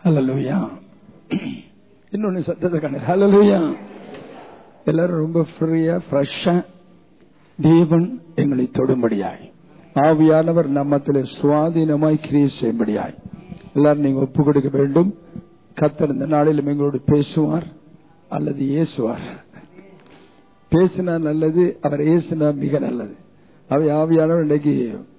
ஹalleluya இன்னொன்னு சத்தத்தை கண்ணு ஹalleluya எல்லாரும் ரொம்ப ஃப்ரீயா ஃப்ரெஷ்ஷா தேவன் எங்களை தொடும்படியாய் ஆவியானவர் நம்மத்தில் சுவாதீனமாய் கிரியை செய்யும்படியாய் எல்லாரும் நீங்க ஒப்பு கொடுக்க வேண்டும் கத்தர் இந்த நாளிலும் எங்களோடு பேசுவார் அல்லது ஏசுவார் பேசினா நல்லது அவர் ஏசினா மிக நல்லது அவை ஆவியானவர் இன்னைக்கு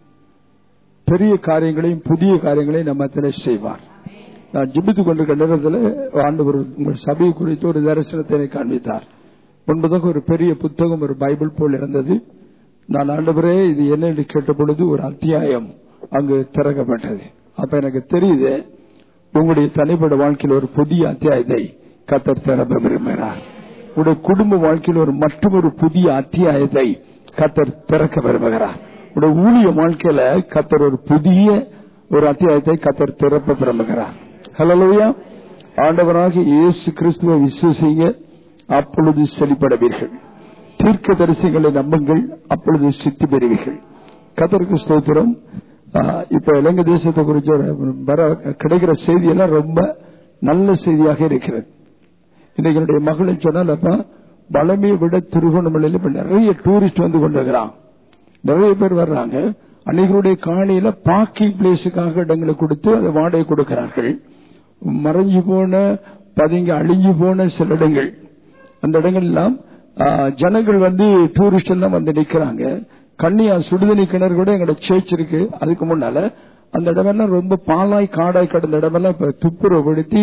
பெரிய காரியங்களையும் புதிய காரியங்களையும் நம்ம செய்வார் நான் ஜிபித்துக் கொண்டிருக்க நேரத்தில் ஆண்டவர் உங்கள் சபை குறித்து ஒரு தரிசனத்தை எனக்கு காண்பித்தார் முன்பதாக ஒரு பெரிய புத்தகம் ஒரு பைபிள் போல் இருந்தது நான் ஆண்டவரே இது என்ன என்று கேட்ட பொழுது ஒரு அத்தியாயம் அங்கு திறக்கப்பட்டது அப்ப எனக்கு தெரியுது உங்களுடைய தனிப்பட்ட வாழ்க்கையில் ஒரு புதிய அத்தியாயத்தை கத்தர் திறப்ப விரும்புகிறார் உங்களுடைய குடும்ப வாழ்க்கையில் ஒரு மற்றொரு புதிய அத்தியாயத்தை கத்தர் திறக்க விரும்புகிறார் உங்களுடைய ஊழிய வாழ்க்கையில கத்தர் ஒரு புதிய ஒரு அத்தியாயத்தை கத்தர் திறப்ப விரும்புகிறார் ஹலோயா ஆண்டவராக இயேசு கிறிஸ்துவ விசுவசிங்க அப்பொழுது செழிப்படவீர்கள் தீர்க்க தரிசிகளை நம்புங்கள் அப்பொழுது சித்தி பெறுவீர்கள் கத்தருக்கு ஸ்தோத்திரம் ஆஹ், இப்ப இலங்கை தேசத்தை குறித்து ஒரு வர கிடைக்கிற செய்தி எல்லாம் ரொம்ப நல்ல செய்தியாக இருக்கிறது இன்னைக்கு என்னுடைய மகளை சொன்னால் அப்ப பலமையை விட திருகோணமலையில் இப்ப நிறைய டூரிஸ்ட் வந்து கொண்டிருக்கிறான் நிறைய பேர் வர்றாங்க அன்னைகளுடைய காணியில பார்க்கிங் பிளேஸுக்காக இடங்களை கொடுத்து அதை வாடகை கொடுக்கிறார்கள் மறைஞ்சு போன பதுங்கி அழிஞ்சு போன சில இடங்கள் அந்த இடங்கள் எல்லாம் ஆ, ஜனங்கள் வந்து டூரிஸ்ட் எல்லாம் வந்து நிக்கிறாங்க கண்ணியா சுடுதண்ணி கிணறு கூட எங்களோட சேர்ச் இருக்கு அதுக்கு முன்னால அந்த இடமெல்லாம் ரொம்ப பாலாய் காடாய் கடந்த இடமெல்லாம் இப்ப துப்புரவுப்படுத்தி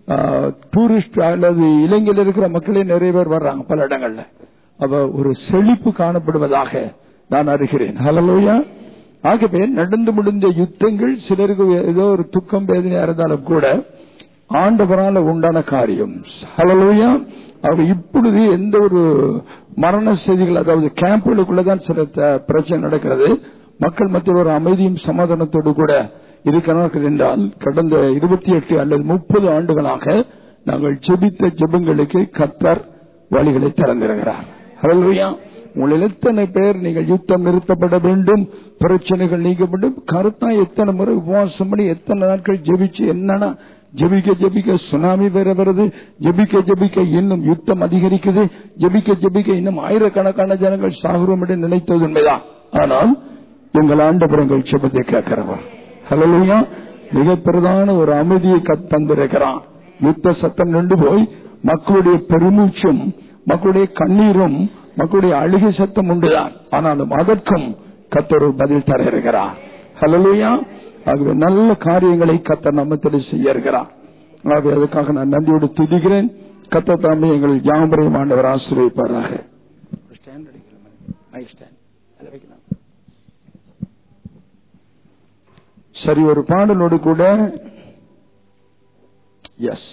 டூரிஸ்ட் அல்லது இலங்கையில் இருக்கிற மக்களே நிறைய பேர் வர்றாங்க பல இடங்கள்ல அப்ப ஒரு செழிப்பு காணப்படுவதாக நான் அறிகிறேன் ஹலலோயா ஆகவே நடந்து முடிந்த யுத்தங்கள் சிலருக்கு ஏதோ ஒரு துக்கம் வேதனையா இருந்தாலும் கூட ஆண்டவரால உண்டான காரியம் ஹலலோயா அவர் இப்பொழுது எந்த ஒரு மரண செய்திகள் அதாவது கேம்புகளுக்குள்ளதான் சில த- பிரச்சனை நடக்கிறது மக்கள் மத்தியில் ஒரு அமைதியும் சமாதானத்தோடு கூட இருக்கிறார்கள் என்றால் கடந்த இருபத்தி எட்டு அல்லது முப்பது ஆண்டுகளாக நாங்கள் ஜெபித்த ஜெபங்களுக்கு கத்தர் வழிகளை திறந்திருக்கிறார் ஹalleluya உங்களில் எத்தனை பேர் நீங்கள் யுத்தம் நிறுத்தப்பட வேண்டும் பிரச்சனைகள் நீங்க வேண்டும் கருத்தா எத்தனை முறை உபவாசம் பண்ணி எத்தனை நாட்கள் ஜெபிச்சு என்னன்னா ஜெபிக்க ஜெபிக்க சுனாமி வேற வருது ஜெபிக்க ஜெபிக்க இன்னும் யுத்தம் அதிகரிக்குது ஜெபிக்க ஜெபிக்க இன்னும் ஆயிரக்கணக்கான ஜனங்கள் சாகுறோம் என்று நினைத்தது உண்மைதான் ஆனால் எங்கள் ஆண்டபுரங்கள் ஜெபத்தை கேட்கிறவர் ஹலோயா மிக பிரதான ஒரு அமைதியை கத் தந்திருக்கிறான் யுத்த சத்தம் நின்று போய் மக்களுடைய பெருமூச்சும் மக்களுடைய கண்ணீரும் மக்களுடைய அழுகை சத்தம் உண்டுதான் ஆனாலும் அதற்கும் கத்தர் ஒரு பதில் தர இருக்கிறார் ஹலோயா ஆகவே நல்ல காரியங்களை கத்தர் நம்மத்தில் செய்ய இருக்கிறார் ஆகவே அதுக்காக நான் நன்றியோடு துதிக்கிறேன் கத்த தாமே எங்கள் யாம்பரையும் ஆண்டவர் ஆசிரியப்பாராக சரி ஒரு பாடலோடு கூட எஸ்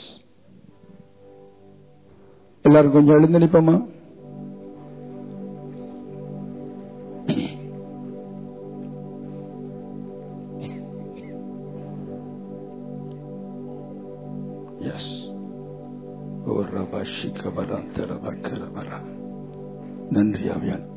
எல்லாரும் கொஞ்சம் எழுந்து நிப்போமா எஸ் ஓ ரபா ஷிகபரா தரபா கரபரா நன்றி அவியான்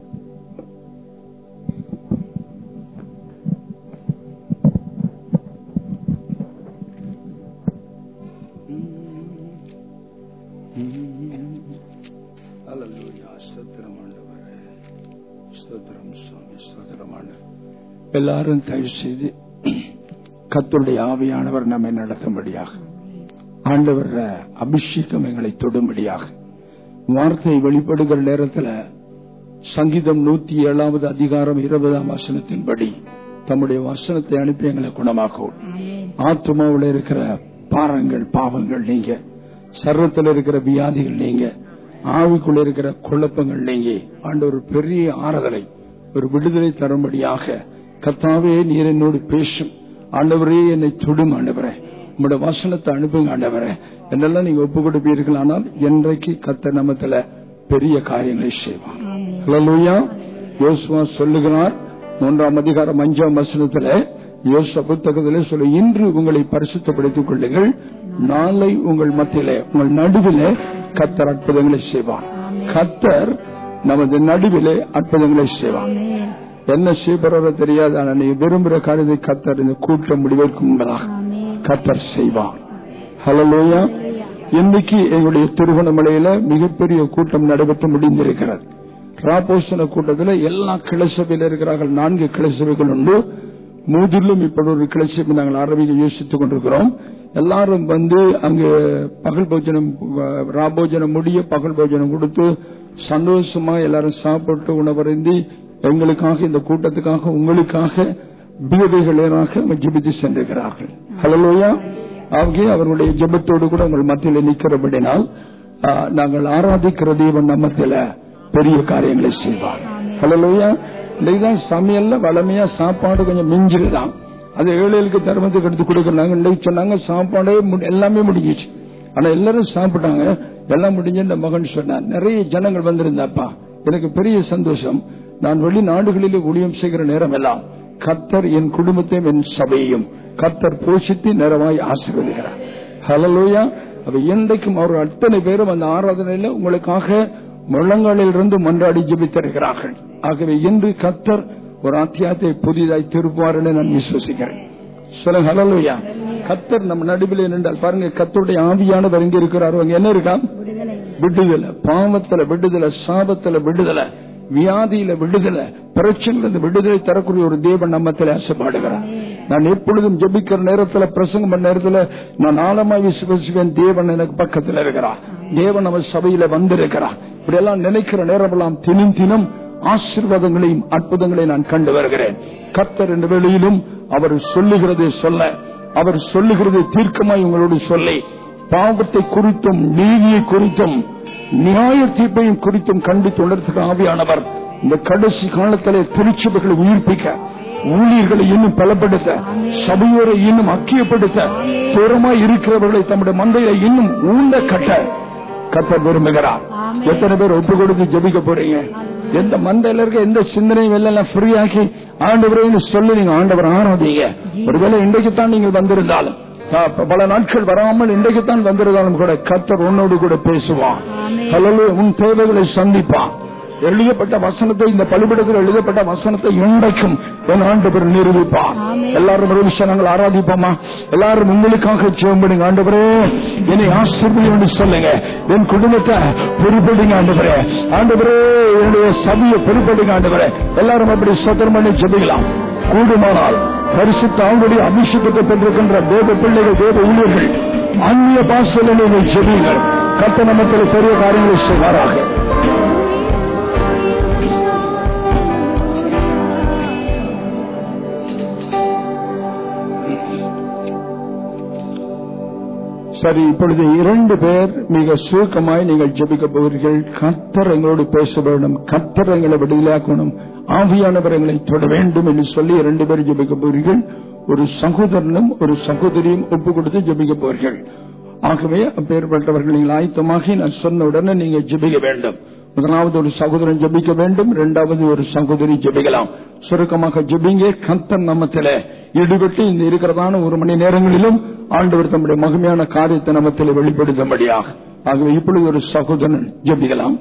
அல்லேலூயா ஸ்தோத்திரம் ஆண்டவரே ஸ்தோத்திரம் சுவாமி ஸ்தோத்திரம் ஆண்டவரே எல்லாரும் தயவு செய்து கத்தருடைய ஆவியானவர் நம்மை நடத்தும்படியாக ஆண்டவர் அபிஷேகம் எங்களை தொடும்படியாக வார்த்தை வெளிப்படுகிற நேரத்தில் சங்கீதம் நூத்தி ஏழாவது அதிகாரம் இருபதாம் வசனத்தின்படி தம்முடைய வசனத்தை அனுப்பி எங்களை குணமாக்கும் ஆத்மாவில் இருக்கிற பாரங்கள் பாவங்கள் நீங்க சர்வத்தில் இருக்கிற வியாதிகள் நீங்க ஆவிக்குள்ள இருக்கிற குழப்பங்கள் நீங்க ஆண்டு ஒரு பெரிய ஆறுதலை ஒரு விடுதலை தரும்படியாக கர்த்தாவே நீர் என்னோடு பேசும் ஆண்டவரே என்னை தொடும் ஆண்டவரே உங்களோட வசனத்தை அனுப்புங்க ஆண்டவரே என்னெல்லாம் நீங்க ஒப்பு கொடுப்பீர்கள் ஆனால் என்றைக்கு கத்த நமத்துல பெரிய காரியங்களை செய்வார் ஹalleluya யோசுவா சொல்லுகிறார் மூன்றாம் அதிகாரம் அஞ்சாம் வசனத்துல யோச புத்தகத்திலே சொல்லு இன்று உங்களை பரிசுத்தப்படுத்திக் கொள்ளுங்கள் நாளை உங்கள் மத்தியிலே உங்கள் நடுவிலே கத்தர் அற்புதங்களை செய்வார் கத்தர் நமது நடுவிலே அற்புதங்களை செய்வார் என்ன செய்பவரோ தெரியாது ஆனா நீ விரும்புகிற காரியத்தை கத்தர் இந்த கூட்டம் முடிவதற்கு முன்பதாக கத்தர் செய்வார் ஹலலோயா இன்னைக்கு எங்களுடைய திருவண்ணாமலையில மிகப்பெரிய கூட்டம் நடைபெற்று முடிந்திருக்கிறது ராபோசன கூட்டத்தில் எல்லா கிளசபையில் இருக்கிறார்கள் நான்கு கிளசபைகள் உண்டு மூதிலும் இப்படி ஒரு கிளசபை நாங்கள் ஆரம்பிக்க யோசித்துக் கொண்டிருக்கிறோம் எல்லாரும் வந்து அங்கு பகல் போஜனம் ராபோஜனம் முடிய பகல் போஜனம் கொடுத்து சந்தோஷமா எல்லாரும் சாப்பிட்டு உணவருந்தி எங்களுக்காக இந்த கூட்டத்துக்காக உங்களுக்காக பீதைகளாக ஜிபித்து சென்றிருக்கிறார்கள் ஹலலோயா ஆகிய அவர்களுடைய ஜபத்தோடு கூட உங்கள் மத்தியில் நிற்கிறபடினால் நாங்கள் ஆராதிக்கிற தெய்வன் நம்மத்தில பெரிய காரியங்களை செய்வார் ஹலலோயா இன்னைக்குதான் சமையல்ல வளமையா சாப்பாடு கொஞ்சம் மிஞ்சிருதான் அது ஏழைகளுக்கு தர்மத்துக்கு எடுத்து கொடுக்கறாங்க இன்னைக்கு சொன்னாங்க சாப்பாடே எல்லாமே முடிஞ்சிச்சு ஆனா எல்லாரும் சாப்பிட்டாங்க எல்லாம் முடிஞ்சு இந்த மகன் சொன்னார் நிறைய ஜனங்கள் வந்திருந்தாப்பா எனக்கு பெரிய சந்தோஷம் நான் வெளிநாடுகளிலே ஊழியம் செய்கிற நேரம் எல்லாம் கத்தர் என் குடும்பத்தையும் என் சபையையும் கத்தர் போஷித்து நிறைவாய் ஆசீர்வதிக்கிறார் ஹலலோயா அவ என்றைக்கும் அவர் அத்தனை பேரும் அந்த ஆராதனையில உங்களுக்காக முழங்காலில் இருந்து மன்றாடி ஜபித்திருக்கிறார்கள் ஆகவே இன்று கத்தர் ஒரு அத்தியாயத்தை புதிதாய் திருப்பார் என நான் விசுவசிக்கிறேன் சொல்லுங்க ஹலலோயா கத்தர் நம்ம நடுவில் நின்றால் பாருங்க கத்தருடைய ஆவியானவர் எங்க இருக்கிறார் அங்க என்ன இருக்கா விடுதலை பாவத்துல விடுதலை சாபத்துல விடுதலை வியாதியில விடுதலை பிரச்சனை விடுதலை தரக்கூடிய ஒரு தேவன் நம்மத்தில் ஆசைப்பாடுகிறார் நான் எப்பொழுதும் ஜபிக்கிற நேரத்தில் பிரசங்கம் பண்ண நேரத்தில் நான் ஆழமாய் விசுவசிவேன் தேவன் எனக்கு பக்கத்தில் இருக்கிறார் தேவன் நம்ம சபையில வந்திருக்கிறார் இப்படி எல்லாம் நினைக்கிற நேரமெல்லாம் தினம் தினம் ஆசீர்வாதங்களையும் அற்புதங்களையும் நான் கண்டு வருகிறேன் கத்தர் என்ற வேளையிலும் அவர் சொல்லுகிறதை சொல்ல அவர் சொல்லுகிறதை தீர்க்கமாய் உங்களோடு சொல்லி பாவத்தை குறித்தும் நீதியை குறித்தும் நியாய தீர்ப்பையும் குறித்தும் கண்டித்து உணர்த்துகிற ஆவியானவர் இந்த கடைசி காலத்திலே திருச்சபைகளை உயிர்ப்பிக்க ஊழியர்களை இன்னும் பலப்படுத்த சபையோரை இன்னும் அக்கியப்படுத்த தூரமாய் இருக்கிறவர்களை தம்முடைய மந்தையை இன்னும் ஊண்ட கட்ட கத்த விரும்புகிறார் எத்தனை பேர் ஒப்பு கொடுத்து ஜபிக்க போறீங்க எந்த மந்தையில இருக்க எந்த சிந்தனையும் எல்லாம் ஃப்ரீ ஆக்கி ஆண்டவரைன்னு சொல்லி நீங்க ஆண்டவர் ஆராதீங்க ஒருவேளை இன்றைக்கு தான் நீங்கள் வந்திருந்தாலும் பல நாட்கள் வராமல் இன்றைக்குத்தான் வந்திருந்தாலும் கூட கத்தர் உன்னோடு கூட பேசுவான் உன் தேவைகளை சந்திப்பான் எழுதப்பட்ட வசனத்தை இந்த பலிபிடத்தில் எழுதப்பட்ட வசனத்தை இன்றைக்கும் என் ஆண்டவர் நிரூபிப்பார் எல்லாரும் ஒரு விஷயம் நாங்கள் ஆராதிப்போமா எல்லாரும் உங்களுக்காக செய்யும்படுங்க ஆண்டவரே என்னை ஆசிரியர் சொல்லுங்க என் குடும்பத்தை பொறுப்படுங்க ஆண்டவரே ஆண்டவரே என்னுடைய சபையை பொறுப்படுங்க ஆண்டவரே எல்லாரும் அப்படி சத்திரம் பண்ணி ஜெபிக்கலாம் கூடுமானால் பரிசுத்த அவங்களுடைய அபிஷேகத்தை பெற்றிருக்கின்ற தேவ பிள்ளைகள் தேவ ஊழியர்கள் அந்நிய பாசல நீங்கள் செவியுங்கள் கத்த நமத்தில் பெரிய காரியங்களை செய்வாராக சரி இப்பொழுது இரண்டு பேர் மிக சுருக்கமாய் நீங்கள் ஜெபிக்க போவீர்கள் கத்தர் எங்களோடு பேச வேண்டும் கத்தர் எங்களை விடுதலையாக்கணும் ஆவியானவர் எங்களை தொட வேண்டும் என்று சொல்லி இரண்டு பேர் ஜெபிக்க போவீர்கள் ஒரு சகோதரனும் ஒரு சகோதரியும் ஒப்பு கொடுத்து ஜெபிக்க போவீர்கள் ஆகவே அப்பேற்பட்டவர்கள் நீங்கள் ஆயத்தமாகி நான் சொன்ன உடனே நீங்க ஜெபிக்க வேண்டும் முதலாவது ஒரு சகோதரன் ஜபிக்க வேண்டும் இரண்டாவது ஒரு சகோதரி ஜபிக்கலாம் சுருக்கமாக ஜபிங்க கத்தன் நம்மத்தில ஈடுபட்டு இந்த இருக்கிறதான ஒரு மணி நேரங்களிலும் ஆண்டவர் தம்முடைய மகிமையான காரியத்தை நமத்தில் வெளிப்படுத்தும்படியாக ஆகவே இப்பொழுது ஒரு சகோதரன் ஜபிக்கலாம்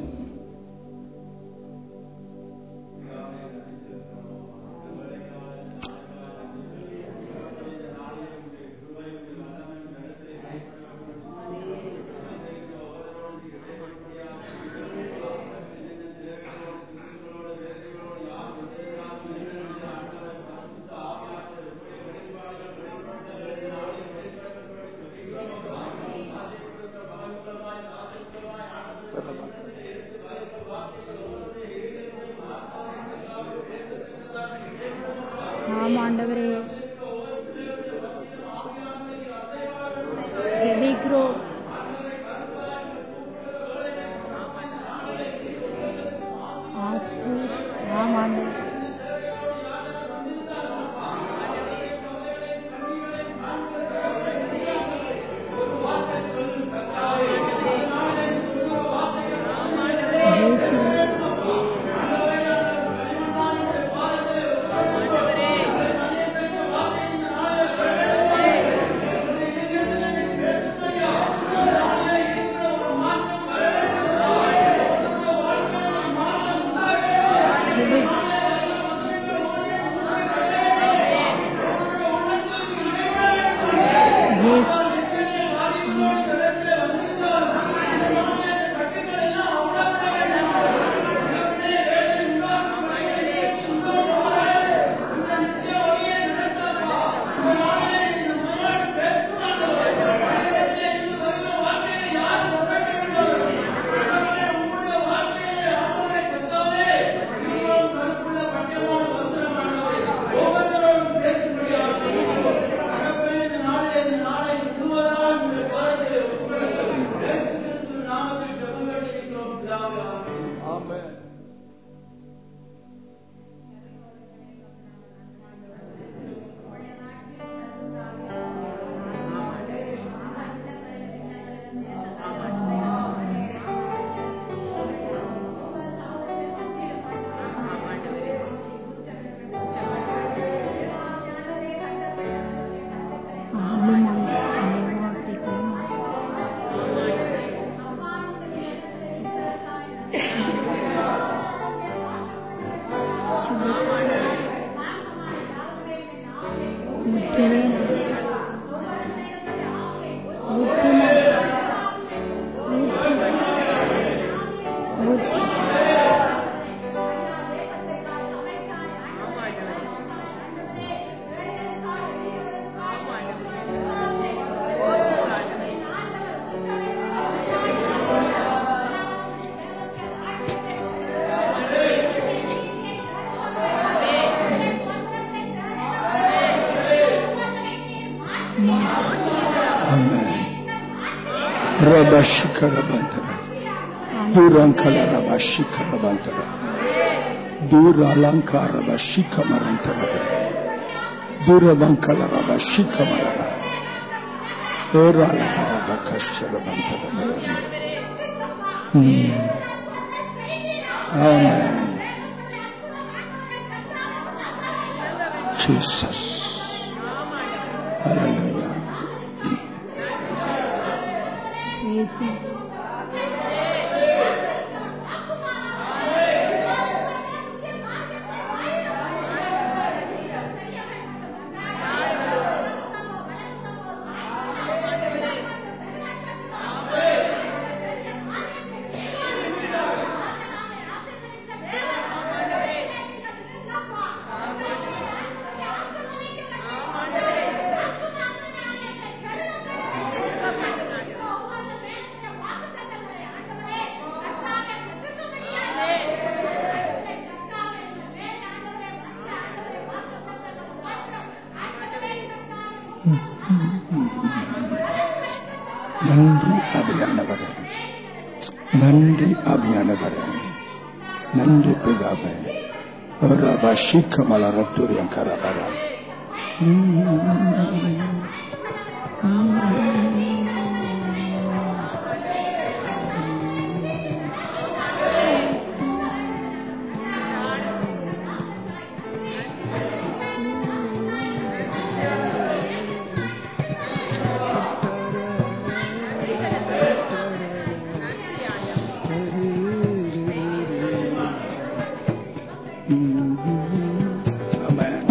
Amen. Rabashikarabantara. Durankalarabashikarabantara. Duralankarabashikamarantara. Durabankalarabashikamarara. Oralarabakasharabantara. Hmm. Amen. Jesus. Hallelujah. நன்றி அபியானவரே நன்றி அபியானவரே நன்றி பிதாவே ரபா சிக்கமல ரத்துரியம் கரபரா Amen.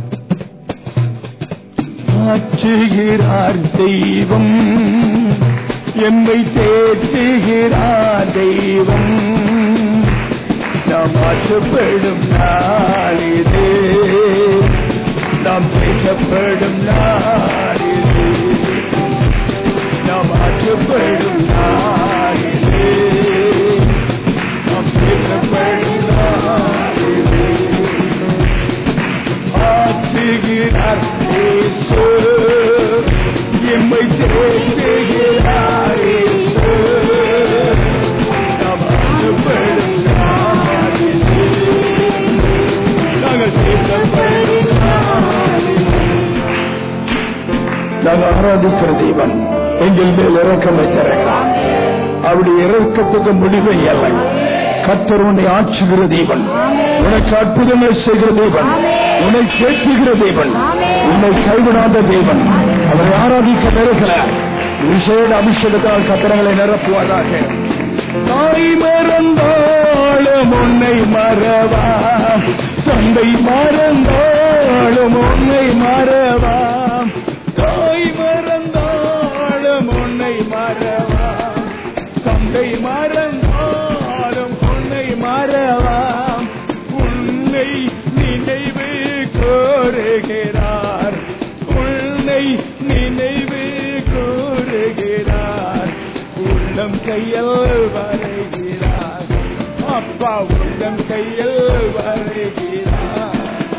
ஆற்றுகிறார் தெய்வம் எம்மை தேற்றுகிறார் தெய்வம் நாம் ஆற்றப்படும் நாளிது நாம் பேசப்படும் நாளிது நாம் ஆற்றப்படும் நாளிது நாம் பேசப்படும் நாளிது ஆற்றுகிறார் இயேசு எம்மை தேற்றுகிறார் இயேசு நாம் ஆற்றப்படும் நாளிலே நாங்கள் பேசப்படும் நாளிலே நாங்கள் ஆராதிக்கிற தெய்வன் எங்கள் மேல் இறக்கம் வைத்திருக்கிறார் அவருடைய இறக்கத்துக்கு முடிவே இல்லை கத்தர் உன்னை ஆற்றுகிற தெய்வன் உனக்கு அற்புதங்களை செய்கிற தெய்வன் உன்னை கேட்குகிற தெய்வன் உன்னை கைவிடாத தெய்வன் அவரை ஆராதிக்க பெறுகிற விசேட அபிஷேகத்தால் கத்திரங்களை நிரப்புவதாக தாய் மறந்தாலும் உன்னை மறவா தந்தை மறந்தாலும் உன்னை மறவா தாய் மறந்தாலும் உன்னை மறவா தந்தை மறந்தாலும் உன்னை மறவாம் உன்னை நினைவு கோருகிறார் உன்னை நினைவு கூறுகிறார் உள்ளம் கையில் வருகிறார் அப்பா உள்ளம் கையில் வருகிறார்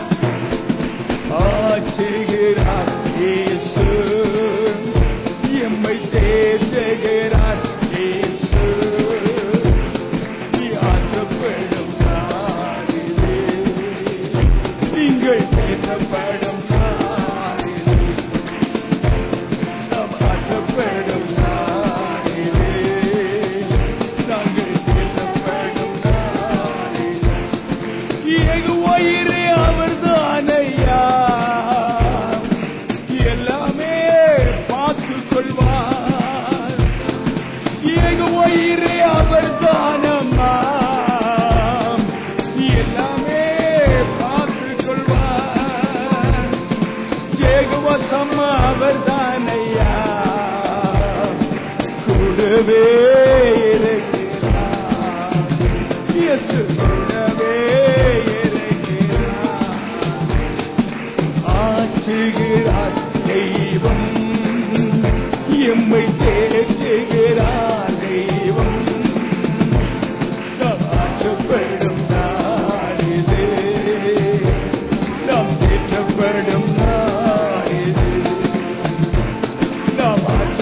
ஆற்றுகிறார் இயேசு எம்மை தேற்றுகிறார் இயேசு ஆற்றப்படும் நாளிலே நீங்கள் பேசப்படும் நாளிலே நாம் ஆற்றப்படும் நாளிலே நாங்கள் பேசப்படும் நாளிலே ஏகுவாயிரே அவர்தானையா எல்லாமே பார்த்து கொள்வார் ஏகுவாயிரே அவர்தானம்மா எல்லாமே பார்த்து கொள்வார் ஏகுவசம்மா அவர்தானையா கூடவே இருக்கிறார் இயேசு கூடவே இருக்கிறார் ஆற்றுகிறார் தெய்வம் எம்மை தேற்றுகிறார் தெய்வம் நாம் ஆற்றப்படும் நாளிது நாம் தேற்றப்படும் நாளிது நாம்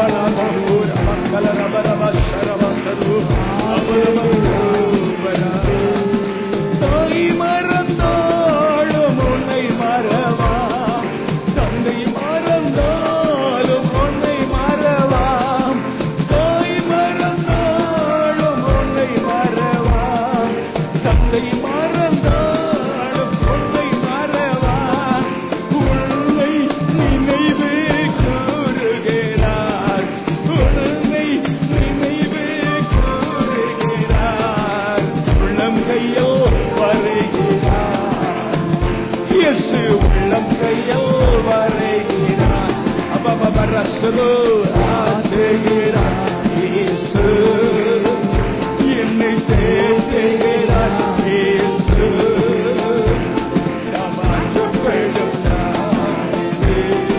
தாய் மறந்தாலும் உன்னை மறவா தந்தை மறந்தாலும் உன்னை மறவாம் தாய் மறந்தாலும் உன்னை மறவாம் தந்தை மறந்தாலும் உன்னை மறவாம் உன்னை நினைவு கூறுகிறார் உன்னை நினைவு கூறுகிறார் உள்ளம் கையோ வரைகிறார் இயேசு உள்ளம் கையில் வரைகிறார் அபபரசலோ ஆற்றுகிறார் இயேசு என்னை தேற்றுகிறார் இயேசு நாம் ஆற்றப்படும் நாளிலே,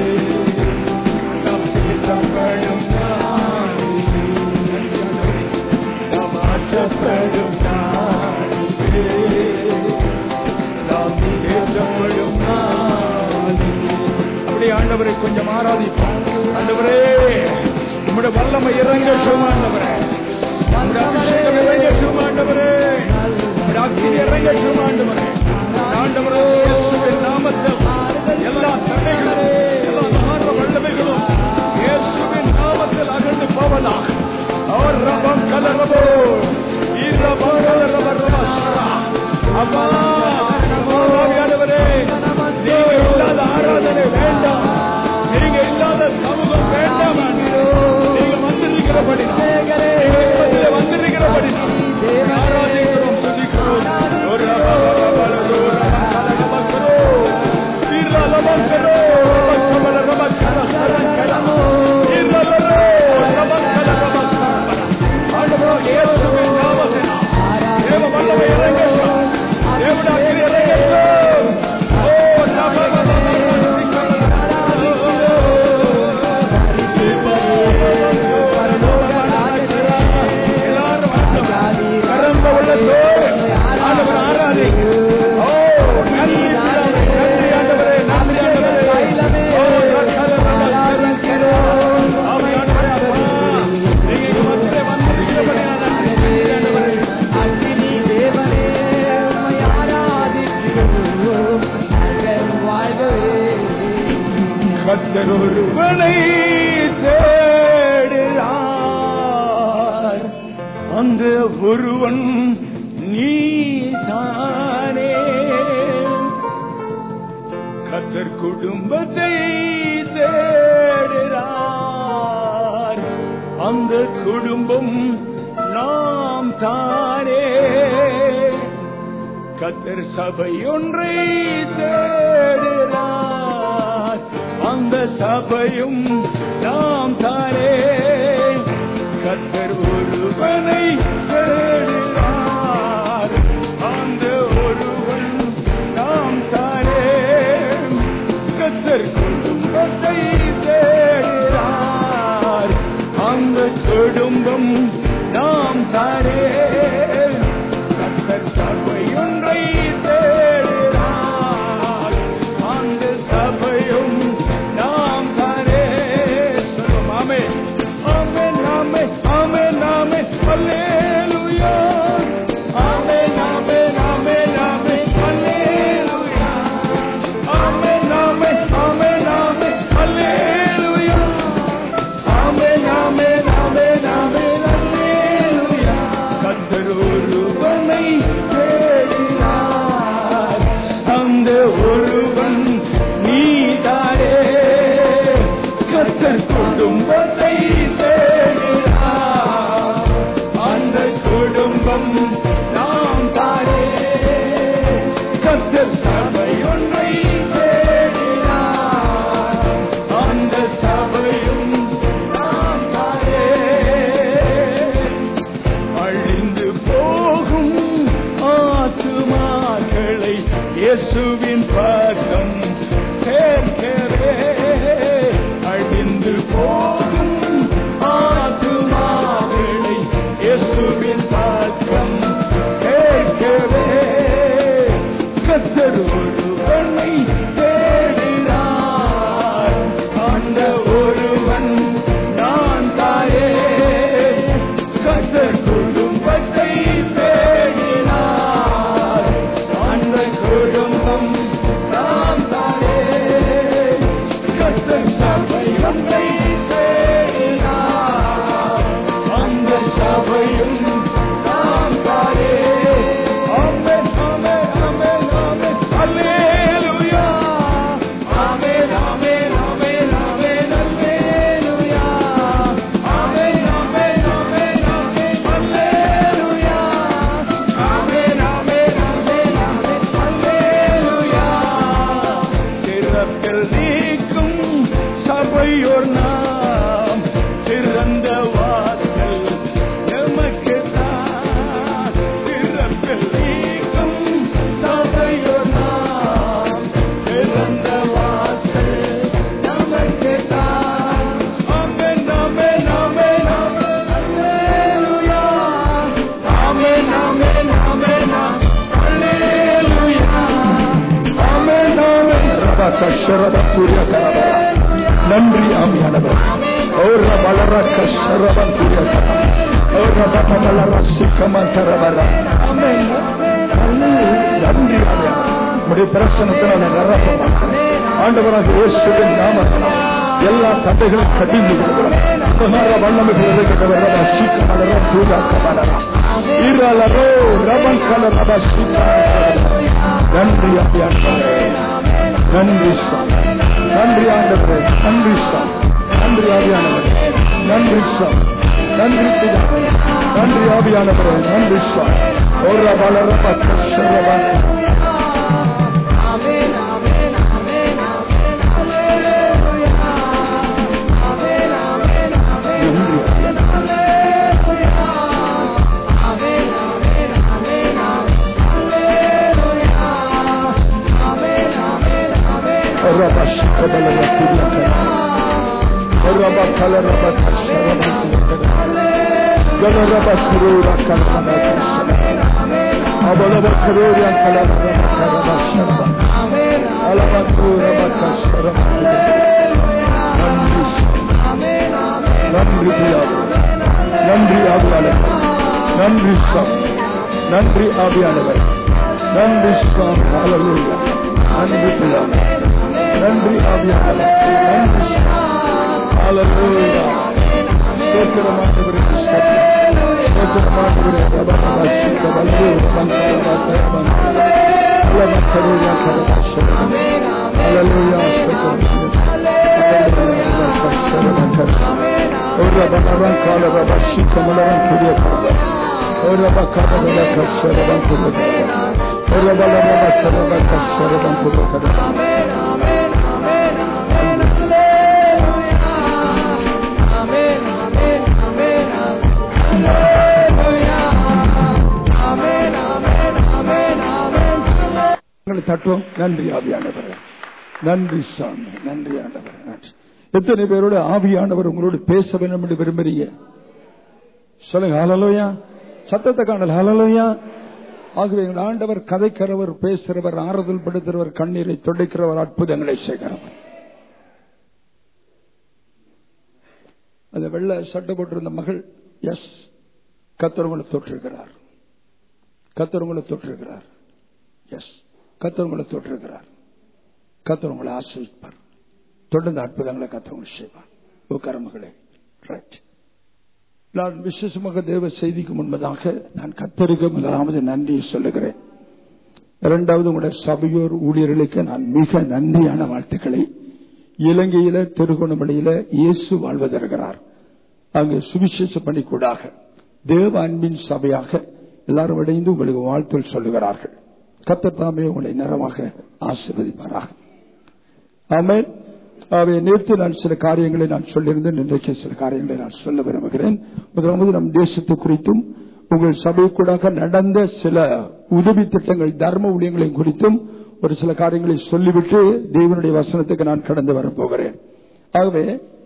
நாம் தேற்றப்படும் நாளிலே, நாம் ஆற்றப்படும் நாளிலே, நாம் தேற்றப்படும் நாளிலே. அப்படியே ஆண்டவரை கொஞ்சம் ஆராதிப்போம் ஆண்டவரே உம்முடைய வல்லமை இறங்கட்டும் ஆண்டவரே உம்முடைய அபிஷேகம் இறங்கட்டும் ஆண்டவரே உம்முடைய அக்கினி இறங்கட்டும் ஆண்டவரே ஆண்டவரே இயேசுவின் நாமத்தில் எல்லா தடைகளும் எல்லா மார்ப வல்லமைகளும் இயேசுவின் நாமத்தில் அகன்று போவதாக அவர் ரபம் கலரபோ ஈரபோ ரப ரப அப்பா ஆவியானவரே நீங்க இல்லாத ஆராதனை வேண்டாம் நீங்க இல்லாத சமூகம் வேண்டாம் நீங்க வந்திருக்கிறபடி நீங்க வந்திருக்கிறபடி ஆராதிக்கிறோம் துதிக்கிறோம் ஒரு ரப ரப ரப ரப ரப கலரபோ ஈரபோ ரபோ ரப ரப கல சரங்கலமோ ஈரபோ ரப கல ரப சரங்கல ஆண்டவரே இயேசுவின் நாமத்தில் தேவ வல்லமை இறங்கட்டும் தேவனுடைய அக்கினி இறங்கட்டும் ஓ ரப ரப கரம்ப உள்ளத்தோடு ஆண்டவர் ஆராதி ஓ நன்றி பிதாவே, நன்றி ஆண்டவரே நன்றி ஆண்டவரே ஓ ரக்கல ரப சரங்கலோ ஆவியானவரே அப்பா நீங்க இங்க மத்தியிலே வந்திருக்கிறபடியால் நன்றி நன்றி ஆண்டவரே அக்கினி தேவனே உம்மை ஆராதிக்கிறோம் நாங்கள் வாழ்கவே கத்தர் ஒருவனை தேடுகிறார் அந்த ஒருவன் நீதானே கத்தர் குடும்பத்தை தேடுகிறார் அந்த குடும்பம் நாம் தானே கத்தர் சபை ஒன்றை தேடுகிறார் அந்த சபையும் நாம் தானே கத்தர் ஒருவனை தேடுகிறார் அந்த ஒருவன் நாம் தானே கத்தர் குடும்பத்தை தேடுகிறார் அந்த குடும்பம் நாம் தானே கத்தர் சபை ஒன்றை தேடுகிறார் அந்த சபையும் நாம் தானே சொல்லும் ஆமே ஆமே நாமே ஆமே நாமே அல்லேலூயா ஆமே நாமே நாமே நாமே அல்லேலூயா ஆமே நாமே ஆமே நாமே அல்லேலூயா ஆமே நாமே நாமே நாமே அல்லேலூயா கத்தர் ஒருவனை தேடினார் அந்த ஒருவன் நீதானே கத்தர் குடும்பத்தை தேடினார் அந்த குடும்பம் நாம் தானே கத்தர் சபை ஒன்றை தேடினார் அந்த சபையும் நாம் தானே அழிந்து போகும் ஆத்துமாக்களை இயேசுவின் பக்கம் சேர்க்கவே அழிந்து போகும் கஷரப புரிய கரபர நன்றி ஆமியானவர் ஓர வளர கஷரப புரிய கரபர ஓர வளர சிக்கம தரவர நன்றி ஆமியானவர் உடைய பிரசனத்தினால நிரப்ப ஆண்டவராக இயேசுவின் நாமத்தினால் எல்லா தடைகளும் கடிந்து உபகார வல்லமைகள் இருக்கிறவர சீக்கிரம் தூயாக்கமலரா இரலரோ ரவன் கலரப சீக்கிரம் நன்றி அப்பியாண்டவரே நன்றி சுவாமி நன்றி ஆண்டவரே நன்றி சுவாமி நன்றி ஆவியானவரே நன்றி சுவாமி நன்றி பிதா நன்றி ஆவியானவரே நன்றி சுவாமி ஒரு வளர பக்க சொல்ல رب الشكر بل يكتب رب كل رب كسر قال رب كرورا كرم كسر أبو رب كرورا كلا رب كرم شرب على كرورا كسر நன்றி நன்றி ஆவியானவர் நன்றி சுவாமி நன்றி ஆவியானவர் நன்றி சுவாமி ஹalleluya நன்றி பிதாவே நன்றி ஆவியானவர் நன்றி ஹalleluya ஸ்தோத்திரமானவருக்கு ஸ்தோத்திரம் ஸ்தோத்திரமானவரே ரபரபாசிக்க வல்லு மங்களவாதம் அல்லமக்கருயா கரபாசம் ஹalleluya ஸ்தோத்திரம் ஒரு ரபரன் கால ரபாசிக்க மலரன் புதிய காலம் ஒரு ரபக்கார ரபக்கசரவன் புதிய காலம் ஒரு ரபல ரபக்கரபக்கசரவன் புதிய காலம் உங்களை தட்டுவோம் நன்றி ஆவியானவர் நன்றி சாமி நன்றி ஆண்டவர் நன்றி எத்தனை பேரோட ஆவியானவர் உங்களோடு பேச வேண்டும் என்று விரும்புறீங்க சொல்லுங்க ஹலலோயா சத்தத்தை காணல் ஹலலோயா ஆகவே எங்கள் ஆண்டவர் கதைக்கிறவர் பேசுகிறவர் ஆறுதல் படுத்துகிறவர் கண்ணீரை துடைக்கிறவர் அற்புதங்களை செய்கிறவர் அந்த வெள்ள சட்டை போட்டிருந்த மகள் எஸ் கத்தரவங்களை தொற்றிருக்கிறார் கத்தரவங்களை தொற்றிருக்கிறார் எஸ் கத்தரவங்களை தொற்றிருக்கிறார் கத்தரவங்களை ஆசிரிப்பார் தொடர்ந்து அற்புதங்களை கத்தவங்க செய்வார் உட்கார மகளே ரைட் நான் விசேஷமாக தேவ செய்திக்கு முன்பதாக நான் கத்தருக்கு முதலாவது நன்றி சொல்லுகிறேன் இரண்டாவது உங்களுடைய சபையோர் ஊழியர்களுக்கு நான் மிக நன்றியான வாழ்த்துக்களை இலங்கையில திருகோணமலையில இயேசு வாழ்வதற்கிறார் அங்கு சுவிசேஷ பணிக்கூடாக தேவ அன்பின் சபையாக எல்லாரும் இணைந்து உங்களுக்கு வாழ்த்தல் சொல்லுகிறார்கள் கத்தத்தாமே உங்களை நேரமாக ஆசீர்வதிப்பாராக ஆமேன் அவை நேற்று நான் சில காரியங்களை நான் சொல்லியிருந்தேன் இன்றைக்கு சில காரியங்களை நான் சொல்ல விரும்புகிறேன் முதலாவது நம் தேசத்து குறித்தும் உங்கள் சபை கூட நடந்த சில உதவி திட்டங்கள் தர்ம ஊழியங்களை குறித்தும் ஒரு சில காரியங்களை சொல்லிவிட்டு தேவனுடைய வசனத்துக்கு நான் கடந்து வரப்போகிறேன் ஆகவே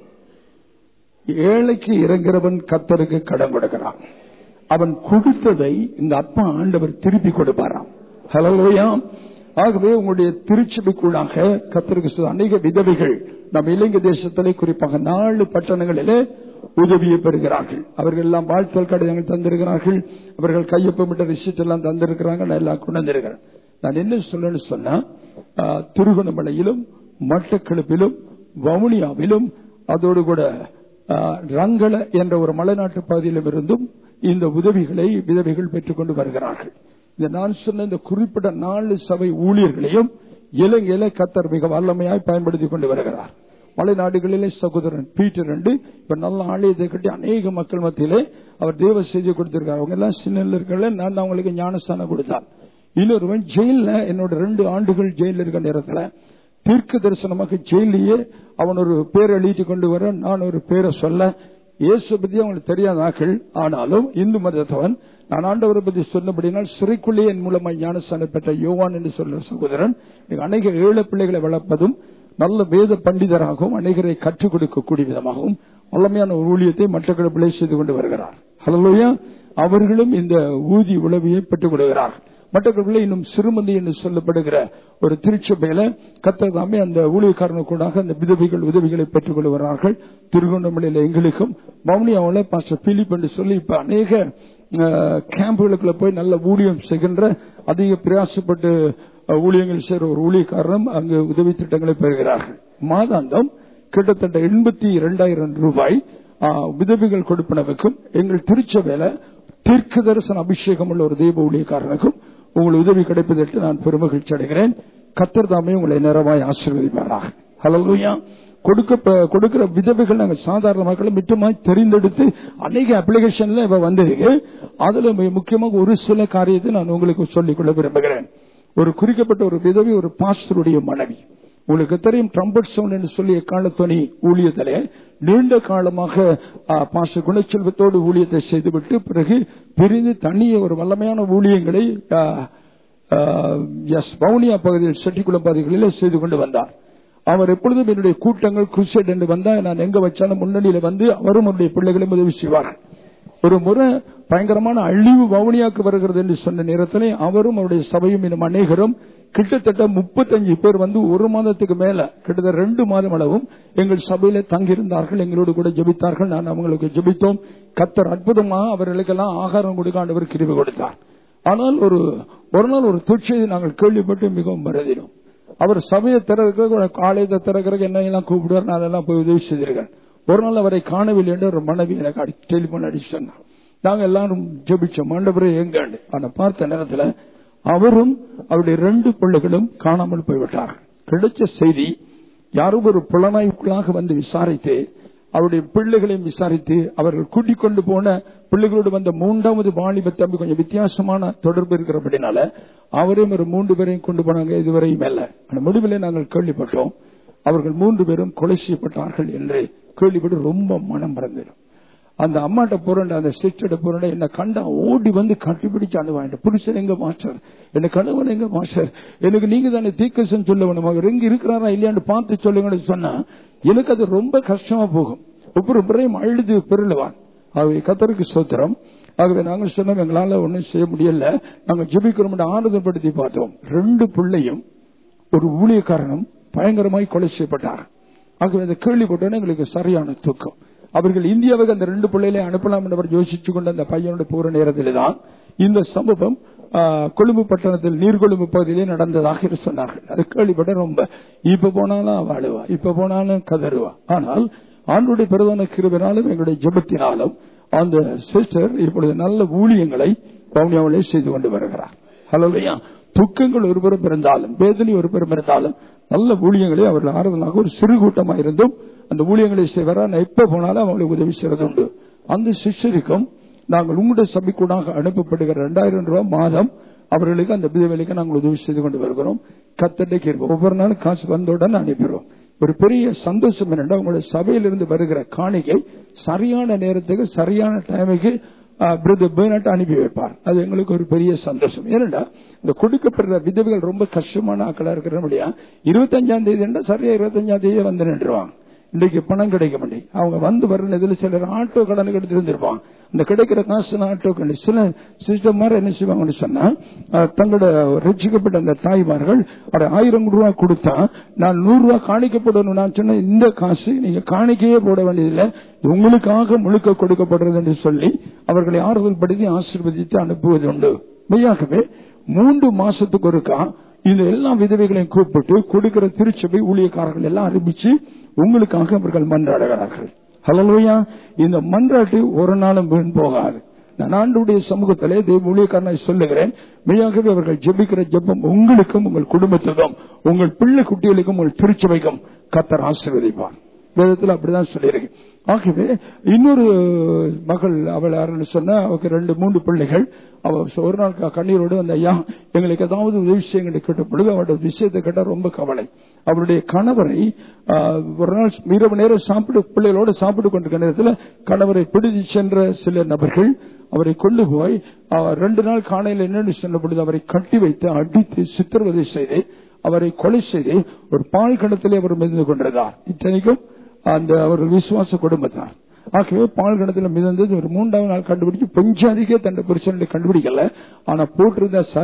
ஏழைக்கு இறங்குறவன் கத்தருக்கு கடன் கொடுக்கிறான் அவன் கொடுத்ததை இந்த அப்பா ஆண்டவர் திருப்பி கொடுப்பாராம் ஹலோயா ஆகவே உங்களுடைய திருச்சபைக்குள்ளாக கத்திரிக்கு அநேக விதவைகள் நம் இலங்கை தேசத்திலே குறிப்பாக நாலு பட்டணங்களிலே உதவியை பெறுகிறார்கள் அவர்கள் எல்லாம் வாழ்த்தல் கடிதங்கள் தந்திருக்கிறார்கள் அவர்கள் கையொப்பமிட்ட ரிசிட் எல்லாம் தந்திருக்கிறாங்க நான் எல்லாம் கொண்டு வந்திருக்கிறேன் நான் என்ன சொல்லணும்னு சொன்னா திருகோணமலையிலும் மட்டக்களப்பிலும் வவுனியாவிலும் அதோடு கூட ரங்கல என்ற ஒரு மலைநாட்டு பகுதியிலும் இருந்தும் இந்த உதவிகளை விதவைகள் பெற்றுக்கொண்டு வருகிறார்கள் இந்த நான் சொன்ன இந்த குறிப்பிட்ட நாலு சபை ஊழியர்களையும் இலங்கையில கத்தர் மிக வல்லமையாய் பயன்படுத்தி கொண்டு வருகிறார் மலைநாடுகளிலே சகோதரன் பீட்டர் ரெண்டு இப்ப நல்ல ஆலயத்தை கட்டி அநேக மக்கள் மத்தியிலே அவர் தேவ செய்தி கொடுத்திருக்காரு அவங்க எல்லாம் சின்ன இருக்கல நான் தான் அவங்களுக்கு ஞானஸ்தானம் கொடுத்தார் இன்னொருவன் ஜெயில என்னோட ரெண்டு ஆண்டுகள் ஜெயில இருக்க நேரத்துல தீர்க்க தரிசனமாக ஜெயிலேயே அவன் ஒரு பேரை எழுதி கொண்டு வர நான் ஒரு பேரை சொல்ல இயேசு பத்தி அவங்களுக்கு தெரியாத ஆக்கள் ஆனாலும் இந்து மதத்தவன் நான் ஆண்டவரை பத்தி சொன்னபடினால் சிறைக்குள்ளே என் மூலமாக ஞானஸ்தானம் பெற்ற யோவான் என்று சொல்ற சகோதரன் அநேக ஏழை பிள்ளைகளை வளர்ப்பதும் நல்ல வேத பண்டிதராகவும் அநேகரை கற்றுக் கொடுக்கக்கூடிய விதமாகவும் வல்லமையான ஒரு ஊழியத்தை மற்ற கிடப்பிலே செய்து கொண்டு வருகிறார் ஹலோயா அவர்களும் இந்த ஊதி உளவியை பெற்றுக் கொடுக்கிறார்கள் மற்றவர்களை இன்னும் சிறுமந்தி என்று சொல்லப்படுகிற ஒரு திருச்சபையில கத்தர் தாமே அந்த ஊழியக்காரனுக்கூடாக அந்த விதவிகள் உதவிகளை பெற்றுக் கொள்கிறார்கள் திருகோணமலையில எங்களுக்கும் மௌனியாவில் பாஸ்டர் பிலிப் என்று சொல்லி இப்ப அநேக அஹ், கேம்புகளுக்குள்ள போய் நல்ல ஊழியம் செய்கின்ற அதிக பிரயாசப்பட்டு அஹ், ஊழியங்கள் செய்கிற ஒரு ஊழியக்காரரும் அங்கு உதவி திட்டங்களை பெறுகிறார்கள் மாதாந்தம் கிட்டத்தட்ட எண்பத்தி இரண்டாயிரம் ரூபாய் ஆஹ், விதவைகள் கொடுப்பனவுக்கும் எங்கள் திருச்சபையில தீர்க்க தரிசன அபிஷேகம் உள்ள ஒரு தெய்வ ஊழியக்காரனுக்கும் உங்கள் உதவி கிடைப்பதற்கு நான் பெருமகிழ்ச்சி அடைகிறேன் கத்தர் தாமே உங்களை நிறமாய் ஆசீர்வதிப்பாராக ஹலோயா கொடுக்க கொடுக்கிற விதவைகள் நாங்க சாதாரண மக்களை மிட்டமாய் தெரிந்தெடுத்து அநேக அப்ளிகேஷன்ல இப்ப வந்திருக்கு அதுல மிக முக்கியமாக ஒரு சில காரியத்தை நான் உங்களுக்கு சொல்லிக்கொள்ள விரும்புகிறேன் ஒரு குறிக்கப்பட்ட ஒரு விதவை ஒரு பாஸ்டருடைய மனைவி உங்களுக்கு தெரியும் ட்ரம்பட் சவுண்ட் என்று சொல்லி காலத்தொனி ஊழியத்திலே நீண்ட காலமாக ஆ, பாஸ்டர் குணச்செல்வத்தோடு ஊழியத்தை செய்துவிட்டு பிறகு பிரிந்து தனிய ஒரு வல்லமையான ஊழியங்களை ஆ, ஆ, எஸ் வவுனியா பகுதியில் செட்டிக்குளம் பகுதிகளில் செய்து கொண்டு வந்தார் அவர் எப்பொழுதும் என்னுடைய கூட்டங்கள் குருசைட் என்று வந்தா நான் எங்க வச்சாலும் முன்னணியில வந்து அவரும் அவருடைய பிள்ளைகளும் உதவி செய்வார் ஒரு முறை பயங்கரமான அழிவு வவுனியாக்கு வருகிறது என்று சொன்ன நேரத்தில் அவரும் அவருடைய சபையும் இன்னும் அநேகரும் கிட்டத்தட்ட முப்பத்தஞ்சு பேர் வந்து ஒரு மாதத்துக்கு மேல கிட்டத்தட்ட ரெண்டு மாதம் அளவும் எங்கள் சபையில தங்கியிருந்தார்கள் எங்களோடு கூட ஜெபித்தார்கள் நான் அவங்களுக்கு ஜெபித்தோம் கத்தர் அற்புதமா அவர்களுக்கெல்லாம் ஆகாரம் கொடுக்க ஆண்டவர் கிருபை கொடுத்தார் ஆனால் ஒரு ஒரு நாள் ஒரு துச்செய்தி நாங்கள் கேள்விப்பட்டு மிகவும் மறதினோம் அவர் சபையை திறக்கிறதுக்கு ஆலயத்தை திறக்கிறதுக்கு என்ன எல்லாம் கூப்பிடுவார் நான் எல்லாம் போய் உதவி செய்திருக்கேன் ஒரு நாள் அவரை காணவில்லை என்று ஒரு மனைவி எனக்கு அடி டெலிபோன் அடிச்சு சொன்னார் நாங்க எல்லாரும் ஜெபிச்சோம் ஆண்டவரே எங்காண்டு ஆனா பார்த்த நேரத்துல அவரும் அவருடைய ரெண்டு பிள்ளைகளும் காணாமல் போய்விட்டார்கள் கிடைச்ச செய்தி யாரும் ஒரு புலனாய்வுக்குள்ளாக வந்து விசாரித்து அவருடைய பிள்ளைகளையும் விசாரித்து அவர்கள் கூட்டிக் கொண்டு போன பிள்ளைகளோடு வந்த மூன்றாவது வாலிப தம்பி கொஞ்சம் வித்தியாசமான தொடர்பு இருக்கிறபடினால அவரையும் ஒரு மூன்று பேரையும் கொண்டு போனாங்க இதுவரையும் அல்ல அந்த முடிவில் நாங்கள் கேள்விப்பட்டோம் அவர்கள் மூன்று பேரும் கொலை செய்யப்பட்டார்கள் என்று கேள்விப்பட்டு ரொம்ப மனம் மறந்துடும் அந்த அம்மாட்ட போறேன் அந்த சிஸ்டர்ட போறேன் என்ன கண்டா ஓடி வந்து கட்டிப்பிடிச்சு அனுவாங்க புருஷன் எங்க மாஸ்டர் என்ன கணவன் எங்க மாஸ்டர் எனக்கு நீங்க தானே தீக்கசன் சொல்ல வேணும் அவர் எங்க இருக்கிறாரா இல்லையான்னு பார்த்து சொல்லுங்கன்னு சொன்னா எனக்கு அது ரொம்ப கஷ்டமா போகும் ஒவ்வொரு முறையும் அழுது பெருளுவான் ஆகவே கத்தருக்கு சோத்திரம் ஆகவே நாங்கள் சொன்னோம் எங்களால ஒன்றும் செய்ய முடியல நாங்க ஜெபிக்கிறோம் ஆறுதல் படுத்தி பார்த்தோம் ரெண்டு பிள்ளையும் ஒரு ஊழியக்காரனும் பயங்கரமாய் கொலை செய்யப்பட்டார் ஆகவே இந்த கேள்விப்பட்டோன்னே எங்களுக்கு சரியான தூக்கம் அவர்கள் இந்தியாவுக்கு அந்த ரெண்டு பிள்ளைகளை அனுப்பலாம் என்று அவர் யோசிச்சு கொண்ட அந்த பையனோட போற நேரத்தில் தான் இந்த சம்பவம் ஆ, கொழும்பு பட்டணத்தில் நீர்கொழும்பு பகுதியிலே நடந்ததாக சொன்னார்கள் அது கேள்விப்பட்ட ரொம்ப இப்ப போனாலும் அவ அழுவா இப்ப போனாலும் கதறுவா ஆனால் ஆண்டுடைய பிரதான கிருபினாலும் எங்களுடைய ஜெபத்தினாலும் அந்த சிஸ்டர் இப்பொழுது நல்ல ஊழியங்களை பவுனியாவிலே செய்து கொண்டு வருகிறார் ஹலோலையா துக்கங்கள் ஒருபுறம் இருந்தாலும் வேதனை ஒருபுறம் இருந்தாலும் நல்ல ஊழியங்களை அவர்கள் ஆறுதலாக ஒரு சிறு கூட்டமா இருந்தும் அந்த ஊழியங்களை செய்வாரா நான் எப்ப போனாலும் அவங்களுக்கு உதவி செய்வது உண்டு அந்த சிஷ்யருக்கும் நாங்கள் உங்களுடைய சபைக்கூடாக அனுப்பப்படுகிற இரண்டாயிரம் ரூபாய் மாதம் அவர்களுக்கு அந்த விதவேலைக்கு நாங்கள் உதவி செய்து கொண்டு வருகிறோம் கத்தட்டைக்கு இருப்போம் ஒவ்வொரு நாளும் காசு வந்தவுடன் அனுப்பிடுவோம் ஒரு பெரிய சந்தோஷம் என்னென்னா உங்களுடைய சபையிலிருந்து வருகிற காணிக்கை சரியான நேரத்துக்கு சரியான டைமுக்கு பிரதர் பேர்னட் அனுப்பி வைப்பார் அது எங்களுக்கு ஒரு பெரிய சந்தோஷம் ஏனென்றா இந்த கொடுக்கப்படுற விதவைகள் ரொம்ப கஷ்டமான ஆக்களா இருக்கிற இல்லையா இருபத்தஞ்சாம் தேதி சரியா இருபத்தஞ்சாம் தேதி வந்து நின்றுவாங்க இன்றைக்கு பணம் கிடைக்க மாட்டேங்குது அவங்க வந்து வர்ற இதுல சிலர் ஆட்டோ கடனுக்கு எடுத்திருந்திருப்பாங்க அந்த கிடைக்கிற காசு ஆட்டோ கடை சில சிஸ்டம் மாதிரி என்ன செய்வாங்கன்னு சொன்னா அஹ், தங்களோட ரட்சிக்கப்பட்ட அந்த தாய்மார்கள் ஒரு ஆயிரம் ரூபாய் கொடுத்தா நான் நூறு ரூபாய் காணிக்கப்படணும் நான் சொன்ன இந்த காசு நீங்க காணிக்கையே போட வேண்டியதில்லை இது உங்களுக்காக முழுக்க கொடுக்கப்படுறது என்று சொல்லி அவர்களை ஆறுதல் படுத்தி ஆசீர்வதித்து அனுப்புவது உண்டு மெய்யாகவே மூன்று மாசத்துக்கு ஒருக்கா இந்த எல்லா விதவைகளையும் கூப்பிட்டு கொடுக்கிற திருச்சபை ஊழியக்காரர்கள் எல்லாம் அறிவிச்சு உங்களுக்காக அவர்கள் மன்றாடுகிறார்கள் ஹலோயா இந்த மன்றாட்டு ஒரு நாளும் வீண் போகாது நான் ஆண்டுடைய சமூகத்திலே தெய்வ ஊழியக்காரனை சொல்லுகிறேன் மெய்யாகவே அவர்கள் ஜெபிக்கிற ஜெபம் உங்களுக்கும் உங்கள் குடும்பத்துக்கும் உங்கள் பிள்ளை குட்டிகளுக்கும் உங்கள் திருச்சபைக்கும் கத்தர் ஆசீர்வதிப்பார் வேதத்தில் அப்படிதான் சொல்லியிருக்கு ஆகவே இன்னொரு மகள் அவள் யாருன்னு சொன்னா அவருக்கு ரெண்டு மூன்று பிள்ளைகள் அவ ஒரு நாள் க- கண்ணீரோடு அந்த ஐயா எங்களுக்கு ஏதாவது உதவி செய்யுங்க கேட்ட பொழுது அவருடைய விஷயத்தை கேட்டா ரொம்ப கவலை அவருடைய கணவரை ஆஹ், ஒரு நாள் இரவு நேரம் சாப்பிட்டு பிள்ளைகளோடு சாப்பிட்டு கொண்டிருக்க நேரத்தில் கணவரை பிடித்து சென்ற சில நபர்கள் அவரை கொண்டு போய் அவர் ரெண்டு நாள் காலையில் என்னன்னு சொன்ன பொழுது அவரை கட்டி வைத்து அடித்து சித்திரவதை செய்து அவரை கொலை செய்து ஒரு பால் கணத்திலே அவர் மிதந்து கொண்டிருந்தார் இத்தனைக்கும் அந்த அவர் விசுவாச குடும்பத்தார் ஆகவே பால் கணத்துல மிதந்தது ஒரு மூன்றாவது நாள் கண்டுபிடிச்சு பெஞ்சாதிக்கே தன்னை புருஷனுடைய கண்டுபிடிக்கல ஆனா போட்டிருந்த சரம்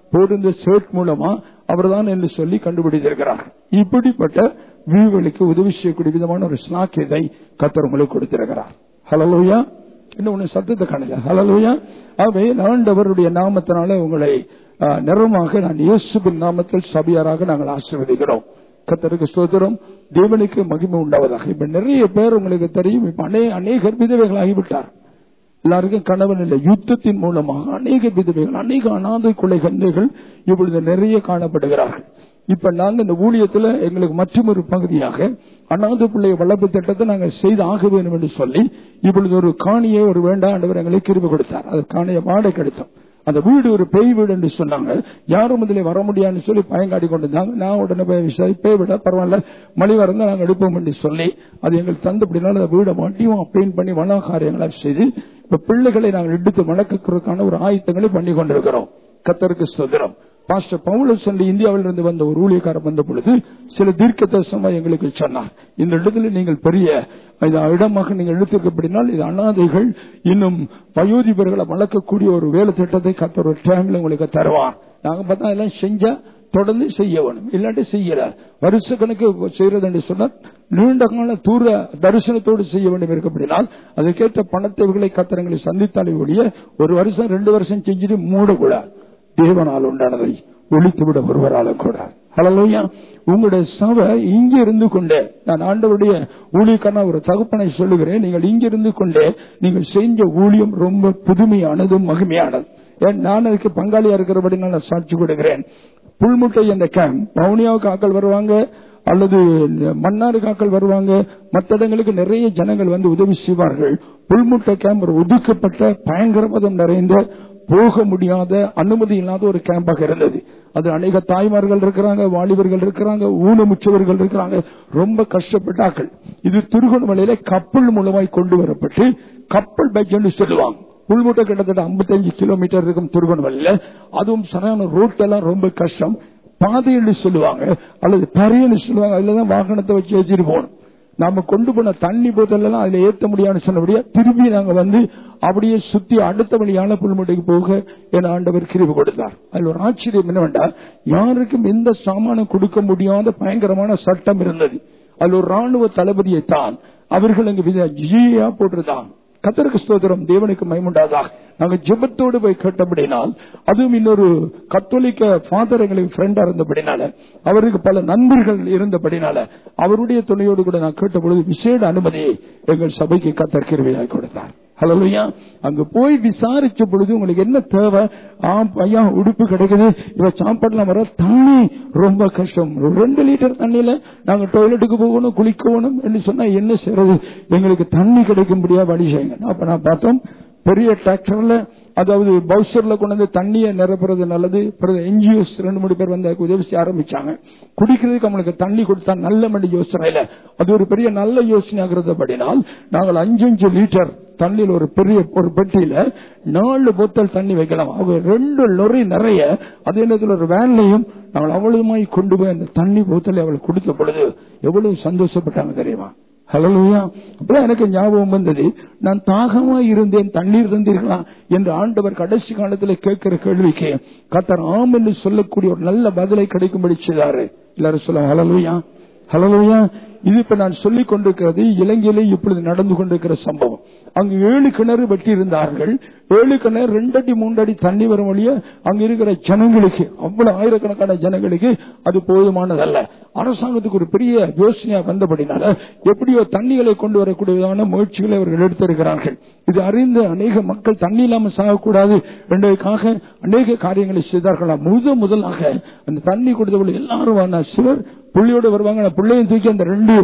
போட்டிருந்த ஷர்ட் மூலமா அவர்தான் என்று சொல்லி கண்டுபிடித்திருக்கிறார் இப்படிப்பட்ட வியூகளுக்கு உதவி செய்யக்கூடிய விதமான ஒரு ஸ்நாக்கியதை கத்தர் உங்களுக்கு கொடுத்திருக்கிறார் ஹலலோயா இன்னும் ஒண்ணு சத்தத்தை காணல ஹலலோயா ஆகவே ஆண்டவருடைய நாமத்தினால உங்களை ஆ, நிறமாக நான் இயேசுவின் நாமத்தில் சபையாராக நாங்கள் ஆசீர்வதிக்கிறோம் கத்தருக்கு ஸ்தோத்திரம் தேவனுக்கு மகிமை உண்டாவதாக இப்ப நிறைய பேர் உங்களுக்கு தெரியும் இப்ப அநே அநேகர் விதவைகள் ஆகிவிட்டார் எல்லாருக்கும் கணவன் இல்லை யுத்தத்தின் மூலமாக அநேக விதவைகள் அநேக அனாதை கொலை கந்தைகள் இப்பொழுது நிறைய காணப்படுகிறார்கள் இப்ப நாங்க இந்த ஊழியத்துல எங்களுக்கு மற்றொரு பகுதியாக அனாதை பிள்ளை வளர்ப்பு திட்டத்தை நாங்க செய்து ஆக வேண்டும் என்று சொல்லி இப்பொழுது ஒரு காணியை ஒரு வேண்டாண்டவர் எங்களுக்கு கிருபை கொடுத்தார் அது காணியை வாடகை எடுத்தோம் அந்த வீடு ஒரு பேய் வீடு என்று சொன்னாங்க யாரும் முதலே வர முடியாதுன்னு சொல்லி பயங்காடி கொண்டிருந்தாங்க நான் உடனே போய் விசாரி பேய் விட பரவாயில்ல மணி வரந்தா நாங்க எடுப்போம் என்று சொல்லி அது எங்களுக்கு தந்தபடினால அந்த வீடை மாட்டியும் பெயிண்ட் பண்ணி வன காரியங்களை செய்து இப்ப பிள்ளைகளை நாங்கள் எடுத்து வளர்க்கறதுக்கான ஒரு ஆயத்தங்களை பண்ணி கொண்டிருக்கிறோம் கத்தருக்கு சுதந்திரம் பாஸ்டர் பவுலஸ் என்று இந்தியாவிலிருந்து வந்த ஒரு ஊழியக்காரர் வந்த பொழுது சில தீர்க்க தரிசனமா எங்களுக்கு சொன்னார் இந்த இடத்துல நீங்கள் பெரிய இந்த இடமாக நீங்கள் எடுத்திருக்கப்படினால் இது அனாதைகள் இன்னும் வயோதிபர்களை வளர்க்கக்கூடிய ஒரு வேலை திட்டத்தை கத்தர் ஒரு டைம்ல உங்களுக்கு தருவார் நாங்க பார்த்தா எல்லாம் செஞ்சா தொடர்ந்து செய்ய வேணும் இல்லாட்டி செய்யல வருஷ கணக்கு செய்யறது என்று சொன்னால் நீண்ட கால தூர தரிசனத்தோடு செய்ய வேண்டும் இருக்கப்படினால் அதுக்கேற்ற பணத்தேவைகளை கத்திரங்களை சந்தித்தாலே ஒழிய ஒரு வருஷம் ரெண்டு வருஷம் செஞ்சுட்டு மூடக்கூடாது தேவனால் உண்டானதை ஒழித்து விட ஒருவரால கூட ஹலோயா உங்களுடைய சபை இங்க இருந்து கொண்டே நான் ஆண்டவருடைய ஊழியக்கான ஒரு தகுப்பனை சொல்லுகிறேன் நீங்கள் இங்க இருந்து கொண்டே நீங்கள் செஞ்ச ஊழியம் ரொம்ப புதுமையானதும் மகிமையானது ஏன் நான் அதுக்கு பங்காளியா இருக்கிறபடி நான் சாட்சி கொடுக்கிறேன் புல்முட்டை என்ற கேம்ப் வவுனியாவுக்கு ஆக்கள் வருவாங்க அல்லது மன்னாரு காக்கள் வருவாங்க மற்ற இடங்களுக்கு நிறைய ஜனங்கள் வந்து உதவி செய்வார்கள் புல்முட்டை கேம்ப் ஒரு ஒதுக்கப்பட்ட பயங்கரவாதம் நிறைந்த போக முடியாத அனுமதி இல்லாத ஒரு கேம்பாக இருந்தது அது அநேக தாய்மார்கள் இருக்கிறாங்க வாலிபர்கள் இருக்கிறாங்க ஊனமுற்றவர்கள் இருக்கிறாங்க ரொம்ப கஷ்டப்பட்டாக்கள் இது திருகோணமலையில கப்பல் மூலமாய் கொண்டு வரப்பட்டு கப்பல் பேட்ச் என்று சொல்லுவாங்க புல்முட்டை கிட்டத்தட்ட 55 கிலோமீட்டர் இருக்கும் திருகோணமலையில அதுவும் சரியான ரோட் எல்லாம் ரொம்ப கஷ்டம் பாதை என்று சொல்லுவாங்க அல்லது தரையன்னு சொல்லுவாங்க அதுலதான் வாகனத்தை வச்சு வச்சுட்டு போகணும் நாம கொண்டு போன தண்ணி போத்தல் எல்லாம் அதுல ஏத்த முடியாதுன்னு சொன்னபடியா திரும்பி நாங்க வந்து அப்படியே சுத்தி அடுத்த வழியான புல்முட்டைக்கு போக என ஆண்டவர் கிருபி கொடுத்தார் அதுல ஒரு ஆச்சரியம் என்னவென்றா யாருக்கும் எந்த சாமானம் கொடுக்க முடியாத பயங்கரமான சட்டம் இருந்தது அதுல ஒரு ராணுவ தளபதியை தான் அவர்கள் அங்கு வித ஜியா போட்டிருந்தாங்க கத்தருக்கு ஸ்தோத்திரம் தேவனுக்கு மைமுண்டாதாக நாங்க ஜெபத்தோடு போய் கேட்டபடினால் அதுவும் இன்னொரு கத்தோலிக்க ஃபாதர் எங்களுக்கு ஃப்ரெண்டா இருந்தபடினால அவருக்கு பல நண்பர்கள் இருந்தபடினால அவருடைய துணையோடு கூட நான் கேட்ட பொழுது விசேட அனுமதியை எங்கள் சபைக்கு கத்தர் கிருவையாக கொடுத்தார் ஹலோயா அங்க போய் விசாரிச்ச பொழுது உங்களுக்கு என்ன தேவை ஆம் ஐயா உடுப்பு கிடைக்குது இவ சாப்பாடுலாம் வர தண்ணி ரொம்ப கஷ்டம் ஒரு ரெண்டு லிட்டர் தண்ணியில நாங்க டாய்லெட்டுக்கு போகணும் குளிக்கணும் என்று சொன்னா என்ன செய்யறது எங்களுக்கு தண்ணி கிடைக்கும்படியா வழி செய்யுங்க அப்ப நான் பார்த்தோம் பெரிய டிராக்டர்ல அதாவது பவுசர்ல கொண்டு வந்து தண்ணியை நிரப்புறது நல்லது என்ஜிஓஸ் ரெண்டு மூணு பேர் வந்து அதுக்கு உதவி செய்ய ஆரம்பிச்சாங்க குடிக்கிறதுக்கு அவங்களுக்கு தண்ணி கொடுத்தா நல்ல மணி யோசனையில அது ஒரு பெரிய நல்ல யோசனை ஆகிறதுபடினால் நாங்கள் அஞ்சு அஞ்சு லிட்டர் தண்ணியில் ஒரு பெரிய ஒரு பெட்டியில நாலு போத்தல் தண்ணி வைக்கலாம் அவங்க ரெண்டு லொரி நிறைய அதே நேரத்தில் ஒரு வேன்லையும் நாங்கள் அவ்வளவுமாய் கொண்டு போய் அந்த தண்ணி போத்தலை அவளுக்கு கொடுத்த பொழுது எவ்வளவு சந்தோஷப்பட்டாங்க தெரியுமா ஹலோயா அப்பதான் எனக்கு ஞாபகம் வந்தது நான் தாகமா இருந்தேன் தண்ணீர் தந்தீர்களா என்று ஆண்டவர் கடைசி காலத்தில் கேட்கிற கேள்விக்கு கத்தர் ஆம் என்று சொல்லக்கூடிய ஒரு நல்ல பதிலை கிடைக்கும்படி செய்தாரு எல்லாரும் சொல்ல ஹலலூயா ஹலலூயா இது இப்ப நான் சொல்லிக் கொண்டிருக்கிறது இலங்கையிலே இப்பொழுது நடந்து கொண்டிருக்கிற சம்பவம் அங்கு ஏழு கிணறு வெட்டி இருந்தார்கள் ஏழு கிணறு ரெண்டடி மூன்றடி தண்ணி வரும் வழிய அங்க இருக்கிற ஜனங்களுக்கு அவ்வளவு ஆயிரக்கணக்கான ஜனங்களுக்கு அது போதுமானதல்ல அரசாங்கத்துக்கு ஒரு பெரிய யோசனையா வந்தபடினால எப்படியோ தண்ணிகளை கொண்டு வரக்கூடியதான முயற்சிகளை அவர்கள் எடுத்திருக்கிறார்கள் இது அறிந்து அநேக மக்கள் தண்ணி இல்லாம சாகக்கூடாது என்பதற்காக அநேக காரியங்களை செய்தார்களாம் முத முதலாக அந்த தண்ணி கொடுத்தவர்கள் எல்லாரும் சிலர் புள்ளியோட வருவாங்க பிள்ளையும் தூக்கி அந்த ரெண்டு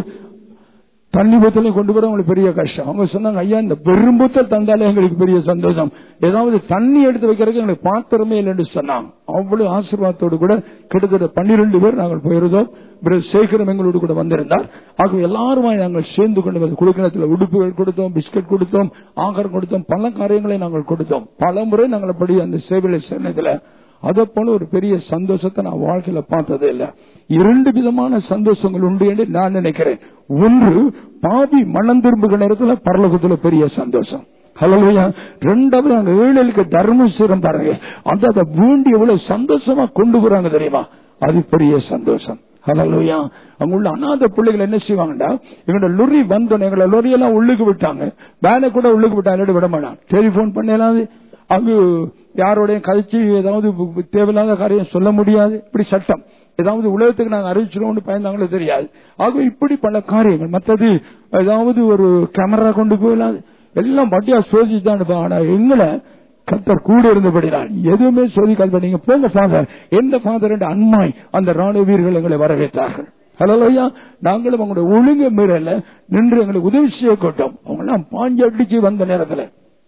தண்ணி போத்தலையும் கொண்டு வர அவங்களுக்கு பெரிய கஷ்டம் அவங்க சொன்னாங்க ஐயா இந்த பெரும்பூத்தல் தந்தாலே எங்களுக்கு பெரிய சந்தோஷம் ஏதாவது தண்ணி எடுத்து வைக்கிறதுக்கு எங்களுக்கு பாத்திரமே இல்லைன்னு சொன்னாங்க அவ்வளவு ஆசீர்வாதத்தோடு கூட கிட்டத்தட்ட பன்னிரண்டு பேர் நாங்கள் போயிருந்தோம் பிறகு சேகரம் எங்களோடு கூட வந்திருந்தார் ஆக எல்லாருமே நாங்கள் சேர்ந்து கொண்டு வந்து குடுக்கணத்தில் உடுப்புகள் கொடுத்தோம் பிஸ்கட் கொடுத்தோம் ஆகாரம் கொடுத்தோம் பல காரியங்களை நாங்கள் கொடுத்தோம் பல முறை நாங்கள் அப்படி அந்த சேவையில சேர்ந்ததுல அதை போல ஒரு பெரிய சந்தோஷத்தை நான் வாழ்க்கையில பார்த்ததே இல்ல இரண்டு விதமான சந்தோஷங்கள் உண்டு என்று நான் நினைக்கிறேன் ஒன்று பாவி மனம் திரும்புகிற நேரத்துல பரலோகத்துல பெரிய சந்தோஷம் ஹலோயா ரெண்டாவது அங்க ஏழைகளுக்கு தர்மசுரம் பாருங்க அந்த அதை வேண்டி எவ்வளவு சந்தோஷமா கொண்டு போறாங்க தெரியுமா அது பெரிய சந்தோஷம் ஹலோயா அங்க உள்ள அநாத பிள்ளைகள் என்ன செய்வாங்கடா எங்களோட லொரி வந்தோம் எங்களை லொரியெல்லாம் உள்ளுக்கு விட்டாங்க வேலை கூட உள்ளுக்கு விட்டாங்க விட மாட்டான் டெலிபோன் பண்ணலாது அங்கு யாரோடையும் கழிச்சு ஏதாவது தேவையில்லாத காரியம் சொல்ல முடியாது இப்படி சட்டம் ஏதாவது உலகத்துக்கு நாங்க அறிவிச்சிருவோம்னு பயந்தாங்களோ தெரியாது ஆகவே இப்படி பல காரியங்கள் மற்றது ஏதாவது ஒரு கேமரா கொண்டு போயிடாது எல்லாம் பட்டியா சோதிச்சுதான் ஆனா எங்களை கத்தர் கூட இருந்தபடினால் எதுவுமே சோதிக்காத நீங்க போங்க ஃபாதர் எந்த ஃபாதர் என்று அன்மாய் அந்த ராணுவ வீரர்கள் எங்களை வரவேற்றார்கள் ஹலோயா நாங்களும் அவங்களுடைய ஒழுங்கு மீறல நின்று எங்களுக்கு உதவி செய்ய கொட்டோம் அவங்க எல்லாம் பாஞ்சு அடிச்சு வந்த நேரத்தில்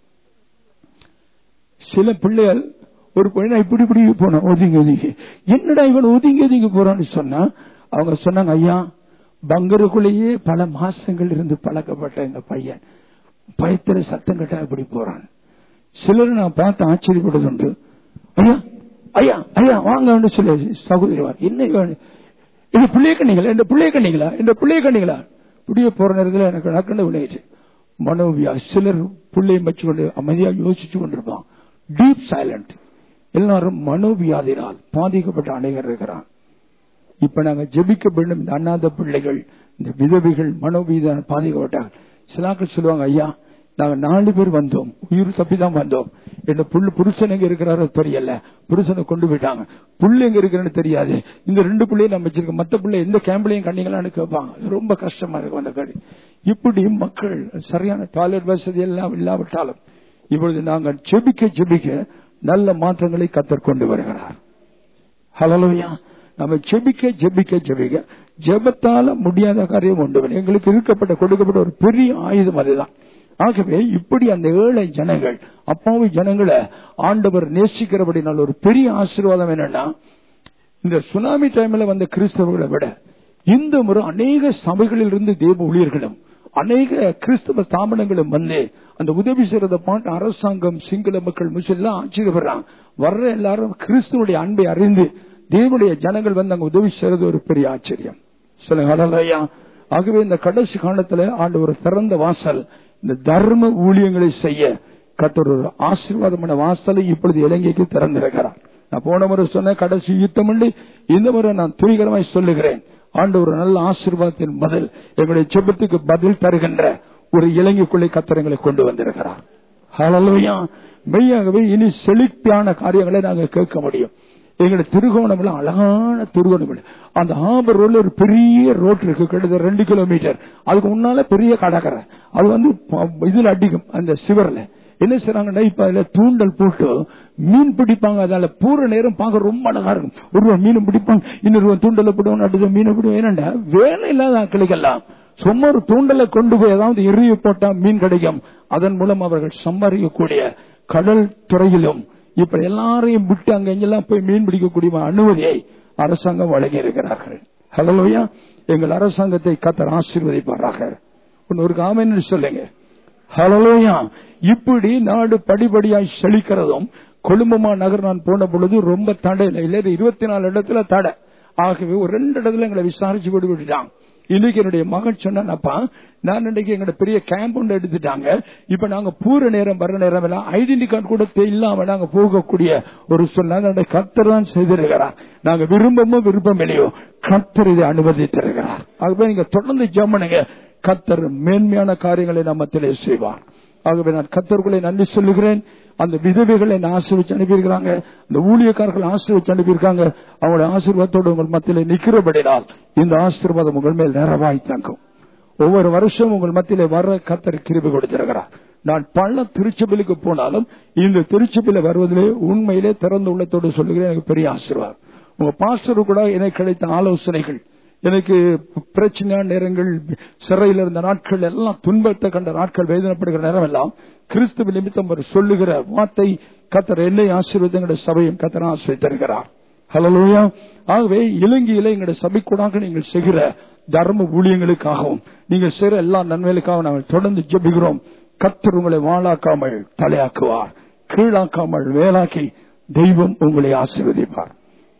சில பிள்ளைகள் ஒரு பையனை இப்படி இப்படி போனான் ஒதுங்கி ஒதுங்கி என்னடா இவன் ஒதுங்கி ஒதுங்கி போறான்னு சொன்னா அவங்க சொன்னாங்க ஐயா பங்கருக்குள்ளேயே பல மாசங்கள் இருந்து பழக்கப்பட்ட இந்த பையன் பயத்துல சத்தம் கட்டா இப்படி போறான் சிலர் நான் பார்த்து ஆச்சரியப்பட்டது உண்டு ஐயா ஐயா ஐயா வாங்க சொல்லி சகோதரிவார் என்ன இவன்? இது பிள்ளைய கண்ணிங்களா இந்த பிள்ளைய கண்ணிங்களா இந்த பிள்ளைய கண்ணிங்களா இப்படியே போற நேரத்தில் எனக்கு நக்கண்டு விளையாச்சு மனோவியா சிலர் பிள்ளையை வச்சுக்கொண்டு அமைதியா யோசிச்சு கொண்டிருப்பான் டீப் சைலண்ட் எல்லாரும் மனோவியாதினால் பாதிக்கப்பட்ட அநேகர் இருக்கிறான் இப்ப நாங்க ஜெபிக்க வேண்டும் இந்த அண்ணாத பிள்ளைகள் இந்த விதவிகள் மனோவீதான் பாதிக்கப்பட்டாங்க சிலாக்கள் சொல்லுவாங்க ஐயா நாங்க நாலு பேர் வந்தோம் உயிர் தப்பிதான் வந்தோம் என்ன புல்லு புருஷன் எங்க இருக்கிறாரோ தெரியல புருஷனை கொண்டு போயிட்டாங்க புல்லு எங்க இருக்கிறன்னு தெரியாது இந்த ரெண்டு பிள்ளையும் நம்ம வச்சிருக்கோம் மத்த பிள்ளை எந்த கேம்ப்லயும் கண்ணீங்களான்னு கேட்பாங்க அது ரொம்ப கஷ்டமா இருக்கும் அந்த கடி இப்படி மக்கள் சரியான டாய்லெட் வசதி எல்லாம் இல்லாவிட்டாலும் இப்பொழுது நாங்கள் ஜெபிக்க ஜெபிக்க நல்ல மாற்றங்களை கத்தர் கொண்டு வருகிறார் ஹலோயா நம்ம ஜெபிக்க ஜெபிக்க ஜெபிக்க ஜெபத்தால முடியாத காரியம் உண்டு எங்களுக்கு இருக்கப்பட்ட கொடுக்கப்பட்ட ஒரு பெரிய ஆயுதம் அதுதான் ஆகவே இப்படி அந்த ஏழை ஜனங்கள் அப்பாவி ஜனங்களை ஆண்டவர் நேசிக்கிறபடினால் ஒரு பெரிய ஆசீர்வாதம் என்னன்னா இந்த சுனாமி டைம்ல வந்த கிறிஸ்தவர்களை விட இந்த முறை அநேக சபைகளில் இருந்து தேவ ஊழியர்களும் அநேக கிறிஸ்தவ ஸ்தாபனங்களும் வந்து அந்த உதவி செய்யறத பாட்டு அரசாங்கம் சிங்கள மக்கள் முஸ்லாம் ஆச்சரியப்படுறாங்க வர்ற எல்லாரும் கிறிஸ்துவனுடைய அன்பை அறிந்து தேவனுடைய ஜனங்கள் வந்து அங்க உதவி செய்யறது ஒரு பெரிய ஆச்சரியம் சொல்லுங்க ஐயா ஆகவே இந்த கடைசி காலத்துல ஆண்டு ஒரு திறந்த வாசல் இந்த தர்ம ஊழியங்களை செய்ய கத்தர் ஒரு ஆசீர்வாதமான வாசலை இப்பொழுது இலங்கைக்கு திறந்திருக்கிறார் நான் போன முறை சொன்ன கடைசி யுத்தம் உண்டு இந்த முறை நான் துணிகரமாய் சொல்லுகிறேன் ஆண்டு ஒரு நல்ல ஆசீர்வாதத்தின் பதில் எங்களுடைய செபத்துக்கு பதில் தருகின்ற ஒரு இலங்கைக்குள்ளே கத்தரங்களை கொண்டு வந்திருக்கிறார் ஹalleluya மெய்யாகவே இனி செழிப்பான காரியங்களை நாங்க கேட்க முடியும் எங்களுடைய திருகோணம்ல அழகான திருகோணம் அந்த ஆபர் ரோட்ல ஒரு பெரிய ரோட் இருக்கு கிட்டத்தட்ட ரெண்டு கிலோமீட்டர் அதுக்கு முன்னால பெரிய கடற்கரை அது வந்து ப- இதுல அடிக்கும் அந்த சிவர்ல என்ன செய்றாங்கன்னா இப்ப அதுல தூண்டல் போட்டு மீன் பிடிப்பாங்க அதனால பூர நேரம் பார்க்க ரொம்ப அழகா இருக்கும் ஒருவன் மீன் பிடிப்பாங்க இன்னொரு தூண்டலை போடுவாங்க அடுத்த மீனை பிடிவாங்க ஏனண்டா வேலை இல்லாத ஆட்களுக்கெல்லாம் சும்மா ஒரு தூண்டலை கொண்டு போய் ஏதாவது எரிய போட்டா மீன் கிடைக்கும் அதன் மூலம் அவர்கள் சம்பாதிக்கக்கூடிய கடல் துறையிலும் இப்ப எல்லாரையும் விட்டு அங்க எங்கெல்லாம் போய் மீன் பிடிக்கக்கூடிய அனுமதியை அரசாங்கம் வழங்கி இருக்கிறார்கள் ஹலோயா எங்கள் அரசாங்கத்தை கத்தர் ஆசீர்வதிப்பாராக ஒரு காமென்னு சொல்லுங்க ஹலோயா இப்படி நாடு படிப்படியாய் செழிக்கிறதும் கொழும்புமா நகர் நான் போன பொழுது ரொம்ப தடை இல்லை இல்ல இருபத்தி நாலு இடத்துல தடை ஆகவே ஒரு ரெண்டு இடத்துல எங்களை விசாரிச்சு போட்டு விட்டுட்டாங்க இன்னைக்கு என்னுடைய மகன் சொன்னாப்பா நான் இன்னைக்கு எங்களோட பெரிய கேம்ப் ஒன்று எடுத்துட்டாங்க இப்ப நாங்க பூர நேரம் வர நேரம் எல்லாம் ஐடென்டி கார்டு கூட தே- இல்லாம நாங்க போகக்கூடிய ஒரு சொன்ன கத்தர் தான் செய்திருக்கிறார் நாங்க விரும்பமோ விருப்பம் இல்லையோ கத்தர் இதை அனுமதித்திருக்கிறார் ஆகவே நீங்க தொடர்ந்து ஜம்முனுங்க கத்தர் மேன்மையான காரியங்களை நம்மத்திலே செய்வார் ஆகவே நான் கத்தர்களை நன்றி சொல்லுகிறேன் அந்த விதவைகளை என்ன ஆசீர்வச்சு அனுப்பியிருக்கிறாங்க அந்த ஊழியக்காரர்கள் ஆசீர்வச்சு அனுப்பியிருக்காங்க அவங்களுடைய ஆசீர்வாதத்தோடு உங்கள் மத்தியிலே நிக்கிறபடினால் இந்த ஆசீர்வாதம் உங்கள் மேல் நேரவாய் தங்கும் ஒவ்வொரு வருஷம் உங்கள் மத்தியிலே வர கத்தர் கிருபை கொடுத்திருக்கிறார் நான் பல திருச்சபைக்கு போனாலும் இந்த திருச்சபையில வருவதிலே உண்மையிலே திறந்த உள்ளத்தோடு சொல்லுகிறேன் எனக்கு பெரிய ஆசீர்வாதம் உங்க பாஸ்டரு கூட எனக்கு கிடைத்த ஆலோசனைகள் எனக்கு பிரச்சனையான நேரங்கள் சிறையில் இருந்த நாட்கள் எல்லாம் துன்பத்தை கண்ட நாட்கள் வேதனைப்படுகிற நேரம் எல்லாம் கிறிஸ்துவ நிமித்தம் அவர் சொல்லுகிற வார்த்தை கத்தர் என்னை ஆசீர்வதங்களுடைய சபையும் கத்தர் ஆசிரியத்திருக்கிறார் ஹலோயா ஆகவே இலங்கையில எங்களுடைய சபைக்கூடாக நீங்கள் செய்கிற தர்ம ஊழியங்களுக்காகவும் நீங்கள் செய்கிற எல்லா நன்மைகளுக்காகவும் நாங்கள் தொடர்ந்து ஜெபிக்கிறோம் கத்தர் உங்களை வாழாக்காமல் தலையாக்குவார் கீழாக்காமல் வேலாக்கி தெய்வம் உங்களை ஆசீர்வதிப்பார்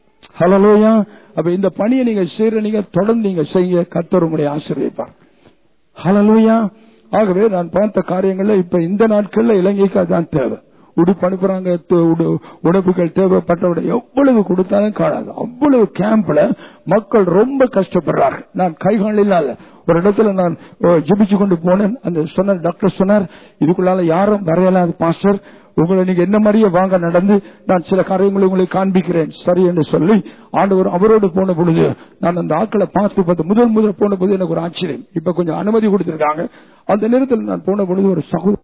ஹலலோயா அப்ப இந்த பணியை நீங்க செய்யற நீங்க தொடர்ந்து நீங்க செய்ய கத்தர் உங்களை ஆசீர்வதிப்பார் ஹலலோயா ஆகவே நான் பார்த்த காரியங்கள்ல இப்ப இந்த நாட்கள்ல இலங்கைக்கு அதான் தேவை உடுப்பு அனுப்புறாங்க து- உடு- உடுப்புகள் தேவைப்பட்டவிட எவ்வளவு கொடுத்தாலும் காணாது அவ்வளவு கேம்ப்ல மக்கள் ரொம்ப கஷ்டப்படுறார்கள் நான் கைகால் இல்லாத ஒரு இடத்துல நான் அஹ், ஜெபிச்சு கொண்டு போனேன் அந்த சொன்ன டாக்டர் சொன்னார் இதுக்குள்ளால யாரும் வரையலாது பாஸ்டர் உங்களை நீங்க என்ன மாதிரியே வாங்க நடந்து நான் சில காரியங்களை உங்களுக்கு காண்பிக்கிறேன் சரி என்று சொல்லி ஆண்டவர் அவரோடு போன பொழுது நான் அந்த ஆட்களை பார்த்து பார்த்து முதல் முதல் போன பொழுது எனக்கு ஒரு ஆச்சரியம் இப்ப கொஞ்சம் அனுமதி கொடுத்திருக்காங்க அந்த நேரத்தில் நான் போன பொழுது ஒரு சகோதர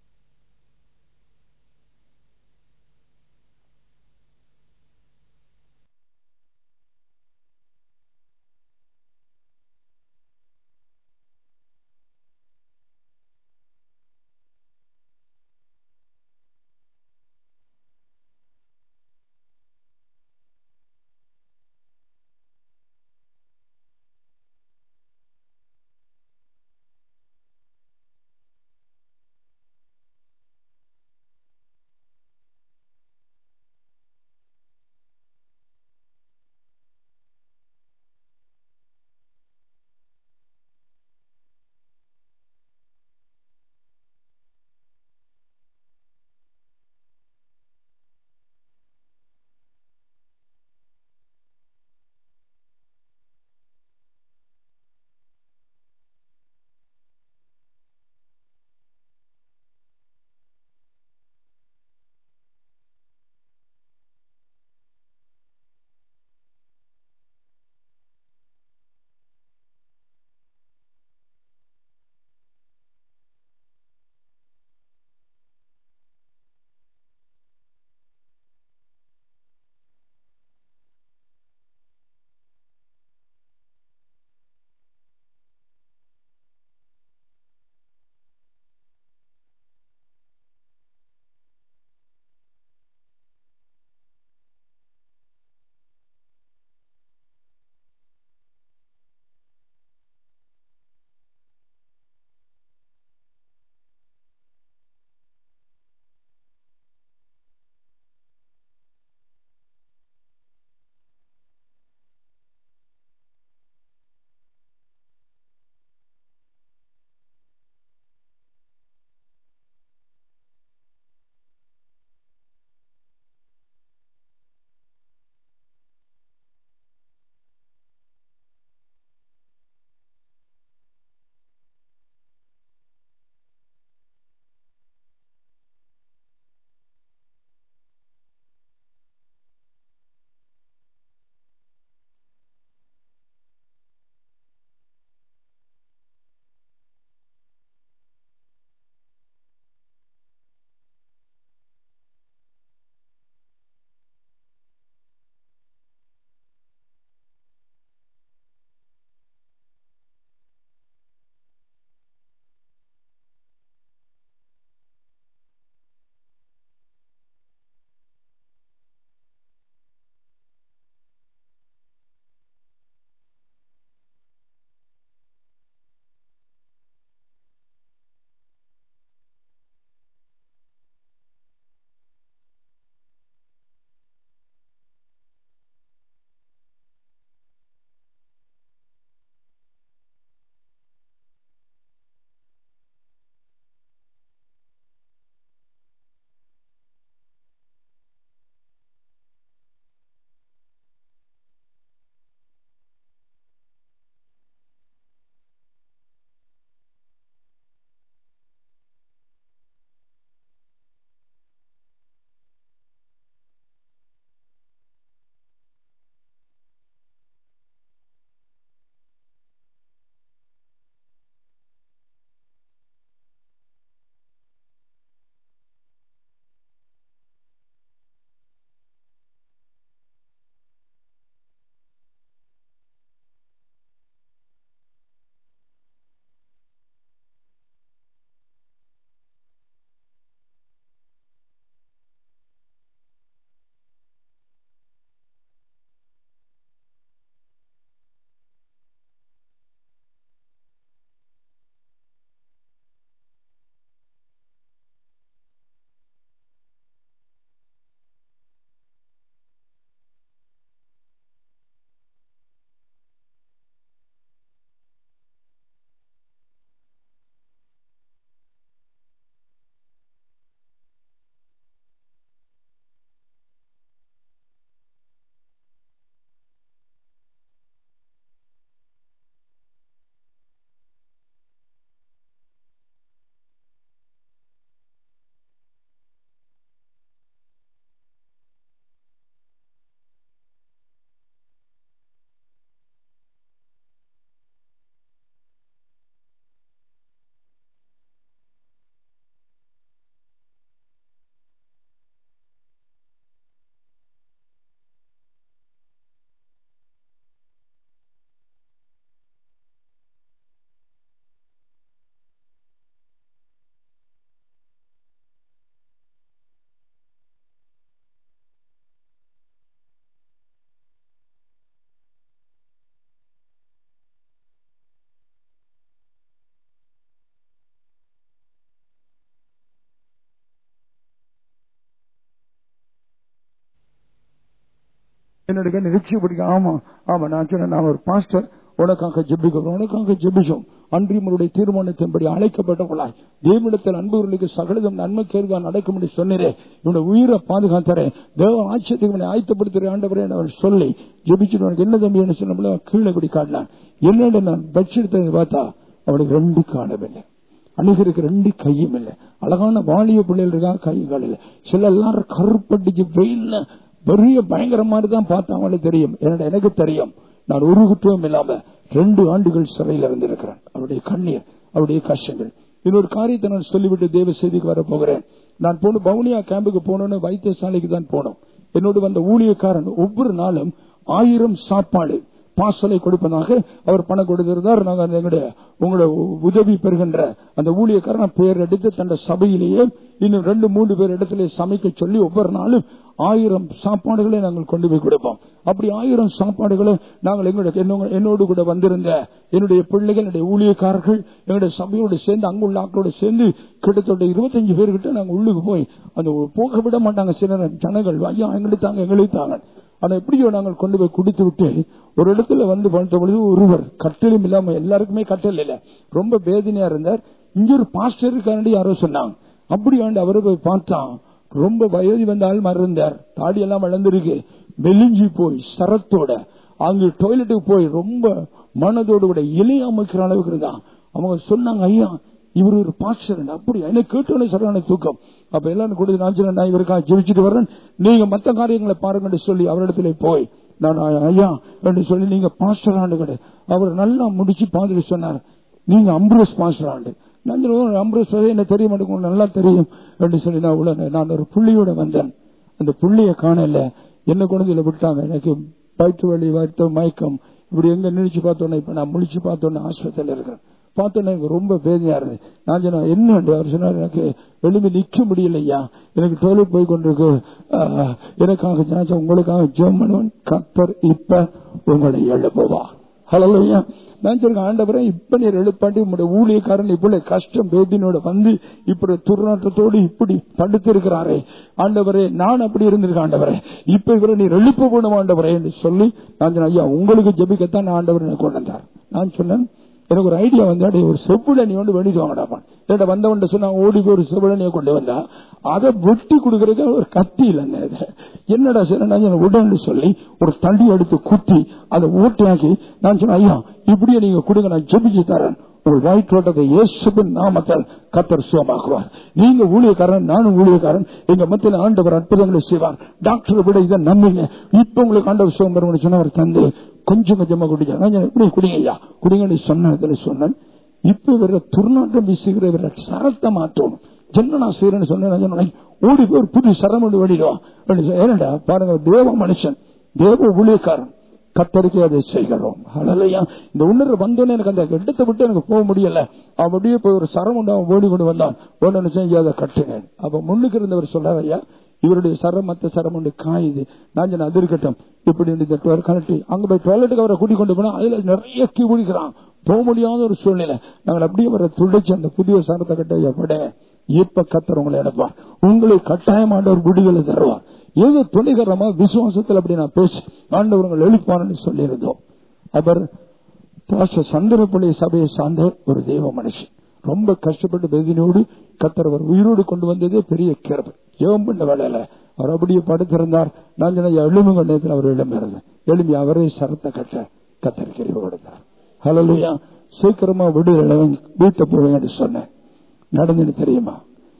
என்னோட நிகழ்ச்சி பிடிக்க ஆமா ஆமா நான் சொன்னேன் நான் ஒரு பாஸ்டர் உனக்காக ஜெபிக்கிறோம் உனக்காக ஜெபிச்சோம் அன்றியமருடைய தீர்மானத்தின்படி அழைக்கப்பட்டவர்களாய் தேவனிடத்தில் அன்புகளுக்கு சகலிதம் நன்மை கேள்வா நடக்கும் என்று சொன்னீரே இவனை உயிரை பாதுகாத்தரேன் தேவ ஆட்சியத்துக்கு இவனை ஆயத்தப்படுத்துகிற ஆண்டவரே என்று அவர் சொல்லி ஜெபிச்சுட்டு உனக்கு என்ன தம்பி என்ன சொன்ன கீழே இப்படி காட்டினான் என்னென்ன நான் பெட்ஷீட் பார்த்தா அவனுக்கு ரெண்டு காணவில்லை அணுகருக்கு ரெண்டு கையும் இல்லை அழகான வாலிய பிள்ளைகள் இருக்கா கை கால் இல்லை சில எல்லாரும் கருப்பட்டிச்சு வெயில்ல பெரிய பயங்கர மாதிரி தான் பார்த்தா அவனுக்கு தெரியும் என்னோட எனக்கு தெரியும் நான் ஒரு குற்றமும் இல்லாம ரெண்டு ஆண்டுகள் சிறையில் இருந்திருக்கிறேன் அவருடைய கண்ணீர் அவருடைய கஷ்டங்கள் இன்னொரு காரியத்தை நான் சொல்லிவிட்டு தேவ செய்திக்கு வர போகிறேன் நான் போன பவுனியா கேம்புக்கு போனோன்னு வைத்தியசாலைக்கு தான் போனோம் என்னோடு வந்த ஊழியக்காரன் ஒவ்வொரு நாளும் ஆயிரம் சாப்பாடு பாசலை கொடுப்பதாக அவர் பணம் கொடுத்திருந்தார் நாங்க அந்த எங்களுடைய உங்களோட உதவி பெறுகின்ற அந்த ஊழியக்காரன் பெயர் எடுத்து தன் சபையிலேயே இன்னும் ரெண்டு மூன்று பேர் இடத்துல சமைக்க சொல்லி ஒவ்வொரு நாளும் ஆயிரம் சாப்பாடுகளை நாங்கள் கொண்டு போய் கொடுப்போம் அப்படி ஆயிரம் சாப்பாடுகளை நாங்கள் எங்களுடைய என்னோட- என்னோடு கூட வந்திருந்த என்னுடைய பிள்ளைகள் என்னுடைய ஊழியக்காரர்கள் எங்களுடைய சபையோடு சேர்ந்து அங்குள்ள ஆக்களோடு சேர்ந்து கிட்டத்தட்ட இருபத்தஞ்சு பேர்கிட்ட நாங்கள் உள்ளுக்கு போய் அந்த போக விட மாட்டாங்க சில ஜனங்கள் ஐயா எங்களுக்கு தாங்க எங்களுக்கு தாங்க ஆனா எப்படியோ நாங்கள் கொண்டு போய் குடித்து விட்டு ஒரு இடத்துல வந்து பார்த்த பொழுது ஒருவர் கட்டலும் இல்லாம எல்லாருக்குமே கட்டல் இல்ல ரொம்ப வேதனையா இருந்தார் இங்க ஒரு பாஸ்டர் இருக்காண்டி யாரோ சொன்னாங்க அப்படி ஆண்டு அவரை போய் பார்த்தா ரொம்ப வயது வந்த ஆள் மாதிரி இருந்தார் தாடி எல்லாம் வளர்ந்துருக்கு மெலிஞ்சி போய் சரத்தோட அங்கு டாய்லெட்டுக்கு போய் ரொம்ப மனதோடு கூட இலைய அமைக்கிற அளவுக்கு இருந்தான் அவங்க சொன்னாங்க ஐயா இவர் ஒரு பாஸ்டர் அப்படி எனக்கு கேட்டோன்னே சரியான தூக்கம் அப்ப எல்லாரும் கூட நான் சொன்னேன், நான் இவருக்காக ஜெபிச்சுட்டு வரேன் நீங்க மத்த காரியங்களை பாருங்கன்னு சொல்லி அவரிடத்துல போய் நான் ஐயா என்று சொல்லி நீங்க பாஸ்டர் ஆண்டு கிடையாது அவர் நல்லா முடிச்சு பார்த்துட்டு சொன்னார் நீங்க அம்ப்ரோஸ் பாஸ்டர் ஆண்டு நான் சொன்னேன், அம்ப்ரோஸ் என்ன தெரிய மாட்டேங்க நல்லா தெரியும் என்று சொல்லி நான் உள்ள நான் ஒரு புள்ளியோட வந்தேன் அந்த புள்ளிய காணல என்ன குழந்தையில விட்டாங்க எனக்கு வயிற்று வலி வயிற்று மயக்கம் இப்படி எங்க நினைச்சு பார்த்தோன்னே இப்ப நான் முழிச்சு பார்த்தோன்னே ஆஸ்பத்திரியில இருக்கிறேன் பார்த்தோன்னே எனக்கு ரொம்ப வேதனையா இருந்தது நான் சொன்னேன் என்ன அவர் சொன்னார் எனக்கு எழுப்பி நிக்க முடியலையா எனக்கு டாய்லெட் போய் கொண்டிருக்கு ஆஹ், எனக்காக ஜாச்சா உங்களுக்காக ஜெபம் பண்ணுவன் கத்தர் இப்ப உங்களை எழுப்புவா ஹலோயா நான் சொல்றேன் ஆண்டவரே இப்ப நீர் எழுப்பாட்டி உங்களுடைய ஊழியக்காரன் இவ்வளவு கஷ்டம் வேதினோட வந்து இப்படி துர்நாற்றத்தோடு இப்படி படுத்திருக்கிறாரே ஆண்டவரே நான் அப்படி இருந்திருக்கேன் ஆண்டவரே இப்ப இவரை நீர் எழுப்ப போடும் ஆண்டவரே என்று சொல்லி நான் சொன்னேன் ஐயா உங்களுக்கு ஜெபிக்கத்தான் நான் ஆண்டவர் எனக்கு கொண்டு வந்தார் நான் சொன்னேன் எனக்கு ஒரு ஐடியா வந்து அடே ஒரு செவ்விழனி ஒன்று வேண்டிட்டு வாங்கடாப்பான் ஏட்ட வந்தவன் சொன்னா ஓடி போய் ஒரு செவ்விழனியை கொண்டு வந்தா அதை வெட்டி கொடுக்கறதுக்கு ஒரு கத்தி இல்லைங்க இது. என்னடா சார் உடனே சொல்லி ஒரு தண்டி எடுத்து குத்தி அதை ஓட்டையாக்கி நான் சொன்னேன் ஐயா இப்படியே நீங்க கொடுங்க நான் ஜெபிச்சு தரேன் உங்கள் வயிற்றோட்டத்தை இயேசுவின் நாமத்தால் கத்தர் சுகமாக்குவார் நீங்க ஊழியக்காரன் நானும் ஊழியக்காரன் எங்க மத்தியில் ஆண்டவர் அற்புதங்களை செய்வார் டாக்டரை விட இதை நம்புங்க இப்ப உங்களுக்கு ஆண்டவர் சுகம் வரும்னு சொன்ன அவர் தந்து கொஞ்சம் கொஞ்சமா குடிச்சா நான் சொன்னேன், இப்படி குடிங்க ஐயா குடிங்கன்னு சொன்னதுல சொன்னேன் இப்ப இவர துர்நாற்றம் வீசுகிற இவர சரத்தை மாற்றணும் என்ன நான் செய்யறேன்னு சொன்னேன் நான் சொன்னேன், ஓடி போய் ஒரு புது சரம் ஒன்று ஓடிடுவான் ஏனடா பாருங்க தேவ மனுஷன் தேவ ஊழியக்காரன் கத்தரிக்கை அதை செய்கிறோம் ஹalleluya. இந்த உணர்வு வந்தோடனே எனக்கு அந்த இடத்தை விட்டு எனக்கு போக முடியல அவன் அப்படியே போய் ஒரு சரம் உண்டு அவன் ஓடி கொண்டு வந்தான் ஒன்னு செஞ்சு அதை கட்டுனேன் அப்ப முன்னுக்கு இருந்தவர் சொல்றாரு ஐயா இவருடைய சரம் மத்த சரம் ஒன்று காயுது நான் சொன்னேன் அது இருக்கட்டும் இப்படி இந்த டோர் கலட்டி அங்க போய் டாய்லெட்டுக்கு அவரை கூட்டிக் கொண்டு போனா அதுல நிறைய கீ குடிக்கிறான் போக முடியாத ஒரு சூழ்நிலை நாங்கள் அப்படியே அவரை துடைச்சு அந்த புதிய சரத்தை கட்ட எப்பட இப்ப கத்தர் உங்களை எடுப்பார் உங்களுக்கு கட்டாயமான ஒரு குடிகளை தருவார் ஏதோ துணிகரமா விசுவாசத்தில் அப்படி நான் பேசி ஆண்டவர் உங்களை எழுப்பான்னு சொல்லியிருந்தோம் அவர் பாஸ்டர் சந்திரப்பள்ளி சபையை சார்ந்த ஒரு தெய்வ மனுஷன் ரொம்ப கஷ்டப்பட்டு வேதனையோடு கத்தர் அவர் உயிரோடு கொண்டு வந்ததே பெரிய கிரபம் ஜெபம் பண்ண வேலையில அவர் அப்படியே படுத்திருந்தார் நான் சொன்ன எலும்புங்க நேரத்தில் அவர் எழும்பிருந்தேன் எழும்பி அவரே சரத்தை கட்ட கத்தர் கிரிவு கொடுத்தார் ஹலோயா சீக்கிரமா விடுதலை வீட்டை போவேன்னு சொன்னேன் நடந்துன்னு தெரியுமா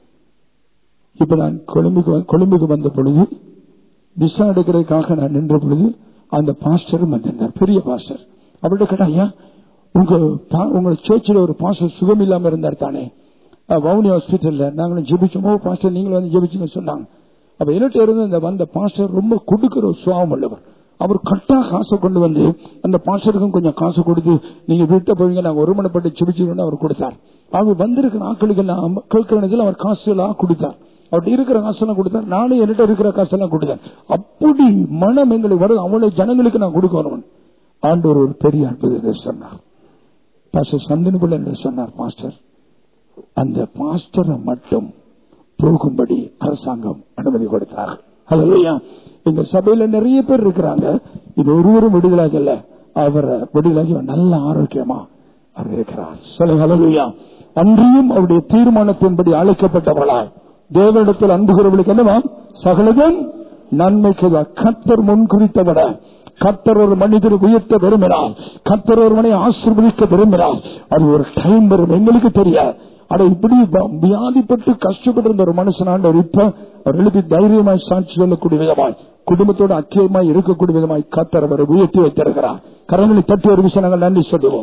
இப்ப நான் கொழும்புக்கு வ- கொழும்புக்கு வந்த பொழுது விசா எடுக்கிறதுக்காக நான் நின்ற பொழுது அந்த பாஸ்டரும் வந்திருந்தார் பெரிய பாஸ்டர் அவர்கிட்ட கேட்டா ஐயா உங்க பா- உங்க சர்ச்சில் ஒரு பாஸ்டர் சுகம் இல்லாம இருந்தார் தானே அஹ், வவுனி ஹாஸ்பிட்டல்ல நாங்களும் ஜெபிச்சோம் ஓ பாஸ்டர் நீங்களும் வந்து ஜெபிச்சுன்னு சொன்னாங்க அப்ப என்னட்ட இருந்து இந்த வந்த பாஸ்டர் ரொம்ப கொடுக்கிற ஒரு சுவாபம் உள்ளவர் அவர் கட்டா காசை கொண்டு வந்து அந்த பாஸ்டருக்கும் கொஞ்சம் காசு கொடுத்து நீங்க வீட்டை போவீங்க நாங்க ஒருமனப்பட்டு ஜெபிச்சுக்கணும்னு அவர் கொடுத்தார் அவர் வந்திருக்கிற ஆட்களுக்கு நான் கேட்கிற அவர் காசு எல்லாம் கொடுத்தார் அவர்கிட்ட இருக்கிற காசெல்லாம் கொடுத்தார் நானும் என்கிட்ட இருக்கிற காசெல்லாம் கொடுத்தேன் அப்படி மனம் எங்களுக்கு வரும் அவ்வளவு ஜனங்களுக்கு நான் கொடுக்கணும் ஆண்டவர் ஒரு பெரிய அற்புதத்தை சொன்னார் பாஸ்டர் சந்தன பிள்ளை என்று சொன்னார் பாஸ்டர் அந்த பாஸ்டரை மட்டும் போகும்படி அரசாங்கம் அனுமதி கொடுத்தார் ஹalleluya இந்த சபையில நிறைய பேர் இருக்கிறாங்க இது ஒருவரும் விடுதலாகல அவரை விடுதலாகி அவர் நல்ல ஆரோக்கியமா அவர் இருக்கிறார் சொல்லுங்க ஹalleluya அன்றியும் அவருடைய தீர்மானத்தின்படி அழைக்கப்பட்டவர்களாய் தேவனிடத்தில் அன்புகிறவர்களுக்கு என்னவா சகலதும் நன்மைக்கு கத்தர் முன்குறித்தவிட கத்தர் ஒரு மனிதரை உயர்த்த விரும்பினார் கத்தர் ஒருவனை ஆசீர்வதிக்க விரும்பினார் அது ஒரு டைம் வரும் எங்களுக்கு தெரியாது அட இப்படி வ- வியாதிப்பட்டு கஷ்டப்பட்டு இருந்த ஒரு மனுஷனாண்டவர் இப்ப அவர் எழுதி தைரியமாய் சாட்சி சொல்லக்கூடிய விதமாய் குடும்பத்தோட அக்கியமாய் இருக்கக்கூடிய விதமாய் கத்தர் அவரை உயர்த்தி வைத்திருக்கிறார் கரங்களை தட்டி ஒரு விஷயம் நாங்கள் நன்றி சொல்லுவோம்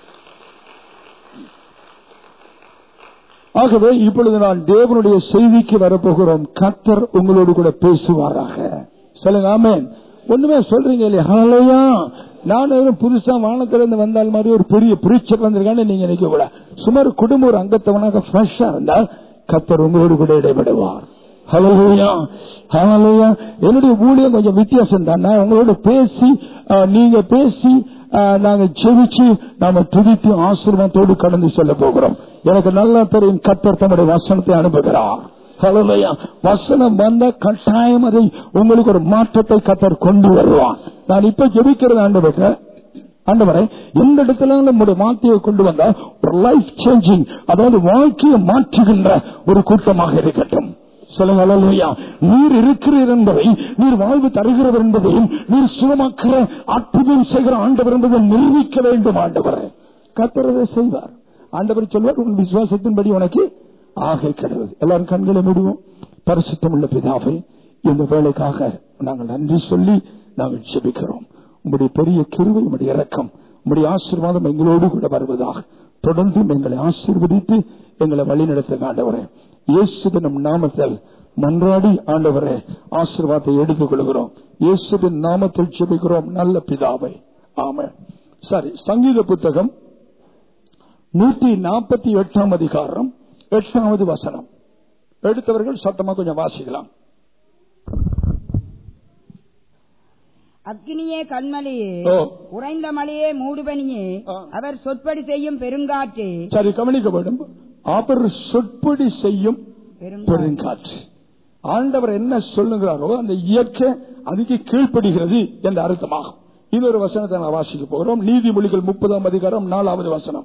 ஆகவே இப்பொழுது நான் தேவனுடைய செய்திக்கு வரப்போகிறோம் கத்தர் உங்களோடு கூட பேசுவாராக சொல்லுங்க ஆமென் ஒண்ணுமே சொல்றீங்க இல்லையா ஹalleluya நான் ஒரு புதுசா வானத்திலிருந்து வந்தால் மாதிரி ஒரு பெரிய பிரீச்சர் வந்திருக்கான்னு நீங்க நினைக்க கூட சுமார் குடும்ப ஒரு அங்கத்தவனாக ஃப்ரெஷ்ஷா இருந்தால் கத்தர் உங்களோடு கூட இடைபடுவார் ஹalleluya ஹalleluya என்னுடைய ஊழியம் கொஞ்சம் வித்தியாசம் தான் நான் உங்களோட பேசி அஹ், நீங்க பேசி அஹ், நாங்க ஜெபிச்சு நாம துதித்து ஆசீர்வாதத்தோடு கடந்து செல்ல போகிறோம் எனக்கு நல்லா தெரியும் கத்தர் தம்முடைய வசனத்தை அனுப்புகிறார் ஹalleluya வசனம் வந்த கட்டாயம் அதை உங்களுக்கு ஒரு மாற்றத்தை கத்தர் கொண்டு வருவான் நான் இப்ப ஜெபிக்கிறது ஆண்டு ஆண்டவரை எந்த இடத்துல நம்முடைய வார்த்தையை கொண்டு வந்தா ஒரு லைஃப் சேஞ்சிங் அதாவது வாழ்க்கையை மாற்றுகின்ற ஒரு கூட்டமாக இருக்கட்டும் சொல்லுங்க அல்லேலூயா. நீர் இருக்கிறீர் என்பதை நீர் வாழ்வு தருகிறவர் என்பதையும் நீர் சுகமாக்குற அற்புதம் செய்கிற ஆண்டவர் என்பதை நிரூபிக்க வேண்டும் ஆண்டவர் கத்துறதை செய்வார் ஆண்டவர் சொல்வார் உன் விசுவாசத்தின்படி உனக்கு ஆகை கிடையாது எல்லாரும் கண்களை மூடுவோம் பரிசுத்தம் உள்ள பிதாவை இந்த வேலைக்காக நாங்கள் நன்றி சொல்லி நாங்கள் ஜெபிக்கிறோம் உங்களுடைய பெரிய கிருவை உங்களுடைய இரக்கம் உங்களுடைய ஆசீர்வாதம் எங்களோடு கூட வருவதாக தொடர்ந்தும் எங்களை ஆசீர்வதித்து எங்களை வழிநடத்த ஆண்டவரே இயேசுவின் நாமத்தில் மன்றாடி ஆண்டவரே ஆசீர்வாதத்தை எடுத்துக் கொள்கிறோம் இயேசுவின் நாமத்தில் ஜெபிக்கிறோம் நல்ல பிதாவை ஆமென் சரி சங்கீத புத்தகம் நூற்றி நாற்பத்தி எட்டாம் அதிகாரம் எட்டாவது வசனம் எடுத்தவர்கள் சத்தமா கொஞ்சம் வாசிக்கலாம் அக்கினியே கண்மலையே ஓ. உறைந்த மலையே மூடுபனியே ஆ. அவர் சொற்படி செய்யும் பெருங்காற்றே சரி கவனிக்க வேண்டும் அவர் சொற்படி செய்யும் பெருங்காற்று பெருங்காற்று ஆண்டவர் என்ன சொல்லுகிறாரோ அந்த இயற்கை அதுக்கு கீழ்ப்படுகிறது என்ற அர்த்தமாகும் இது ஒரு வசனத்தை நான் வாசிக்க போகிறோம் நீதிமொழிகள் முப்பதாம் அதிகாரம் நாலாவது வசனம்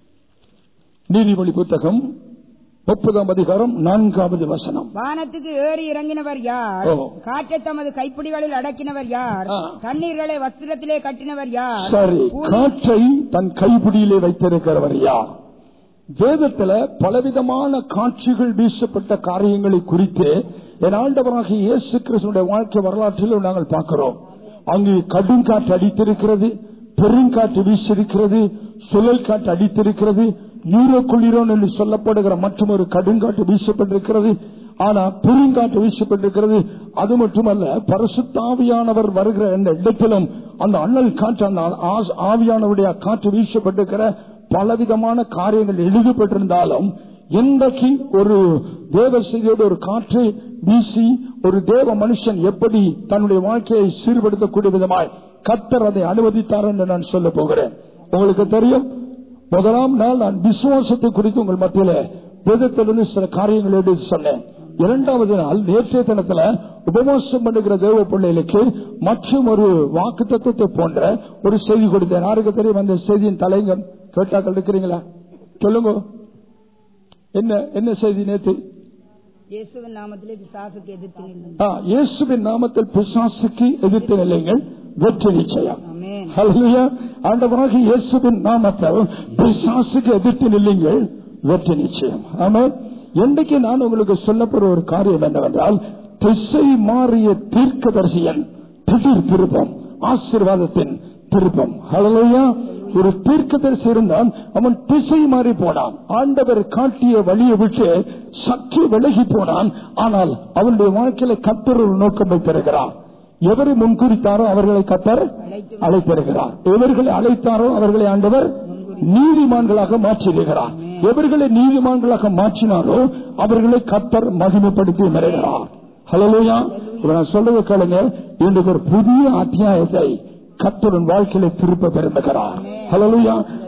நீதிமொழி புத்தகம் முப்பதாம் அதிகாரம் நான்காவது வசனம் வானத்துக்கு ஏறி இறங்கினவர் யார் ஓ. காற்றை தமது கைப்பிடிகளில் அடக்கினவர் யார் ஆ. தண்ணீர்களை வஸ்திரத்திலே கட்டினவர் யார் சரி பூமி- காற்றை தன் கைப்பிடியிலே வைத்திருக்கிறவர் யார் வேதத்துல பலவிதமான காட்சிகள் வீசப்பட்ட காரியங்களை குறித்து என் ஆண்டவராகிய இயேசு கிறிஸ்துடைய வாழ்க்கை வரலாற்றிலும் நாங்கள் பார்க்கிறோம் அங்கு கடும் காற்று அடித்திருக்கிறது பெருங்காற்று வீசியிருக்கிறது சுழல் காற்று அடித்திருக்கிறது யூரோ குளிரோன் என்று சொல்லப்படுகிற மற்றும் ஒரு கடுங்காற்று வீசப்பட்டிருக்கிறது ஆனா பெருங்காற்று வீசப்பட்டிருக்கிறது அது மட்டுமல்ல பரிசுத்தாவியானவர் வருகிற இந்த இடத்திலும் அந்த அண்ணல் காற்று அந்த ஆ- ஆவியானவருடைய காற்று வீசப்பட்டிருக்கிற பலவிதமான காரியங்கள் எழுதப்பட்டிருந்தாலும் இன்றைக்கு ஒரு தேவ செய்தியோடு ஒரு காற்று வீசி ஒரு தேவ மனுஷன் எப்படி தன்னுடைய வாழ்க்கையை சீர்படுத்தக்கூடிய விதமாய் கத்தர் அதை அனுமதித்தார் என்று நான் சொல்ல போகிறேன் உங்களுக்கு தெரியும் முதலாம் நாள் நான் விசுவாசத்தை குறித்து உங்கள் மத்தியில வேதத்திலிருந்து சில காரியங்கள் எடுத்து சொன்னேன் இரண்டாவது நாள் நேற்றைய தினத்துல உபவாசம் பண்ணுகிற தேவ பிள்ளைகளுக்கு மற்றும் ஒரு வாக்கு தத்துவத்தை போன்ற ஒரு செய்தி கொடுத்தேன் யாருக்கு தெரியும் அந்த செய்தியின் தலைங்க கேட்டாக்கள் இருக்கிறீங்களா சொல்லுங்க என்ன என்ன செய்தி நேற்று இயேசுவின் நாமத்திலே பிசாசுக்கு எதிர்த்து நில்லுங்கள். ஆ, இயேசுவின் நாமத்தில் பிசாசுக்கு எதிர்த்து நிலைகள் வெற்றி நிச்சயம் ஆமென். ஹalleluya. ஆண்டவராகிய இயேசுவின் நாமத்தில் பிசாசுக்கு எதிர்த்து நில்லுங்கள் வெற்றி நிச்சயம் ஆமென் என்றைக்கு நான் உங்களுக்கு சொல்லப்போற ஒரு காரியம் என்னவென்றால் திசை மாறிய தீர்க்கதரிசியன் திடீர் திருப்பம் ஆசீர்வாதத்தின் திருப்பம் ஹalleluya. ஒரு தீர்க்கதரிசி இருந்தான் அவன் திசை மாறி போனான் ஆண்டவர் காட்டிய வழியை விட்டு சற்று விலகி போனான் ஆனால் அவனுடைய வாழ்க்கையில கத்தர் ஒரு நோக்கம் வைத்திருக்கிறார் எவரை முன்குறித்தாரோ அவர்களை கத்தர் அழைத்திருக்கிறார் எவர்களை அழைத்தாரோ அவர்களை ஆண்டவர் நீதிமான்களாக மாற்றியிருக்கிறார் எவர்களை நீதிமான்களாக மாற்றினாரோ அவர்களை கத்தர் மகிமைப்படுத்தி வருகிறார் ஹலோயா நான் சொல்றது கேளுங்க இன்றைக்கு ஒரு புதிய அத்தியாயத்தை கத்தரின் வாழ்க்கையில திருப்ப விரும்புகிறார் ஹலோயா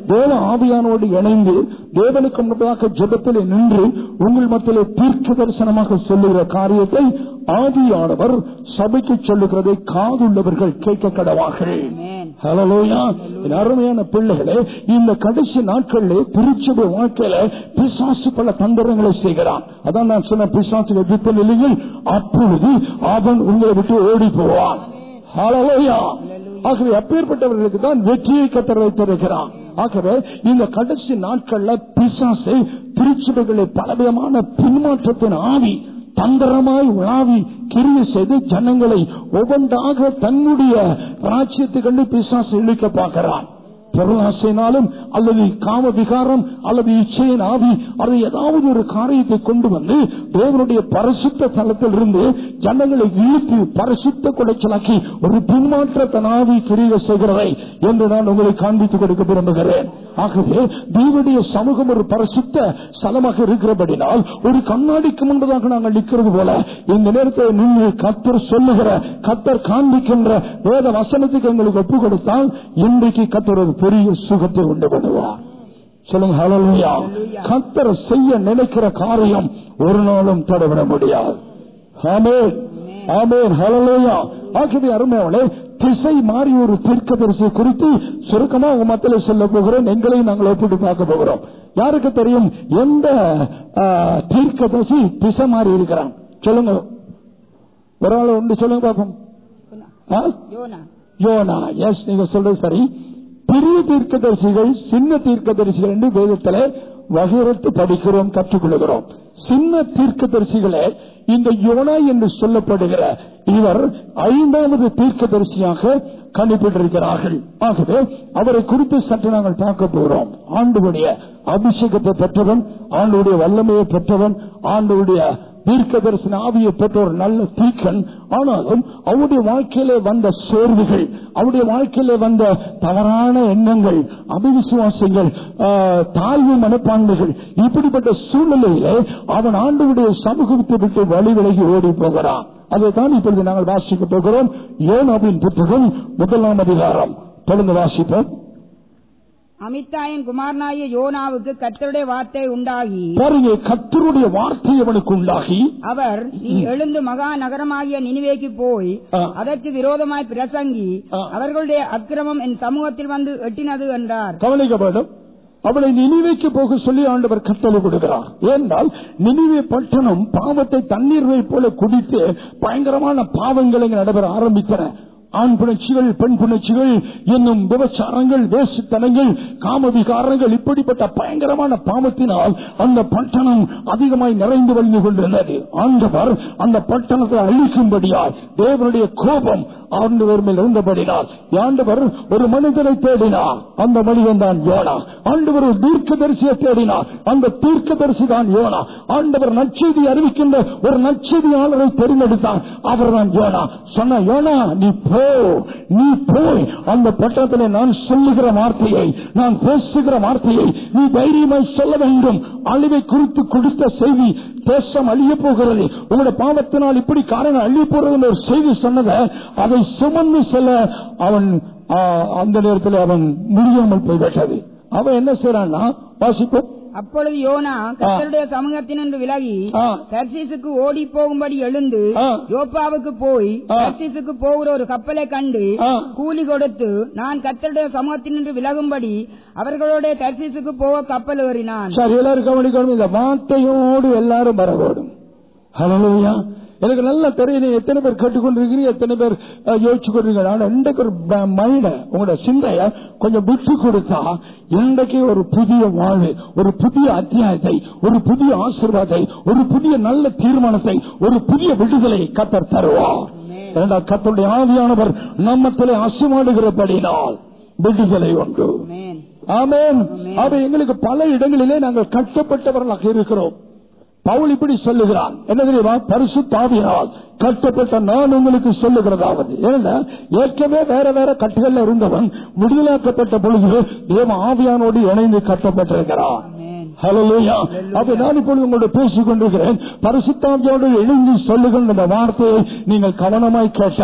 தேவ ஆவியானோடு இணைந்து தேவனுக்கு முன்பதாக ஜெபத்தில் நின்று உங்கள் மத்தியிலே தீர்க்க தரிசனமாக சொல்லுகிற காரியத்தை ஆவியானவர் சபைக்கு சொல்லுகிறதை காதுள்ளவர்கள் கேட்க கடவாகிறேன் Amen. ஹalleluya. என் அருமையான பிள்ளைகளே இந்த கடைசி நாட்களிலே திருச்சபை வாழ்க்கையில பிசாசு பல தந்திரங்களை செய்கிறான் அதான் நான் சொன்ன பிசாசு எதிர்த்த நிலையில் அப்பொழுது அவன் உங்களை விட்டு ஓடி போவான் ஹalleluya. ஆகவே அப்பேற்பட்டவர்களுக்கு தான் வெற்றியை கத்தர் வைத்திருக்கிறான் ஆகவே இந்த கடைசி நாட்கள்ல பிசாசை திருச்சபைகளை பலவிதமான பின்மாற்றத்தின் ஆவி தந்திரமாய் உலாவி கிரியை செய்து ஜனங்களை ஒவ்வொன்றாக தன்னுடைய ராஜ்யத்தை கண்டு பிசாசு இழுக்க பார்க்கிறான் பொருளாசையினாலும் அல்லது காம விகாரம் அல்லது இச்சையின் ஆவி அல்லது ஏதாவது ஒரு காரியத்தை கொண்டு வந்து தேவனுடைய பரிசுத்த தலத்தில் இருந்து ஜனங்களை இழுத்து பரிசுத்த குடைச்சலாக்கி ஒரு பின்மாற்றத்தன் ஆவி கிரியை செய்கிறதை என்று நான் உங்களை காண்பித்துக் கொடுக்க விரும்புகிறேன் ஆகவே தேவனுடைய சமூகம் ஒரு பரிசுத்த ஸ்தலமாக இருக்கிறபடினால் ஒரு கண்ணாடிக்கு முன்பதாக நாங்கள் நிற்கிறது போல இந்த நேரத்தில் நின்று கத்தர் சொல்லுகிற கத்தர் காண்பிக்கின்ற வேத வசனத்துக்கு எங்களுக்கு ஒப்புக் கொடுத்தால் இன்றைக்கு கத்தர் ஒரு பெரிய சுகத்தை உண்டு பண்ணுவார் சொல்லுங்க ஹalleluya கத்தர் செய்ய நினைக்கிற காரியம் ஒரு நாளும் தடைவிட முடியாது ஆமென் ஆமென் ஹalleluya ஆகவே அருமையானே திசை மாறி ஒரு தீர்க்கதரிசி குறித்து சுருக்கமா உங்க மத்தியில் சொல்ல போகிறோம் எங்களையும் நாங்கள் ஒப்பிட்டு பார்க்க போகிறோம் யாருக்கு தெரியும் எந்த ஆ, தீர்க்கதரிசி திசை மாறி இருக்கிறான் சொல்லுங்க ஒரு ஆள் ஒன்று சொல்லுங்க பார்ப்போம் ஆ? யோனா யோனா எஸ் நீங்க சொல்றது சரி பெரிய தீர்க்கதரிசிகள் சின்ன தீர்க்கதரிசிகள் என்று வேதத்துல வகையறுத்து படிக்கிறோம் கற்றுக்கொள்கிறோம் சின்ன தீர்க்கதரிசிகளே இந்த யோனா என்று சொல்லப்படுகிற இவர் ஐந்தாவது தீர்க்கதரிசியாக கணிப்பிட்டிருக்கிறார்கள் ஆகவே அவரை குறித்து சற்று நாங்கள் பார்க்க போகிறோம் ஆண்டுடைய அபிஷேகத்தை பெற்றவன் ஆண்டுடைய வல்லமையை பெற்றவன் ஆண்டுடைய தீர்க்க தரிசன ஆவியை பெற்ற ஒரு நல்ல தீக்கன் ஆனாலும் அவருடைய வாழ்க்கையிலே வந்த சோர்வுகள் அவருடைய வாழ்க்கையிலே வந்த தவறான எண்ணங்கள் அபிவிசுவாசங்கள் ஆஹ், தாழ்வு மனப்பான்மைகள் இப்படிப்பட்ட சூழ்நிலையிலே அவன் ஆண்டுடைய சமூகத்தை விட்டு வழி விலகி ஓடி போகிறான் அதைத்தான் இப்பொழுது நாங்கள் வாசிக்க போகிறோம் யோனாவின் புத்தகம் முதலாம் அதிகாரம் தொடர்ந்து வாசிப்போம் அமித்தாயின் குமாரனாகிய யோனாவுக்கு கர்த்தருடைய வார்த்தை உண்டாகி பாருங்க கத்தருடைய வார்த்தை அவனுக்கு உண்டாகி அவர் நீ எழுந்து மகா நகரமாகிய நினிவேக்கு போய் ஆ. அதற்கு விரோதமாய் பிரசங்கி ஆ. அவர்களுடைய அக்கிரமம் என் சமூகத்தில் வந்து எட்டினது என்றார் கவனிக்க வேண்டும் அவளை நினைவைக்கு போக சொல்லி ஆண்டவர் கட்டளை கொடுக்கிறார் ஏனென்றால் நினைவே பட்டணம் பாவத்தை தண்ணீரை போல குடித்து பயங்கரமான பாவங்கள் இங்கு நடைபெற ஆரம்பித்தன ஆண் புணர்ச்சிகள் பெண் புணர்ச்சிகள் என்னும் விபச்சாரங்கள் வேசுத்தனங்கள் காமவிகாரங்கள் இப்படிப்பட்ட பயங்கரமான பாவத்தினால் அந்த பட்டணம் அதிகமாய் நிறைந்து வழிந்து கொண்டிருந்தது ஆண்டவர் அந்த பட்டணத்தை அழிக்கும்படியால் தேவனுடைய கோபம் ஆண்டவர் மேல் இருந்தபடினால் ஆண்டவர் ஒரு மனிதனை தேடினார் அந்த மனிதன் தான் யோனா ஆண்டவர் ஒரு தீர்க்கதரிசியை தேடினார் அந்த தீர்க்கதரிசி தான் யோனா ஆண்டவர் நற்செய்தி அறிவிக்கின்ற ஒரு நற்செய்தியாளரை தேர்ந்தெடுத்தார் அவர் தான் யோனா சொன்ன யோனா நீ போ நீ போய் அந்த பட்டணத்திலே நான் சொல்லுகிற வார்த்தையை நான் பேசுகிற வார்த்தையை நீ தைரியமாய் சொல்ல வேண்டும் அழிவை குறித்து கொடுத்த செய்தி தேசம் அழிய போகிறது உங்களுடைய பாவத்தினால் இப்படி காரணம் அழிய போறது ஒரு செய்தி சொன்னதை அதை சுமந்து செல்ல அவன் ஆ, அந்த நேரத்தில் அவன் முடியாமல் போய்விட்டது அவன் என்ன செய்யறான்னா வாசிப்போம் அப்பொழுது யோனா கர்த்தருடைய சமூகத்தினின்று விலகி ஆ. தர்சீசுக்கு ஓடி போகும்படி எழுந்து ஆ. யோப்பாவுக்கு போய் ஆ. தர்சீசுக்கு போகிற ஒரு கப்பலை கண்டு ஆ. கூலி கொடுத்து நான் கர்த்தருடைய சமூகத்தினின்று விலகும்படி அவர்களோட தர்சீசுக்கு போக கப்பல் ஏறினான் சரி எல்லாரும் கவனிக்கணும் இந்த வார்த்தையோடு எல்லாரும் வர வேண்டும் ஹalleluya எனக்கு நல்லா தெரியும் நீங்க எத்தனை பேர் கேட்டுக்கொண்டிருக்கிறீங்க எத்தனை பேர் அஹ், யோசிச்சு கொண்டிருக்கீங்க ஆனா இன்றைக்கு ஒரு மைண்ட உங்களோட சிந்தைய கொஞ்சம் விட்டு கொடுத்தா இன்றைக்கு ஒரு புதிய வாழ்வு ஒரு புதிய அத்தியாயத்தை ஒரு புதிய ஆசீர்வாதத்தை ஒரு புதிய நல்ல தீர்மானத்தை ஒரு புதிய விடுதலை கத்தர் தருவார் இரண்டாம் கத்தருடைய ஆவியானவர் நம்மத்திலே அசுமாடுகிறபடினால் விடுதலை உண்டு Amen. ஆமென் அது எங்களுக்கு பல இடங்களிலே நாங்கள் கட்டப்பட்டவர்களாக இருக்கிறோம் பவுல் இப்படி சொல்லுகிறான் என்ன தெரியுமா பரிசு தாவியால் கட்டப்பட்ட நான் உங்களுக்கு சொல்லுகிறதாவது ஏன்னா ஏற்கனவே வேற வேற கட்டுகள்ல இருந்தவன் விடுதலாக்கப்பட்ட பொழுது தேவ ஆவியானோடு இணைந்து கட்டப்பட்டிருக்கிறான் Amen. ஹalleluya அப்ப நான் இப்பொழுது உங்களோட பேசிக் கொண்டிருக்கிறேன் பரிசுத்தாவியோடு இணைந்து சொல்லுகின்ற இந்த வார்த்தையை நீங்கள் கவனமாய் கேட்டால்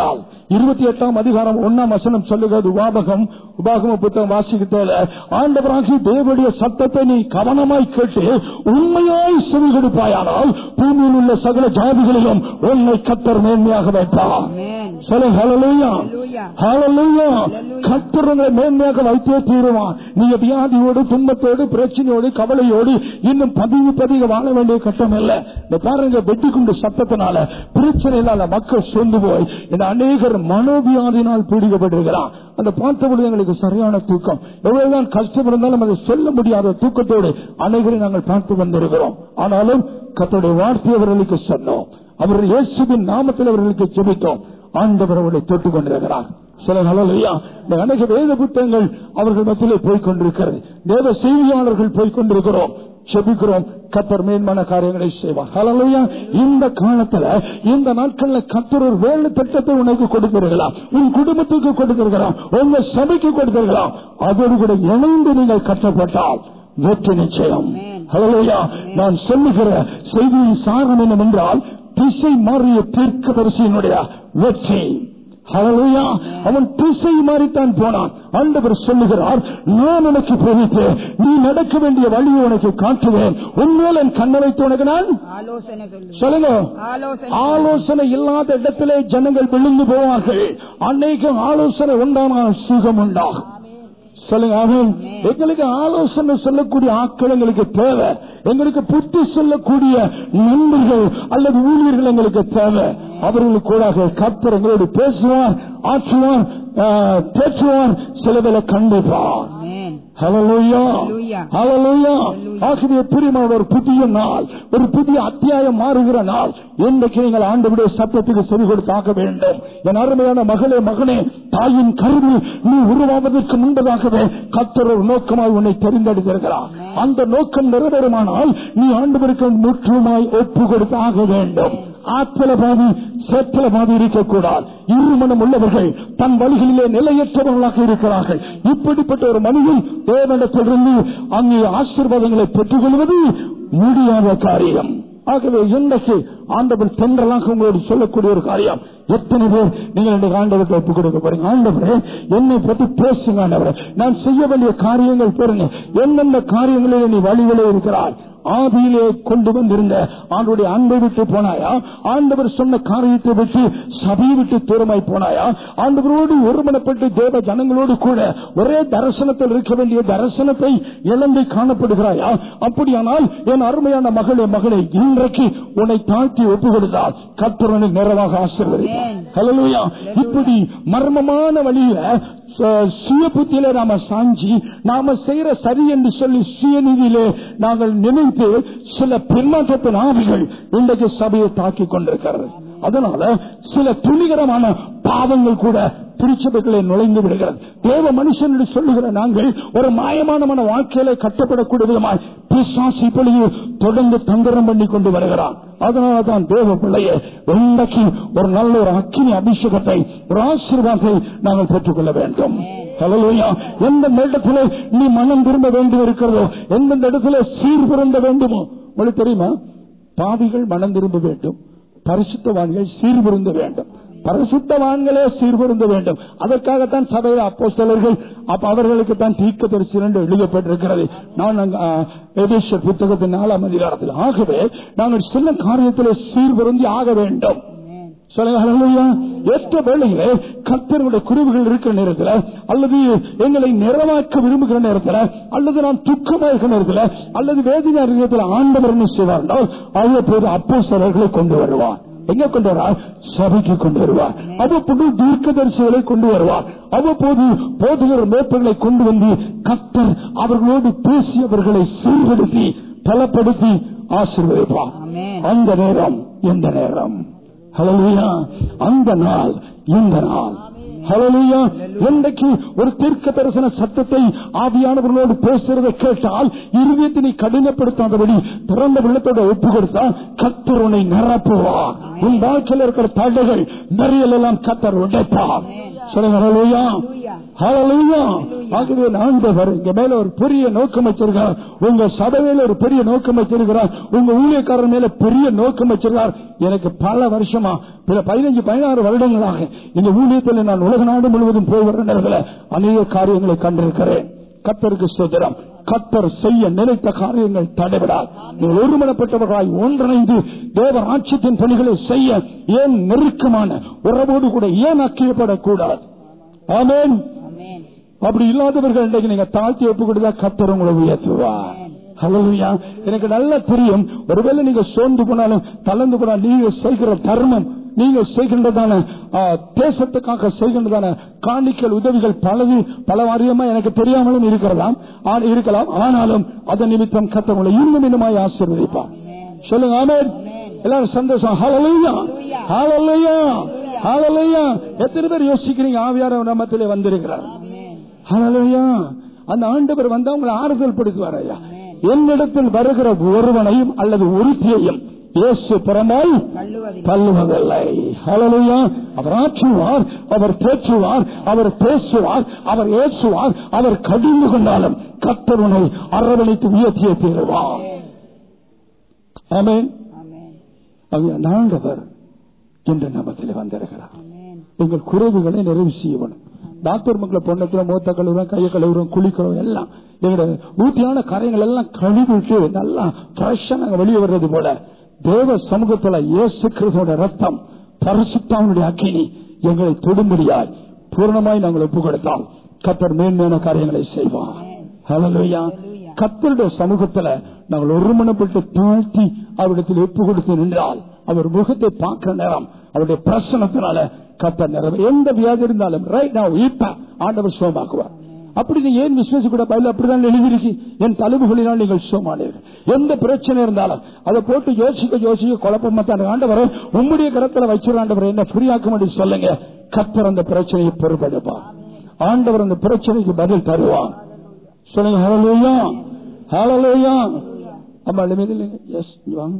இருபத்தி எட்டாம் அதிகாரம் ஒன்னாம் வசனம் சொல்லுகிறது உபாபகம் உபாகம புத்தகம் வாசிக்கத்தேல ஆண்டவராகி தேவனுடைய சத்தத்தை நீ கவனமாய் கேட்டு உண்மையாய் செவி கொடுப்பாயானால் பூமியில் உள்ள சகல ஜாதிகளிலும் உன்னை கத்தர் மேன்மையாக வைப்பார் Amen. சொல்லுங்க ஹalleluya Hallelujah. ஹalleluya Hallelujah. கர்த்தர் உங்களை மேன்மையாக வைத்தே தீருவான் நீங்க வியாதியோடு துன்பத்தோடு பிரச்சனையோடு கவலையோடு இன்னும் பதிவு பதிவு வாழ வேண்டிய கட்டம் இல்ல இந்த பாருங்க வெட்டி கொண்டு சத்தத்தினால பிரச்சனையினால மக்கள் சொந்து போய் இந்த அநேகர் மனோவியாதினால் பீடிக்கப்பட்டிருக்கிறான் அந்த பார்த்தபொழுது எங்களுக்கு சரியான தூக்கம் எவ்வளவுதான் கஷ்டம் இருந்தாலும் அதை சொல்ல முடியாத தூக்கத்தோடு அநேகரை நாங்கள் பார்த்து வந்திருக்கிறோம் ஆனாலும் கத்தோடைய வார்த்தை அவர்களுக்கு சொன்னோம் அவர் இயேசுவின் நாமத்தில் அவர்களுக்கு ஜெபித்தோம் ஆண்டவர் அவர்களை தொட்டுக் கொண்டிருக்கிறார் சில நாளையா இந்த அநேக வேத புத்தகங்கள் அவர்கள் மத்தியிலே போய்க் கொண்டிருக்கிறது வேத செய்தியாளர்கள் போய்க் கொண்டிருக்கிறோம் செபிக்கிறோம் கத்தர் மேன்மான காரியங்களை செய்வார் ஹalleluya இந்த காலத்துல இந்த நாட்கள்ல கத்தர் ஒரு வேலை திட்டத்தை உனக்கு கொடுத்திருக்கலாம் உன் குடும்பத்துக்கு கொடுத்திருக்கலாம் உங்க சபைக்கு கொடுத்திருக்கலாம் அதோடு கூட இணைந்து நீங்கள் கட்டப்பட்டால் வெற்றி நிச்சயம் ஹalleluya நான் சொல்லுகிற செய்தியின் சாரம் என்னவென்றால் திசை மாறிய தீர்க்கதரிசியினுடைய வெற்றி ஹalleluya அவன் திசை மாறித்தான் போனான் ஆண்டவர் சொல்லுகிறார் நான் உனக்கு போதித்து நீ நடக்க வேண்டிய வழியை உனக்கு காட்டுவேன் உண்மையில் என் கண்ணை வைத்து உனக்கு நான் ஆலோசனை சொல்லு சொல்லுங்க ஆலோசனை ஆலோசனை இல்லாத இடத்திலே ஜனங்கள் விழுந்து போவார்கள் அன்னைக்கும் ஆலோசனை உண்டானால் சுகம் உண்டாகும் சொல்லுங்க ஆமென். எங்களுக்கு ஆலோசனை சொல்லக்கூடிய ஆட்கள் எங்களுக்கு தேவை எங்களுக்கு புத்தி சொல்லக்கூடிய நண்பர்கள் அல்லது ஊழியர்கள் எங்களுக்கு தேவை அவர்களுக்கு கூட கர்த்தர் எங்களோடு பேசுவார் ஆற்றுவார் ஆஹ், தேற்றுவார் சிலவில கண்டிப்பார் Amen. ஹalleluya Hallelujah. ஹalleluya Hallelujah. ஆகவே பிரியமான ஒரு புதிய நாள் ஒரு புதிய அத்தியாயம் மாறுகிற நாள் இன்றைக்கு நீங்கள் ஆண்டவருடைய சத்தத்துக்கு செவி கொடுத்தாக வேண்டும் என் அருமையான மகளே மகனே தாயின் கருவி நீ உருவாவதற்கு முன்பதாகவே கத்தர் ஒரு நோக்கமாய் உன்னை தெரிந்தெடுத்திருக்கிறார் அந்த நோக்கம் நிறைவேறுமானால் நீ ஆண்டவருக்கு முற்றுமாய் ஒப்பு கொடுத்தாக வேண்டும் ஆற்றல பாதி சேற்றல பாதி இருக்கக்கூடாது இருமணம் உள்ளவர்கள் தன் வழிகளிலே நிலையற்றவர்களாக இருக்கிறார்கள் இப்படிப்பட்ட ஒரு மனிதன் தேவனிடத்திலிருந்து அங்கே ஆசீர்வாதங்களை பெற்றுக் கொள்வது முடியாத காரியம் ஆகவே இன்றைக்கு ஆண்டவர் தென்றலாக உங்களோடு சொல்லக்கூடிய ஒரு காரியம் எத்தனை பேர் நீங்கள் இன்றைக்கு ஆண்டவருக்கு ஒப்புக் கொடுக்க போறீங்க ஆண்டவரே என்னை பற்றி பேசுங்க ஆண்டவரே நான் செய்ய வேண்டிய காரியங்கள் பெறுங்க எந்தெந்த காரியங்களில் நீ வழிகளே இருக்கிறாய் ஆதியிலே கொண்டு வந்திருந்த ஆண்டுடைய அன்பை விட்டு போனாயா ஆண்டவர் சொன்ன காரியத்தை விட்டு சபையை விட்டு தூரமாய் போனாயா ஆண்டவரோடு ஒருமனப்பட்டு தேவ ஜனங்களோடு கூட ஒரே தரிசனத்தில் இருக்க வேண்டிய தரிசனத்தை இழந்து காணப்படுகிறாயா அப்படியானால் என் அருமையான மகளே மகளே இன்றைக்கு உன்னை தாழ்த்தி ஒப்பு கொடுத்தால் கத்தரனை நிறைவாக ஆசீர்வதிப்பார் ஹalleluya. இப்படி மர்மமான வழியில ச- சுய புத்தியில நாம சாஞ்சி நாம செய்யற சரி என்று சொல்லி சுயநிதியிலே நாங்கள் நினைத்து சில பின்மாற்றத்தின் ஆவிகள் இன்றைக்கு சபையை தாக்கிக் கொண்டிருக்கிறது அதனால சில துணிகரமான பாவங்கள் கூட திருச்சபைகளை நுழைந்து விடுகிறது தேவ மனுஷன் என்று சொல்லுகிற நாங்கள் ஒரு மாயமான வாழ்க்கையில கட்டப்படக்கூடிய விதமாய் பிசாசு இப்பொழுது தொடர்ந்து தந்திரம் பண்ணி கொண்டு வருகிறான் அதனாலதான் தேவ பிள்ளையை இன்றைக்கு ஒரு நல்ல ஒரு அக்கினி அபிஷேகத்தை ஒரு ஆசீர்வாதத்தை நாங்கள் பெற்றுக்கொள்ள வேண்டும் ஹalleluya. எந்தெந்த இடத்துல நீ மனம் திரும்ப வேண்டும் இருக்கிறதோ எந்தெந்த இடத்துல சீர்பிறந்த வேண்டுமோ உங்களுக்கு தெரியுமா பாவிகள் மனம் திரும்ப வேண்டும் பரிசுத்தவான்கள் சீர்பிருந்த வேண்டும் பரிசுத்தவான்களே சீர்பிருந்த வேண்டும் அதற்காகத்தான் சபையில் அப்போ சிலர்கள் அப்ப அவர்களுக்கு தான் தீர்க்க தரிசனம் எழுதப்பட்டிருக்கிறது நான் அங்க, ஆ, எபேசியர் புத்தகத்தின் நாலாம் அதிகாரத்தில் ஆகவே நாங்கள் சில காரியத்திலே சீர்பிருந்தி ஆக வேண்டும் சொல்லுங்க ஹalleluya. ஏற்ற வேளையிலே கத்தருடைய குருவுகள் இருக்கிற நேரத்தில் அல்லது எங்களை நிறைவாக்க விரும்புகிற நேரத்தில் அல்லது நான் துக்கமாக இருக்கிற நேரத்தில் அல்லது வேதனை நேரத்தில் ஆண்டவர் என்ன செய்வார்கள் அவ்வப்போது அப்போ சிலர்களை கொண்டு வருவார் எங்க கொண்டு வருவார் சபைக்கு கொண்டு வருவார் அவ்வப்போது தீர்க்கதரிசிகளை கொண்டு வருவார் அவ்வப்போது போதுகிற மேற்பர்களை கொண்டு வந்து கத்தர் அவர்களோடு பேசி அவர்களை சீர்படுத்தி பலப்படுத்தி ஆசீர்வதிப்பார் Amen. அந்த நேரம் எந்த நேரம் ஹalleluya அந்த நாள் இந்த நாள் ஹalleluya இன்றைக்கு ஒரு தீர்க்க தரிசன சத்தத்தை ஆவியானவர்களோடு பேசுறதை கேட்டால் இருதயத்தை நீ கடினப்படுத்தாதபடி திறந்த வெள்ளத்தோட ஒப்பு கொடுத்தா கத்தர் உன்னை நிரப்புவார் உன் வாழ்க்கையில் இருக்கிற தடைகள் மறியல் எல்லாம் கத்தர் உடைப்பார் சொல்லுங்க ஹalleluya. ஹalleluya. ஆகவே ஆண்டவர் இங்க மேல ஒரு பெரிய நோக்கம் வச்சிருக்கிறார் உங்க சபையில ஒரு பெரிய நோக்கம் வச்சிருக்கிறார் உங்க ஊழியக்காரர் மேல பெரிய நோக்கம் வச்சிருக்கிறார் எனக்கு பல வருஷமா பிற பதினஞ்சு பதினாறு வருடங்களாக இந்த ஊழியத்தில் நான் உலக நாடு முழுவதும் போய் வருடங்கள அநேக காரியங்களை கண்டிருக்கிறேன் கத்தருக்கு சுதந்திரம் கத்தர் செய்ய நினைத்த காரியங்கள் தடைபடாது நீங்கள் ஒருமனப்பட்டவர்களாய் ஒன்றிணைந்து தேவ ராட்சியத்தின் பணிகளை செய்ய ஏன் நெருக்கமான உறவோடு கூட ஏன் அக்கியப்படக்கூடாது ஆமேன் ஆமென் அப்படி இல்லாதவர்கள் இன்றைக்கு நீங்க தாழ்த்தி ஒப்பு கொடுத்தா கத்தர் உங்களை உயர்த்துவார் ஹalleluya. எனக்கு நல்லா தெரியும் ஒருவேளை நீங்க சோர்ந்து போனாலும் தளர்ந்து போனாலும் நீங்க செய்கிற தர்மம் நீங்க செய்கின்றதான ஆ, தேசத்துக்காக செய்கின்றதான காணிக்கல் உதவிகள் பலது பல வாரியமா எனக்கு தெரியாமலும் இருக்கிறதாம் ஆ- இருக்கலாம் ஆனாலும் அதன் நிமித்தம் கத்த உங்களை இன்னும் இன்னுமாய் ஆசீர்வதிப்பார் சொல்லுங்க ஆமென் எல்லாரும் சந்தோஷம் ஹalleluya. ஹalleluya. ஹalleluya. எத்தனை பேர் யோசிக்கிறீங்க ஆவியார நாமத்திலே வந்திருக்கிறார் ஹalleluya. அந்த ஆண்டவர் வந்து அவங்களை ஆறுதல் படுத்துவார் ஐயா என்னிடத்தில் வருகிற ஒருவனையும் அல்லது ஒருத்தியையும் இயேசு புறமாய் தள்ளுவதில்லை தள்ளுவதில்லை ஹalleluya. அவர் ஆற்றுவார் அவர் தேற்றுவார் அவர் பேசுவார் அவர் ஏசுவார் அவர் கடிந்து கொண்டாலும் கத்தருனை அரவணைத்து உயர்த்திய தீருவார் ஆமென் ஆமென் அவங்க அந்த ஆண்டவர் என்ற நாமத்தில் வந்திருக்கிறார் ஆமென் எங்கள் குறைவுகளை நிறைவு செய்யணும் டாக்டர் மக்களை பொண்ணத்துல மூத்த கழுவுறோம் கையை கழுவுறோம் குளிக்கிறோம் எல்லாம் எங்களோட ஊட்டியான காரியங்கள் எல்லாம் கழுவிட்டு நல்லா ஃப்ரெஷ்ஷா நாங்க வெளியே வர்றது போல தேவ சமூகத்துல இயேசு கிறிஸ்துவோட ரத்தம் பரிசுத்தாவுடைய அக்கினி எங்களை தொடும்படியாய் பூர்ணமாய் நாங்கள் ஒப்பு கொடுத்தால் கத்தர் மேன்மையான காரியங்களை செய்வார் ஹalleluya கத்தருடைய சமூகத்துல நாங்கள் ஒருமனப்பட்டு தாழ்த்தி அவரிடத்தில் ஒப்பு கொடுத்து நின்றால் அவர் முகத்தை பார்க்கிற நேரம் அவருடைய பிரசனத்தினால கத்தர் நிறம் எந்த வியாதி இருந்தாலும் ரைட் now இப்ப ஆண்டவர் சுகமாக்குவார் அப்படி நீங்க ஏன் விசுவாசி கூட பயில அப்படிதான் எழுதிருக்கு என் தழுவுகளினால் நீங்கள் சுகமானீர்கள் எந்த பிரச்சனை இருந்தாலும் அதை போட்டு யோசிக்க யோசிக்க குழப்பமா தான் ஆண்டவரை உம்முடைய கரத்துல வச்சிரு ஆண்டவர் என்ன ஃப்ரீயாக்க முடியும் சொல்லுங்க கத்தர் அந்த பிரச்சனையை பொறுப்பெடுப்பார் ஆண்டவர் அந்த பிரச்சனைக்கு பதில் தருவார் சொல்லுங்க ஹalleluya ஹalleluya அம்மா லிமிட் இல்லைங்க எஸ் வாங்க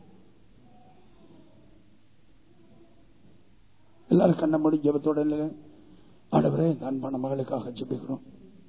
எல்லாரும் கண்ண மூடி ஜெபத்தோட இல்லைங்க ஆண்டவரே இந்த அன்பான மகளுக்காக ஜெபிக்கிறோம்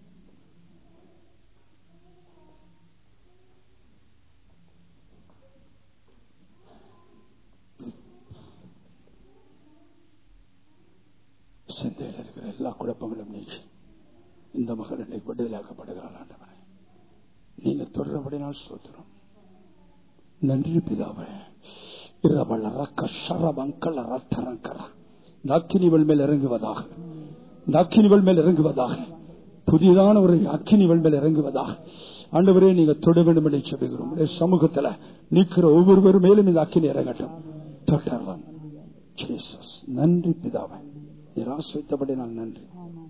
சிந்தையில் இருக்கிற எல்லா குழப்பங்களும் நீக்கி இந்த மகள் இன்னைக்கு விடுதலாக்கப்படுகிறாள் ஆண்டவரே நீங்க தொடர்படினால் சோத்திரம் நன்றி பிதாவே இரவல் ரக்க சரவங்கல ரத்தரங்கர அக்கினிவள் மேல் இறங்குவதாக இந்த அக்கினிவள் மேல் இறங்குவதாக புதிதான ஒரு அக்கினிவள் மேல் இறங்குவதாக ஆண்டவரே நீங்க தொட வேண்டும் என்று சொல்லுகிறோம் உடைய சமூகத்துல நிற்கிற ஒவ்வொருவர் மேலும் இந்த அக்கினி இறங்கட்டும் தொடர்வன் ஜீசஸ் நன்றி பிதாவே நீர் ஆசிரித்தபடி நான் நன்றி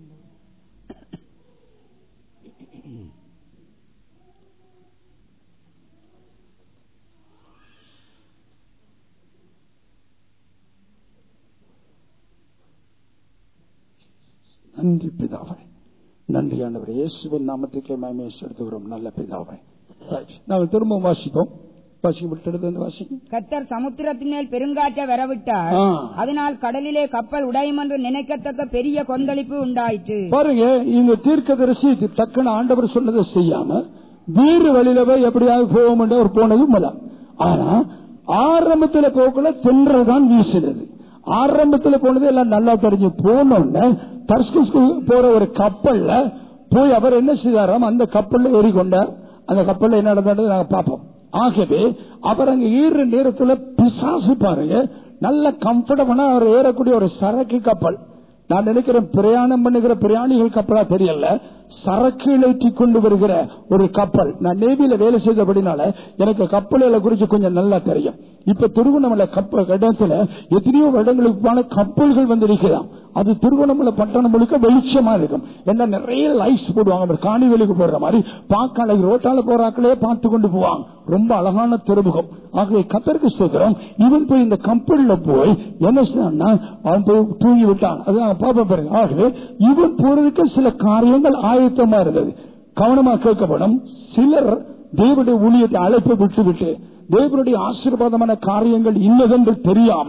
நன்றி பிதாவை நன்றி ஆண்டவர் இயேசுவின் நாமத்துக்கே மயமே செலுத்துகிறோம் நல்ல பிதாவை Right. நாங்கள் திரும்ப வாசிப்போம் வாசிக்க விட்டு வாசிக்கும் கத்தர் சமுத்திரத்தின் மேல் பெருங்காற்றை வரவிட்டார் ஆ. அதனால் கடலிலே கப்பல் உடையும் என்று நினைக்கத்தக்க பெரிய கொந்தளிப்பு உண்டாயிற்று பாருங்க இந்த தீர்க்கதரிசி இது டக்குன்னு ஆண்டவர் சொன்னதை செய்யாம வேறு வழியில போய் எப்படியாவது போவோம் என்று அவர் போனது முதல் ஆனா ஆரம்பத்துல போக்குள்ள தென்றல் தான் வீசினது ஆரம்பத்துல போனது எல்லாம் நல்லா தெரிஞ்சு போனோன்னு தர்ஸ்குஸ்கு போற ஒரு கப்பல்ல போய் அவர் என்ன செய்தாராம் அந்த கப்பல்ல ஏறிக்கொண்டார் அந்த கப்பல்ல என்ன நடந்தது நாங்க பார்ப்போம் ஆகவே அவர் அங்க ஏறுற நேரத்துல பிசாசு பாருங்க நல்ல கம்ஃபர்டபுளா அவர் ஏறக்கூடிய ஒரு சரக்கு கப்பல் நான் நினைக்கிறேன் பிரயாணம் பண்ணுகிற பிரயாணிகள் கப்பலா தெரியல சரக்கு ஏற்றி கொண்டு வருகிற ஒரு கப்பல் நான் நேவியில வேலை செய்தபடினால எனக்கு கப்பல்களை குறிச்சு கொஞ்சம் நல்லா தெரியும் இப்ப திருவண்ணாமலை கப்பல் இடத்துல எத்தனையோ வருடங்களுக்கு போன கப்பல்கள் வந்திருக்கலாம் அது திருவண்ணாமலை பட்டணம் முழுக்க வெளிச்சமா இருக்கும் என்ன நிறைய லைட்ஸ் போடுவாங்க ஒரு காணி வெளிக்கு போடுற மாதிரி பார்க்க ரோட்டால போறாக்களே பார்த்து கொண்டு போவாங்க ரொம்ப அழகான திருமுகம் ஆகவே கத்தருக்கு ஸ்தோத்திரம் இவன் போய் இந்த கப்பல்ல போய் என்ன செய்யறான்னா அவன் போய் தூங்கி விட்டான் அதான் பாப்பா பாருங்க ஆகவே இவன் போறதுக்கு சில காரியங்கள் ஆயத்தமா இருந்தது கவனமா கேட்கப்படும் சிலர் தேவனுடைய ஊழியத்தை அழைப்பு விட்டு விட்டு தேவனுடைய ஆசீர்வாதமான காரியங்கள் இன்னதென்று தெரியாமல்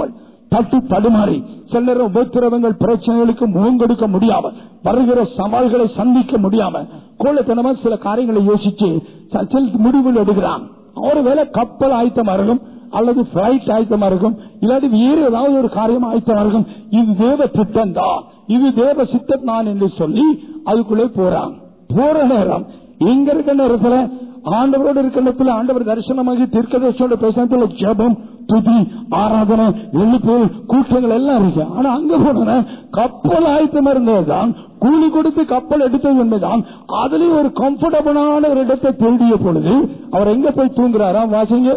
தட்டு தடுமாறி சில நேரம் உபத்திரவங்கள் பிரச்சனைகளுக்கு முகம் கொடுக்க முடியாம வருகிற சவால்களை சந்திக்க முடியாம கோலத்தனமா சில காரியங்களை யோசிச்சு ச- சில முடிவுகள் எடுக்கிறான் ஒருவேளை கப்பல் ஆயத்தமா இருக்கும் அல்லது பிளைட் ஆயத்தமா இருக்கும் இல்லாட்டி வேறு ஏதாவது ஒரு காரியம் ஆயத்தமா இருக்கும் இது தேவ திட்டம் தான் இது தேவ சித்தம் தான் என்று சொல்லி அதுக்குள்ளே போறான் போற நேரம் எங்க இருக்க நேரத்துல ஆண்டவரோடு இருக்கிற இடத்துல ஆண்டவர் தரிசனமாகி தீர்க்கதர்ஷனோட பேசுறதுல ஜெபம் துதி ஆராதனை எழுப்பு கூட்டங்கள் எல்லாம் இருக்கு ஆனா அங்க போன கப்பல் ஆயத்தமா இருந்ததுதான் கூலி கொடுத்து கப்பல் எடுத்தது என்பதுதான் அதுலயும் ஒரு கம்ஃபர்டபுளான ஒரு இடத்தை தேடிய பொழுது அவர் எங்க போய் தூங்குறாராம் வாசிங்க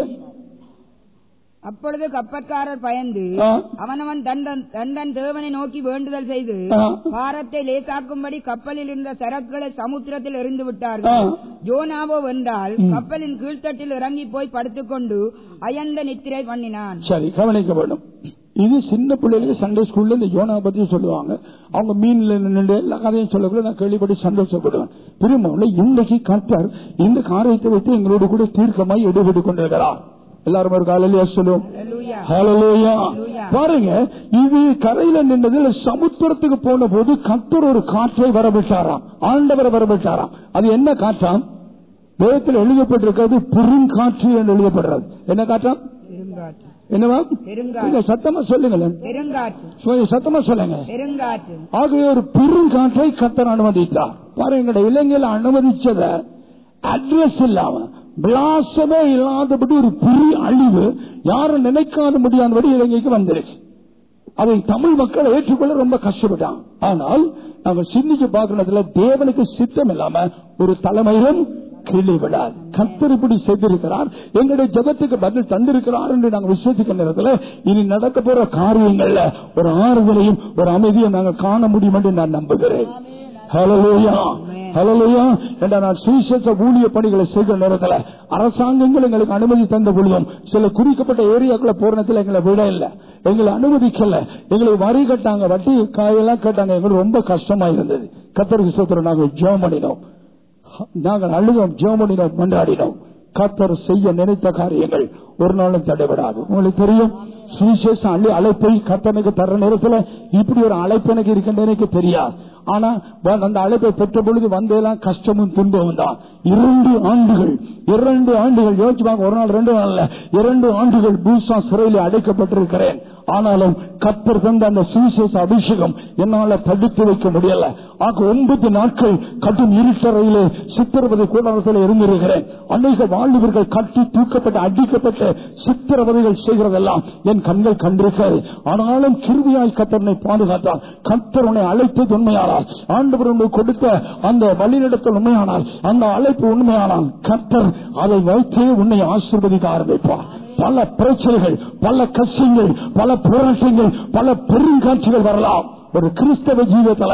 அப்பொழுது கப்பற்காரர் பயந்து ஆ. அவனவன் தண்டன் தண்டன் தேவனை நோக்கி வேண்டுதல் செய்து ஆ. பாரத்தை லேசாக்கும்படி கப்பலில் இருந்த சரக்குகளை சமுத்திரத்தில் எறிந்து விட்டார்கள் ஆ. ஜோனாவோ வென்றால் கப்பலின் கீழ்த்தட்டில் இறங்கி போய் படுத்துக்கொண்டு அயர்ந்த நித்திரை பண்ணினான் சரி கவனிக்க வேண்டும் இது சின்ன பிள்ளைகளுக்கு சண்டே ஸ்கூல்ல இந்த யோனா பத்தி சொல்லுவாங்க அவங்க மீன்ல நின்று எல்லா கதையும் சொல்லக்குள்ள நான் கேள்விப்பட்டு சந்தோஷப்படுவேன் திரும்ப இன்றைக்கு கர்த்தர் இந்த காரியத்தை வைத்து எங்களோடு கூட தீர்க்கமாய் ஈடுபட்டு கொண்டிருக்கிறார் எல்லாரும் ஒரு காலையிலேயே சொல்லுவோம் அல்லேலூயா. ஹalleluya. Hallelujah. பாருங்க இது கரையில நின்றதில் சமுத்திரத்துக்கு போன போது கத்தர் ஒரு காற்றை வரவிட்டாராம் ஆண்டவர் வரவிட்டாராம் அது என்ன காற்றாம் வேதத்தில் எழுதப்பட்டிருக்கிறது பெருங்காற்று என்று எழுதப்படுறது என்ன காற்றாம் பெருங்காற்று என்னவா பெருங்காற்று நீங்க சத்தமா சொல்லுங்களேன் பெருங்காற்று கொஞ்சம் சத்தமா சொல்லுங்க பெருங்காற்று ஆகவே ஒரு பெருங்காற்றை கத்தர் அனுமதித்தார் பாருங்க எங்களுடைய இலங்கையில் அனுமதிச்சத அட்ரஸ் இல்லாம விளாசமே இல்லாதபடி ஒரு பெரிய அழிவு யாரும் நினைக்காத முடியாதபடி இலங்கைக்கு வந்துருச்சு அதை தமிழ் மக்கள் ஏற்றுக்கொள்ள ரொம்ப கஷ்டப்பட்டாங்க ஆனால் நாங்கள் சிந்திச்சு பார்க்கறதுல தேவனுக்கு சித்தம் இல்லாம ஒரு தலைமையிலும் கீழே விடாது கர்த்தர் இப்படி செய்திருக்கிறார் எங்களுடைய ஜபத்துக்கு பதில் தந்திருக்கிறார் என்று நாங்கள் விசுவசிக்கிற நேரத்தில் இனி நடக்க போற காரியங்கள்ல ஒரு ஆறுதலையும் ஒரு அமைதியை நாங்கள் காண முடியும் என்று நான் நம்புகிறேன் ஹalleluya ஹalleluya என்ற நான் சுவிசேஷ ஊழிய பணிகளை செய்கிற நேரத்தில் அரசாங்கங்கள் எங்களுக்கு அனுமதி தந்த பொழுதும் சில குறிக்கப்பட்ட ஏரியாக்குள்ள போற நேரத்தில் எங்களை விட இல்லை எங்களை அனுமதிக்கல எங்களுக்கு வரி கட்டாங்க வட்டி காயெல்லாம் கேட்டாங்க எங்களுக்கு ரொம்ப கஷ்டமா இருந்தது கத்தருக்கு சோத்திரம் நாங்கள் ஜெபம் பண்ணினோம் நாங்கள் அழுதோம் ஜெபம் பண்ணினோம் மன்றாடினோம் கத்தர் செய்ய நினைத்த காரியங்கள் ஒரு நாளும் தடைபடாது உங்களுக்கு தெரியும் சுவிசேஷ அழி அழைப்பை கத்தனுக்கு தர நேரத்தில் இப்படி ஒரு அழைப்பு எனக்கு இருக்கின்ற எனக்கு தெரியாது ஆனா வ- அந்த அழைப்பை பெற்ற பொழுது வந்ததெல்லாம் கஷ்டமும் துன்பமும் தான் இரண்டு ஆண்டுகள் இரண்டு ஆண்டுகள் யோசிச்சு பாருங்க, ஒரு நாள் ரெண்டு நாள் இல்ல இரண்டு ஆண்டுகள் பூசா சிறையில் அடைக்கப்பட்டிருக்கிறேன் ஆனாலும் கத்தர் தந்த அந்த சுவிசேஷ அபிஷேகம் என்னால தடுத்து வைக்க முடியல ஆக ஒன்பது நாட்கள் கடும் இருட்டறையிலே சித்திரவதை கூடாரத்தில் இருந்திருக்கிறேன் அநேக வாழ்வுகள் கட்டி தூக்கப்பட்டு அடிக்கப்பட்டு சித்திரவதைகள் செய்கிறதெல்லாம் என் கண்கள் கண்டிருக்கிறது ஆனாலும் கிருவியாய் கத்தரனை பாதுகாத்தார் கத்தர் உன்னை அழைத்தது உண்மையானால் ஆண்டவர் உன்னை கொடுத்த அந்த வழிநடத்தல் உண்மையானால் அந்த அழைப்பு உண்மையானால் கத்தர் அதை வைத்தே உன்னை ஆசீர்வதிக்க ஆரம்பிப்பார் பல பிரச்சனைகள் பல கஷ்டங்கள் பல போராட்டங்கள் பல பெருங்காட்சிகள் வரலாம் ஒரு கிறிஸ்தவ ஜீவியத்துல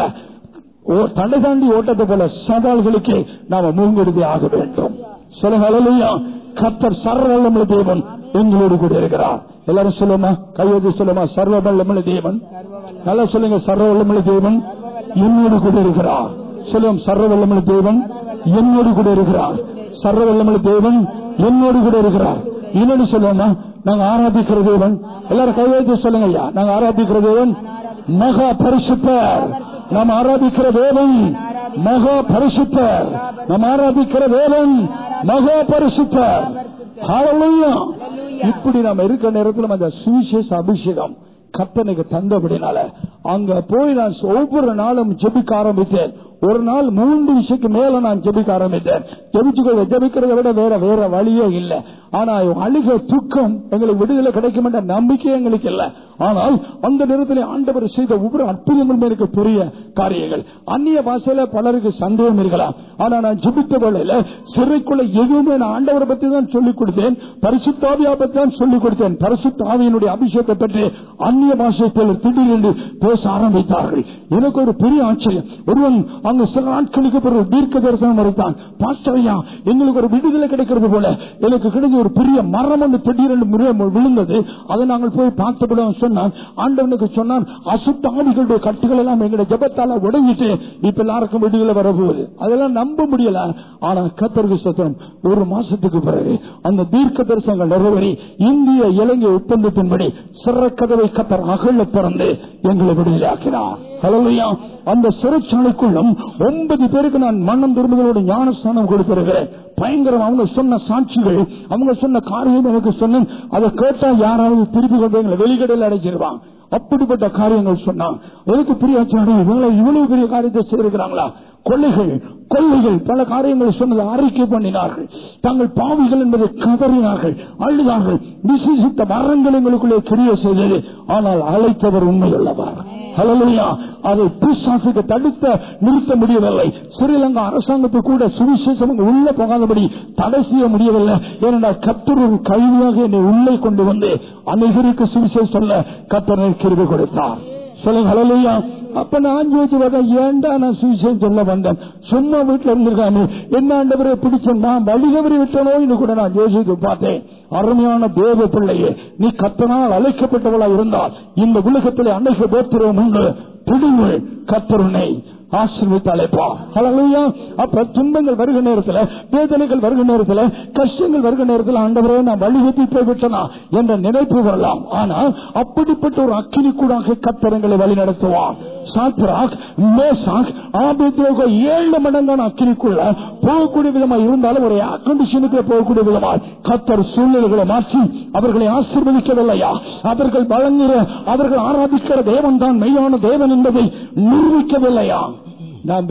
ஓ- தடை தாண்டி ஓட்டத்தை போல சவால்களுக்கு நாம மூங்கெடுத்து ஆக வேண்டும் சொல்லுங்க அல்லையா கத்தர் சர்வல்லமுள்ள தேவன் எங்களோடு கூட இருக்கிறார் எல்லாரும் சொல்லுமா கையெழுத்து சொல்லுமா சர்வவல்லமுள்ள தேவன் நல்லா சொல்லுங்க சர்வவல்லமுள்ள தேவன் என்னோடு கூட இருக்கிறார் சொல்லுவோம் சர்வவல்லமுள்ள தேவன் என்னோடு கூட இருக்கிறார் சர்வவல்லமுள்ள தேவன் என்னோடு கூட இருக்கிறார் இன்னொன்னு சொல்லுவோமா நாங்க ஆராதிக்கிற தேவன் எல்லாரும் கையெழுத்து சொல்லுங்க ஐயா நாங்க ஆராதிக்கிற தேவன் மகா பரிசுத்தர் நாம் ஆராதிக்கிற தேவன் மகா பரிசுத்தர் நாம் ஆராதிக்கிற தேவன் மகா பரிசுத்தர் ஹalleluya. இப்படி நாம் இருக்கிற நேரத்தில் அந்த சுவிசேஷ அபிஷேகம் கத்தனுக்கு தந்தபடினால அங்க போய் நான் ஒவ்வொரு நாளும் ஜெபிக்க ஆரம்பித்தேன் ஒரு நாள் மூன்று விஷயத்துக்கு மேல நான் ஜெபிக்க ஆரம்பித்தேன் ஜெபிச்சுக்கொள்ள ஜெபிக்கிறத விட வேற வேற வழியே இல்லை ஆனா அழுக துக்கம் எங்களுக்கு விடுதலை கிடைக்கும் என்ற நம்பிக்கை எங்களுக்கு இல்லை ஆனால் அந்த நேரத்தில் ஆண்டவர் செய்த ஒவ்வொரு அற்புதங்களும் எனக்கு பெரிய காரியங்கள் அந்நிய பாஷையில பலருக்கு சந்தேகம் இருக்கலாம் ஆனா நான் ஜெபித்த வேளையில சிறைக்குள்ள எதுவுமே நான் ஆண்டவரை பத்தி தான் சொல்லிக் கொடுத்தேன் பரிசுத்தாவியா பத்தி தான் சொல்லிக் கொடுத்தேன் பரிசுத்தாவியினுடைய அபிஷேகத்தை பற்றி அந்நிய பாஷையில் திடீரென்று பேச ஆரம்பித்தார்கள் எனக்கு ஒரு பெரிய ஆச்சரியம் ஒருவன் அங்க சில நாட்களுக்கு பிறகு தீர்க்க தரிசனம் மறுத்தான் பாஸ்டர் ஐயா எங்களுக்கு ஒரு விடுதலை கிடைக்கிறது போல எனக்கு கிடைச்ச ஒரு பெரிய மரம் ஒன்று திடீரென்று மிருகம் விழுந்தது அதை நாங்கள் போய் பார்த்தபடி அவன் சொன்னான் ஆண்டவனுக்கு சொன்னான் அசுத்தாவிகளுடைய கட்டுகள் எல்லாம் எங்களுடைய ஜபத்தால உடைஞ்சிட்டு இப்ப எல்லாருக்கும் விடுதலை வரப்போகுது அதெல்லாம் நம்ப முடியல ஆனா கத்தருக்கு சத்திரம் ஒரு மாசத்துக்கு பிறகு அந்த தீர்க்க தரிசனங்கள் நிறைவேறி இந்திய இலங்கை ஒப்பந்தத்தின்படி சிறக்கதவை கத்தர் அகழ திறந்து எங்களை விடுதலை ஆக்கினார் ஹalleluya. அந்த சிறைச்சாலைக்குள்ளும் ஒன்பது பேருக்கு நான் மன்னம் திரும்புகளோட ஞானஸ்தானம் கொடுத்திருக்கிறேன் பயங்கரம் அவங்க சொன்ன சாட்சிகள் அவங்க சொன்ன காரியம் எனக்கு சொன்னேன் அதை கேட்டா யாராவது திருப்பி கொண்டு எங்களை வெளிக்கடையில் அடைச்சிருவாங்க அப்படிப்பட்ட காரியங்கள் சொன்னான் எதுக்கு பிரியாச்சாரி இவங்களை இவ்வளவு பெரிய காரியத்தை செய்திருக்கிறாங்களா கொள்ளைகள் கொள்ளைகள் பல காரியங்களை சொன்னதை அறிக்கை பண்ணினார்கள் தங்கள் பாவிகள் என்பதை கதறினார்கள் அழுதார்கள் விசேஷித்த மரங்கள் எங்களுக்குள்ளே கிரிய செய்தது ஆனால் அழைத்தவர் உண்மையுள்ளவர் ஹalleluya. அதை பிசாசுக்கு தடுத்த நிறுத்த முடியவில்லை ஸ்ரீலங்கா அரசாங்கத்தை கூட சுவிசேஷம் உள்ள போகாதபடி தடை செய்ய முடியவில்லை ஏனென்றால் கத்தர் ஒரு கைதியாக என்னை உள்ளே கொண்டு வந்து அநேகருக்கு சுவிசேஷம் சொல்ல கத்தரை கிருபை கொடுத்தார் சொல்லுங்க ஹalleluya. அப்ப நான் யோசிச்சு பார்த்தேன் ஏன்டா நான் சுவிசேஷம் சொல்ல வந்தேன் சும்மா வீட்டுல இருந்திருக்காம என்ன ஆண்டவரை பிடிச்ச நான் வழிகவரி விட்டனோ என்று கூட நான் யோசித்து பார்த்தேன் அருமையான தேவ பிள்ளையே நீ கத்தனால் அழைக்கப்பட்டவளா இருந்தால் இந்த உலகத்தில் அன்னைக்கு போத்திரம் உண்டு பிடிவு கத்தருனை ஆசிர்வித்து அழைப்பா ஹalleluya. அப்ப துன்பங்கள் வருகிற நேரத்தில் வேதனைகள் வருகிற நேரத்தில் கஷ்டங்கள் வருகிற நேரத்தில் ஆண்டவரே நான் வழிகட்டி போய்விட்டனா என்ற நினைப்பு வரலாம் ஆனால் அப்படிப்பட்ட ஒரு அக்கினி கூடாக கத்தரங்களை வழி நடத்துவான் சாத்ராக் மேசாக் ஆபேத்யோக ஏழு மடங்கான அக்கினிக்குள்ள போகக்கூடிய விதமா இருந்தாலும் ஒரு ஏர் கண்டிஷனுக்கு போகக்கூடிய விதமாய் கத்தர் சூழ்நிலைகளை மாற்றி அவர்களை ஆசீர்வதிக்கவில்லையா அவர்கள் வழங்குகிற அவர்கள் ஆராதிக்கிற தேவன் தான் மெய்யான தேவன் என்பதை நிரூபிக்கவில்லையா நான்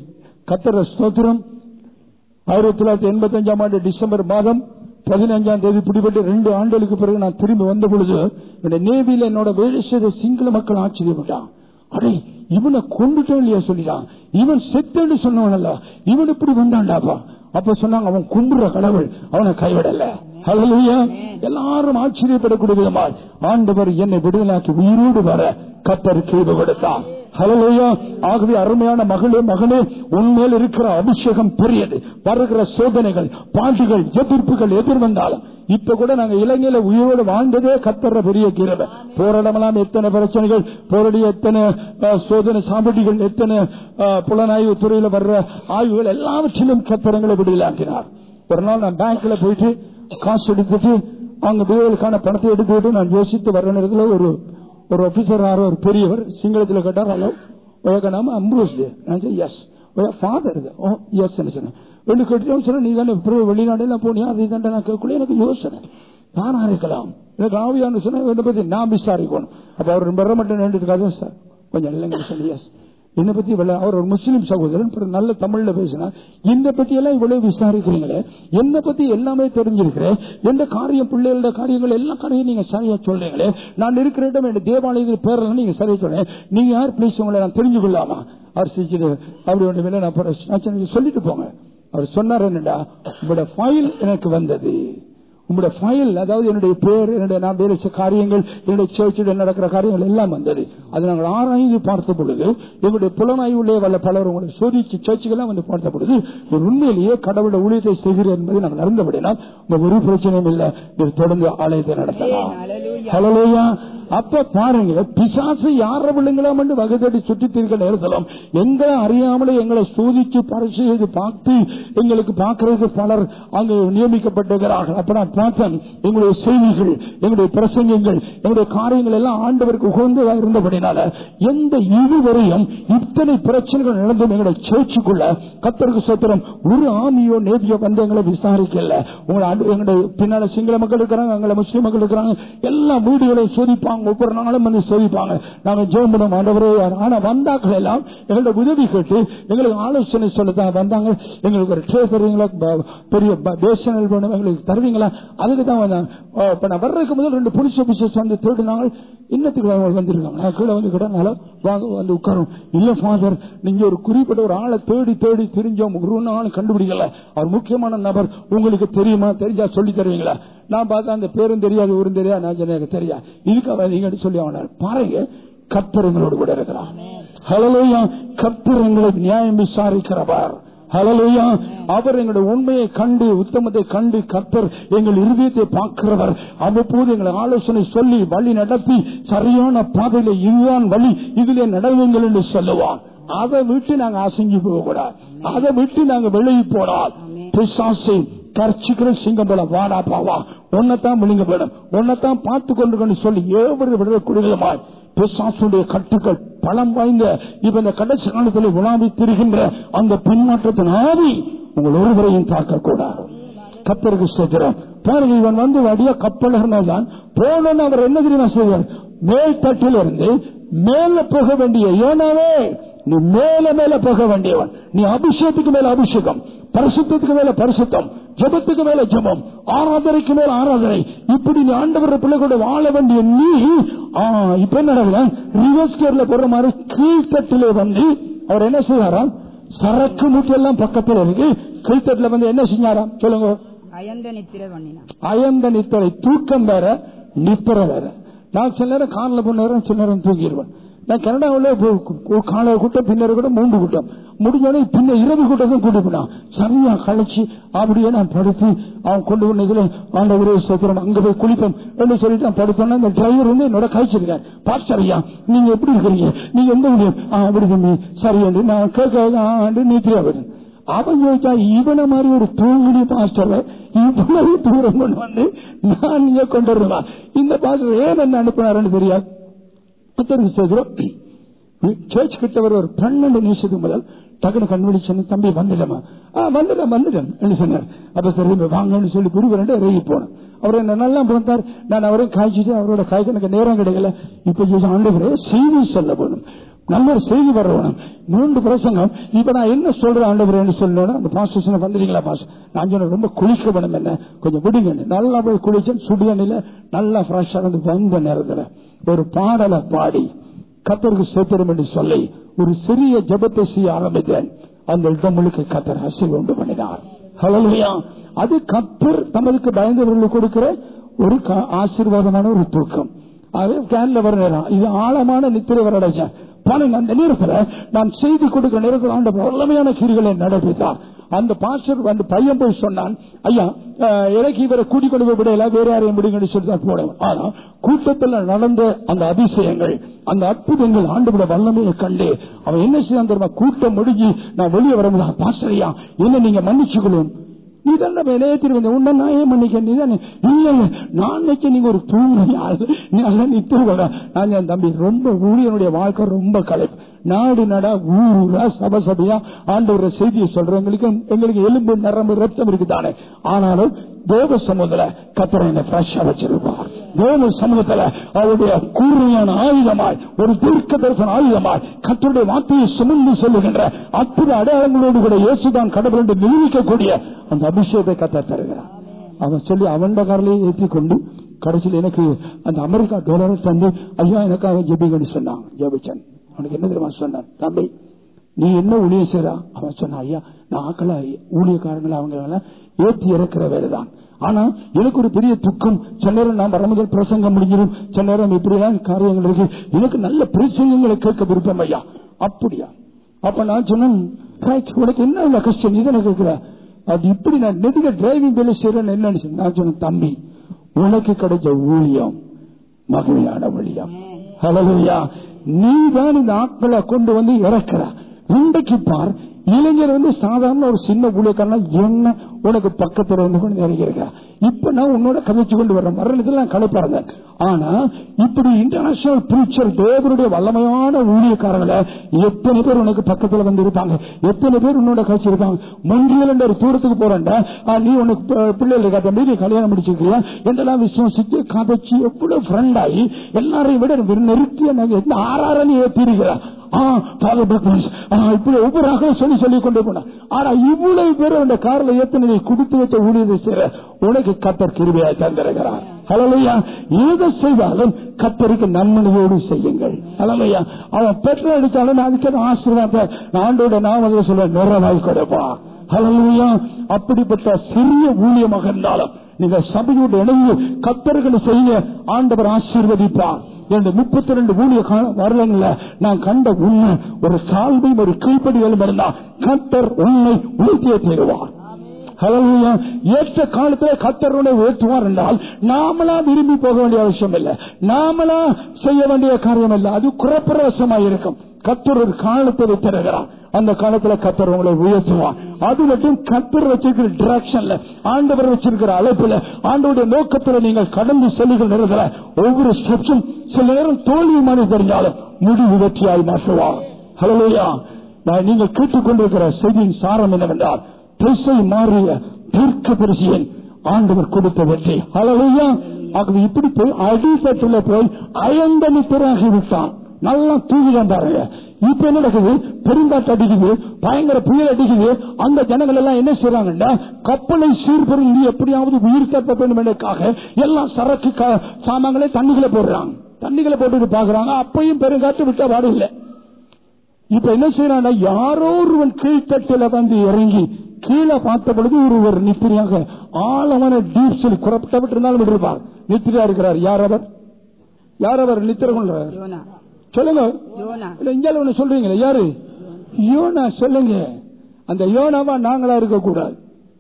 கத்தர ஸ்தோத்திரம் ஆயிரத்தி தொள்ளாயிரத்தி எண்பத்தி அஞ்சாம் ஆண்டு டிசம்பர் மாதம் பதினஞ்சாம் தேதி பிடிபட்டு ரெண்டு ஆண்டுகளுக்கு பிறகு நான் திரும்பி வந்த பொழுது என்னுடைய நேவியில என்னோட வேலை செய்த சிங்கள மக்கள் ஆச்சரியப்பட்டான் அடே இவனை கொண்டுட்டோம் இல்லையா சொல்லிட்டான் இவன் செத்தேன்னு சொன்னவனல்ல இவன் இப்படி வந்தான்டாப்பா அப்ப சொன்னாங்க அவன் கும்புற கடவுள் அவனை கைவிடல ஹalleluya. எல்லாரும் ஆச்சரியப்படக்கூடிய விதமாய் ஆண்டவர் என்னை விடுதலாக்கி உயிரோடு வர கத்தர் கீழ்வு கொடுத்தார் ஹalleluya. ஆகவே அருமையான மகளே மகனே உன்மேல் இருக்கிற அபிஷேகம் பெரியது வருகிற சோதனைகள் பாட்டுகள் எதிர்ப்புகள் எதிர் வந்தாலும் இப்ப கூட நாங்க இலங்கையில உயிரோடு வாழ்ந்ததே கத்தர பெரிய கிரவை போராடமெல்லாம் எத்தனை பிரச்சனைகள் போராடி எத்தனை அஹ், சோதனை சாம்படிகள் எத்தனை அஹ், புலனாய்வு துறையில வர்ற ஆய்வுகள் எல்லாவற்றிலும் கத்தரங்களை விடுதலாக்கினார் ஒரு நாள் நான் பேங்க்ல போயிட்டு காசு எடுத்துட்டு அங்க வீடுகளுக்கான பணத்தை எடுத்துக்கிட்டு நான் யோசித்து வர்ற நேரத்துல ஒரு ஒரு ஆபீசர் யாரோ ஒரு பெரியவர் சிங்களத்துல கேட்டார் ஹலோ உலக நாம அம்ப்ரோஸ் நான் எஸ் ஃபாதர் இது ஓ எஸ் சொன்னேன் ரெண்டு கேட்டு சொன்ன நீ தானே வெளிநாடு எல்லாம் போனியா அதை தாண்டா நான் கேட்கல எனக்கு யோசனை நானா இருக்கலாம் எனக்கு ஆவியான்னு சொன்னா என்னை பத்தி நான் விசாரிக்கணும் அப்ப அவர் வர மட்டும் நின்றுட்டு சார் கொஞ்சம் இல்லைங்க சொல்லி எஸ் என்னை பத்தி இவ்வளவு அவர் ஒரு முஸ்லீம் சகோதரன் பிறகு நல்ல தமிழ்ல பேசினார் என்னை பத்தி எல்லாம் இவ்வளவு விசாரிக்கிறீங்களே என்னை பத்தி எல்லாமே தெரிஞ்சிருக்கிறேன் எந்த காரியம் பிள்ளைகளோட காரியங்கள் எல்லா காரியம் நீங்க சரியா சொல்றீங்களே நான் இருக்கிற இடம் என் தேவாலயத்தில் பேரெல்லாம் நீங்க சரியா சொல்றேன் நீங்க யார் பிளீஸ் உங்களை நான் தெரிஞ்சு கொள்ளாமா அவர் சிரிச்சுட்டு அப்படி ஒன்று மேல நான் போறேன். நான் சொன்னேன், சொல்லிட்டு போங்க அவர் சொன்னார் என்னடா உங்களோட ஃபைல் எனக்கு வந்தது உங்களுடைய ஃபைல் அதாவது என்னுடைய பேர் என்னுடைய நான் வேலை செய்த காரியங்கள் என்னுடைய சேர்ச்சில் நடக்கிற காரியங்கள் எல்லாம் வந்தது அதை நாங்கள் ஆராய்ந்து பார்த்த பொழுது எங்களுடைய புலனாய்வுள்ளே வல்ல பலர் உங்களை சோதிச்சு சேர்ச்சிகள்லாம் வந்து பார்த்த பொழுது ஒரு உண்மையிலேயே கடவுளோட ஊழியத்தை செய்கிறேன் என்பதை நாங்கள் அறிந்தபடினால் உங்க ஒரு பிரச்சனையும் இல்லை இது தொடர்ந்து ஆலயத்தை நடத்தலாம் ஹalleluya. அப்ப பாருங்க பிசாசு யார விழுங்கலாம் என்று வகை தேடி சுற்றி திரிக்க நேரத்திலும் எங்களை அறியாமலே எங்களை சோதிச்சு பரிசு செய்து பார்த்து எங்களுக்கு பார்க்கறதுக்கு பலர் அங்கு நியமிக்கப்பட்டிருக்கிறார்கள் அப்ப நான் பார்த்தேன் எங்களுடைய செய்திகள் எங்களுடைய பிரசங்கங்கள் எங்களுடைய காரியங்கள் எல்லாம் ஆண்டவருக்கு உகந்ததா இருந்தபடினால எந்த இதுவரையும் இத்தனை பிரச்சனைகள் நடந்தும் எங்களுடைய சேர்ச்சுக்குள்ள கத்தருக்கு சத்திரம் ஒரு ஆமியோ நேவியோ வந்து எங்களை விசாரிக்கல உங்களை ஆண்டு- எங்களுடைய பின்னால சிங்கள மக்கள் இருக்கிறாங்க எங்களை முஸ்லீம் மக்கள் இருக்கிறாங்க எல்லா வீடுகளையும் சோதிப்பாங்க ஒவ்வொரு நாளும் வந்து சோதிப்பாங்க நாங்க ஜெயம் பண்ணுவோம் ஆண்டவரே ஆனா வந்தாக்கள் எல்லாம் எங்களோட உதவி கேட்டு எங்களுக்கு ஆலோசனை சொல்லத்தான் வந்தாங்க எங்களுக்கு ஒரு ட்ரே தருவீங்களா ப- பெரிய பேசனல் வேணும் எங்களுக்கு தருவீங்களா அதுக்கு தான் வந்தாங்க ஓ, இப்ப நான் வர்றதுக்கு முதல் ரெண்டு போலீஸ் ஆபீசர்ஸ் வந்து தேடினாங்க இன்னத்துக்கு அவங்க வந்திருக்காங்க நான் கீழே வந்து கிட்ட வாங்க வந்து உட்காரும் இல்ல ஃபாதர் நீங்க ஒரு குறிப்பிட்ட ஒரு ஆளை தேடி தேடி தெரிஞ்சோம் ஒரு நாளும் கண்டுபிடிக்கல அவர் முக்கியமான நபர் உங்களுக்கு தெரியுமா தெரிஞ்சா சொல்லி தருவீங்களா நான் பார்த்தா அந்த பேரும் தெரியாது ஊரும் தெரியாது நான் சொன்னேன் எனக்கு தெரியா இதுக்காக நீங்க சொல்லி அவனார் பாருங்க கத்தரங்களோடு கூட இருக்கிறான் ஹலலோயா கர்த்தர் எங்களை நியாயம் விசாரிக்கிறவர் ஹலலோயா அவர் எங்களுடைய உண்மையை கண்டு உத்தமத்தை கண்டு கர்த்தர் எங்கள் இருதயத்தை பார்க்கிறவர் அவ்வப்போது எங்களை ஆலோசனை சொல்லி வழி நடத்தி சரியான பாதையில இதுதான் வழி இதிலே நடவுங்கள் என்று சொல்லுவான் அதை விட்டு நாங்க அசைஞ்சு போக கூடாது அதை விட்டு நாங்க வெளியே போனால் பிசாசை கர்ச்சிக்கிற சிங்கம் போல வாடா பாவா உன்னைத்தான் விழுங்க வேணும் உன்னைத்தான் பார்த்து கொண்டு கொண்டு சொல்லி ஏவரு விடக்கூடியமாய் பிசாசுடைய கட்டுக்கள் பலம் வாய்ந்த இப்ப இந்த கடைசி காலத்தில் உலாவி திரிகின்ற அந்த பின்மாற்றத்தின் ஆவி உங்கள் ஒருவரையும் தாக்கக்கூடாது கத்தருக்கு சோதரம் பாருங்க இவன் வந்து வடிய கப்பலர்னால் தான் போனோன்னு அவர் என்ன தெரியுமா செய்வார் மேல் தட்டில் இருந்து மேல போக வேண்டிய ஏனாவே நீ மேல மேல போக வேண்டியவன் நீ அபிஷேகத்துக்கு மேல அபிஷேகம் பரிசுத்தத்துக்கு மேல பரிசுத்தம் ஜபத்துக்கு மேல ஜபம் ஆராதனைக்கு மேல ஆராதனை இப்படி நீ ஆண்டவர் பிள்ளை கூட வாழ வேண்டிய நீ ஆ, இப்ப என்ன நடக்குது ரிவர்ஸ் கேர்ல போற மாதிரி கீழ்த்தட்டிலே வந்து அவர் என்ன செய்வாராம் சரக்கு மூட்டை எல்லாம் பக்கத்துல இருக்கு கீழ்த்தட்டுல வந்து என்ன செஞ்சாராம் சொல்லுங்க அயந்த நித்திரை பண்ணினான் அயந்த நித்திரை தூக்கம் வேற நித்திரை வேற நான் சில நேரம் காலில் போன நேரம் சில நேரம் தூங்கிடுவேன் நான் கனடாவில் காலை கூட்டம் பின்னர் கூட மூன்று கூட்டம் முடிஞ்சோடனே பின்ன இரவு கூட்டம் கூட்டி போனான் சரியா கழிச்சு அப்படியே நான் படுத்து அவன் கொண்டு வந்த இதுல ஆண்ட ஒரே சத்திரம் அங்க போய் குளிப்போம் என்று சொல்லிட்டு நான் படுத்தோன்னா இந்த டிரைவர் வந்து என்னோட கழிச்சிருக்கார் பாஸ்டர் ஐயா நீங்க எப்படி இருக்கிறீங்க நீங்க எந்த முடியும் ஆ அப்படி தம்பி சரி என்று நான் கேட்க நீத்திரியா வருது அவன் யோசிச்சா இவன மாதிரி ஒரு தூங்குடி பாஸ்டர் இவ்வளவு தூரம் கொண்டு வந்து நான் இங்க கொண்டு வருவா இந்த பாஸ்டர் ஏன் என்ன அனுப்பினாருன்னு தெரியாது புத்தருக்கு சொல்கிறோம் சர்ச் கிட்டவர் ஒரு பன்னெண்டு நிமிஷத்துக்கு முதல் டக்குனு கண்வழி சொன்ன தம்பி வந்துடமா ஆ வந்துட்டேன் வந்துட்டேன் என்று சொன்னார் அப்ப சரி வாங்கன்னு சொல்லி குருவரண்டு இறங்கி போனேன் அவர் என்ன நல்லா பிறந்தார் நான் அவரை காய்ச்சிட்டு அவரோட காய்ச்சி எனக்கு நேரம் கிடைக்கல இப்ப ஆண்டு செய்தி சொல்ல போகணும் நல்ல ஒரு செய்தி வரணும் மூன்று பிரசங்கம் இப்ப நான் என்ன சொல்றேன் ஆண்டவரேன்னு சொல்லணும் அந்த பாஸ்டேஷன் வந்துட்டீங்களா பாஸ் நான் சொன்ன ரொம்ப குளிக்க வேணும் என்ன கொஞ்சம் விடுங்க நல்லா போய் குளிச்சேன் சுடுதண்ணில நல்லா ஃப்ரெஷ்ஷா இருந்து வந்த நேரத்துல ஒரு பாடலை பாடி கத்தருக்கு சேத்திரம் என்று சொல்லி ஒரு சிறிய ஜபத்தை செய்ய ஆரம்பித்தேன் அந்த இடம் முழுக்க கத்தர் அசை உண்டு பண்ணினார் ஹலோயா அது கத்தர் தமதுக்கு பயந்தவர்களுக்கு கொடுக்கிற ஒரு க- ஆசீர்வாதமான ஒரு தூக்கம் அது கேன்ல வர நேரம் இது ஆழமான நித்திரை வரடைச்சேன் பாருங்க அந்த நேரத்துல நான் செய்தி கொடுக்கிற நேரத்தில் ஆண்ட வல்லமையான கிரிகளை நடப்பித்தார் அந்த பாஸ்டர் அந்த பையன் போய் சொன்னான் ஐயா அஹ், எனக்கு இவரை கூட்டிக் கொண்டு போய் விடையில வேற யாரையும் முடிங்கன்னு சொல்லி தான் போனவன் ஆனா கூட்டத்தில் நடந்த அந்த அதிசயங்கள் அந்த அற்புதங்கள் ஆண்டு வல்லமையை கண்டு அவன் என்ன செய்தான் தெரியுமா கூட்டம் முடிஞ்சு நான் வெளியே வரும்போது பாஸ்டர் ஐயா என்ன நீங்க மன்னிச்சுக்கணும் நீ தானே விளையாட்டு வந்த உன்ன நான் ஏன் மன்னிக்க நீ தானே இல்ல இல்ல நான் நினைச்ச நீங்க ஒரு தூங்குறியாள் நீ அதெல்லாம் நித்துருவா நான் என் தம்பி ரொம்ப ஊழியனுடைய வாழ்க்கை ரொம்ப கலைப்பு நாடு நடா ஊர் ஊரா சபை சபையா ஆண்டவர் செய்தியை சொல்றோம் எங்களுக்கு எங்களுக்கு எலும்பு நரம்பு ரத்தம் இருக்குதானே ஆனாலும் தேவ சமூகத்துல கத்தரை என்ன ஃப்ரெஷ்ஷா வச்சிருப்பார் தேவ சமூகத்துல அவருடைய கூர்மையான ஆயுதமாய் ஒரு தீர்க்க தரிசன ஆயுதமாய் கத்தருடைய வார்த்தையை சுமந்து சொல்லுகின்ற அற்புத அடையாளங்களோடு கூட இயேசுதான் கடவுள் என்று நிரூபிக்கக்கூடிய அந்த அபிஷேகத்தை கத்த தருகிறார் அவன் சொல்லி அவன் காரிலேயே ஏற்றி கொண்டு கடைசியில் எனக்கு அந்த அமெரிக்கா டாலரை தந்து ஐயா எனக்காக ஜெபிங்கன்னு சொன்னான் ஜெபிச்சன் அவனுக்கு என்ன தெரியுமா சொன்னான் தம்பி நீ என்ன ஊழியம் செய்றா அவன் சொன்னான் ஐயா நான் ஆக்கள ஊழியக்காரங்களை அவங்க எல்லாம் ஏற்றி இறக்குற வேலைதான் ஆனா எனக்கு ஒரு பெரிய துக்கம் சில நேரம் நான் வரமுதல் பிரசங்கம் முடிஞ்சிடும் சில நேரம் இப்படிலாம் காரியங்கள் இருக்கு எனக்கு நல்ல பிரசங்கங்களை கேட்க விருப்பம் ஐயா அப்படியா அப்ப நான் சொன்னேன் "Right, உனக்கு என்ன இல்ல கஷ்டம் நீ தானே கேட்கிற அது இப்படி நான் நெடுக டிரைவிங் வேலை செய்யறேன்னு என்னன்னு சொன்னேன். நான் சொன்னேன் தம்பி உனக்கு கிடைச்ச ஊழியம் மகிழ்ச்சியான ஊழியம் ஹலலுயா நீ தான் இந்த ஆட்களை கொண்டு வந்து இறக்குற இன்றைக்கு பார் இளைஞர் வந்து சாதாரண ஒரு சின்ன ஊழியக்காரனா என்ன உனக்கு பக்கத்துல இருந்து கொண்டு இறங்கியிருக்க இப்ப நான் உன்னோட கதைச்சு கொண்டு வர்றேன் மரணத்தில் நான் கலைப்பாருங்க ஆனா இப்படி இன்டர்நேஷனல் பிரீச்சர் தேவருடைய வல்லமையான ஊழியக்காரங்களை எத்தனை பேர் உனக்கு பக்கத்துல வந்து இருப்பாங்க எத்தனை பேர் உன்னோட கழிச்சிருப்பாங்க மொன்றியல் என்ற ஒரு தூரத்துக்கு போறேன்டா ஆ, நீ உனக்கு ப- பிள்ளைகள் கதை நீ கல்யாணம் முடிச்சிருக்கியா என்றெல்லாம் விசுவாசித்து கதைச்சு எவ்வளவு ஃப்ரெண்ட் ஆகி எல்லாரையும் விட நெருக்கிய நாங்க எந்த ஆறாரணி ஏற்றிருக்கிறா ஆ, Father Douglas, ஆ, இப்படி ஒவ்வொரு ஆக சொல்லி சொல்லி கொண்டு போனா ஆனா இவ்வளவு பேர் அந்த கார்ல ஏத்தனை நீ கொடுத்து வச்ச ஊழியத்தை செய்யற உனக்கு கத்தர் கிருபையா தந்திருக்கிறார் ஹலோயா எதை செய்தாலும் கத்தருக்கு நன்மனையோடு செய்யுங்கள் ஹலோயா அவன் பெட்ரோல் அடிச்சாலும் அதுக்கு ஆசீர்வாதத்தை ஆண்டோட நாம சொல்ல நிறைவாய் கொடுப்பா ஹலோயா அப்படிப்பட்ட சிறிய ஊழியமாக இருந்தாலும் நீங்க சபையோடு இணைந்து கத்தர்களை செய்ய ஆண்டவர் ஆசீர்வதிப்பார் என்ற முப்பத்தி ரெண்டு ஊழிய வருடங்கள்ல நான் கண்ட உண்மை ஒரு சால்வையும் ஒரு கீழ்ப்படிகளும் இருந்தா கத்தர் உன்னை உயர்த்தியே தருவார் ஹalleluya. ஏற்ற காலத்திலே கத்தருடைய உயர்த்துவார் என்றால் நாமளா விரும்பி போக வேண்டிய அவசியம் இல்லை நாமளா செய்ய வேண்டிய காரியம் இல்லை அது குறப்பிரவசமாக இருக்கும் கத்தர் ஒரு காலத்தை வைத்திருக்கிறார் அந்த காலத்துல கத்தர் உங்களை உயர்த்துவார் அது மட்டும் கத்தர் வச்சிருக்கிற டிரெக்ஷன்ல ஆண்டவர் வச்சிருக்கிற அழைப்புல ஆண்டவருடைய நோக்கத்துல நீங்கள் கடந்து செல்லுகிற நேரத்துல ஒவ்வொரு ஸ்டெப்ஸும் சில நேரம் தோல்வியுமான தெரிஞ்சாலும் முடிவு வெற்றியாய் மாற்றுவார் ஹலோயா நீங்கள் கேட்டுக்கொண்டிருக்கிற செய்தியின் சாரம் என்னவென்றால் திசை மாறிய தீர்க்க பரிசியன் ஆண்டவர் கொடுத்த வெற்றி ஹலோயா ஆகவே இப்படி போய் அடித்தட்டுல போய் அயந்த நித்தராகி விட்டான் நல்லா தூங்கிதான் பாருங்க இப்ப என்ன நடக்குது பெருங்காட்டு அடிக்குது பயங்கர புயல் அடிக்குது அந்த ஜனங்கள் எல்லாம் என்ன செய்யறாங்கன்னா கப்பலை சீர்பொருந்தி எப்படியாவது உயிர் தப்ப வேண்டும் என்பதற்காக எல்லாம் சரக்கு க- சாமான்களை தண்ணிகளை போடுறாங்க தண்ணிகளை போட்டுட்டு பாக்குறாங்க அப்பையும் பெருங்காட்டு விட்ட பாடு இல்லை இப்ப என்ன செய்யறாங்க யாரோ ஒருவன் கீழ்த்தட்டில வந்து இறங்கி கீழே பார்த்த பொழுது ஒருவர் நித்திரியாக ஆழமான டீப்ஸில் குறப்பட்டப்பட்டு இருந்தாலும் இருப்பார் நித்திரியா இருக்கிறார் யார் அவர் யார் அவர் நித்திர கொள்றார் யோனா சொல்லுங்க யோனா இல்ல இந்தியால ஒண்ணு சொல்றீங்களே யாரு யோனா சொல்லுங்க அந்த யோனாவா நாங்களா இருக்க கூடாது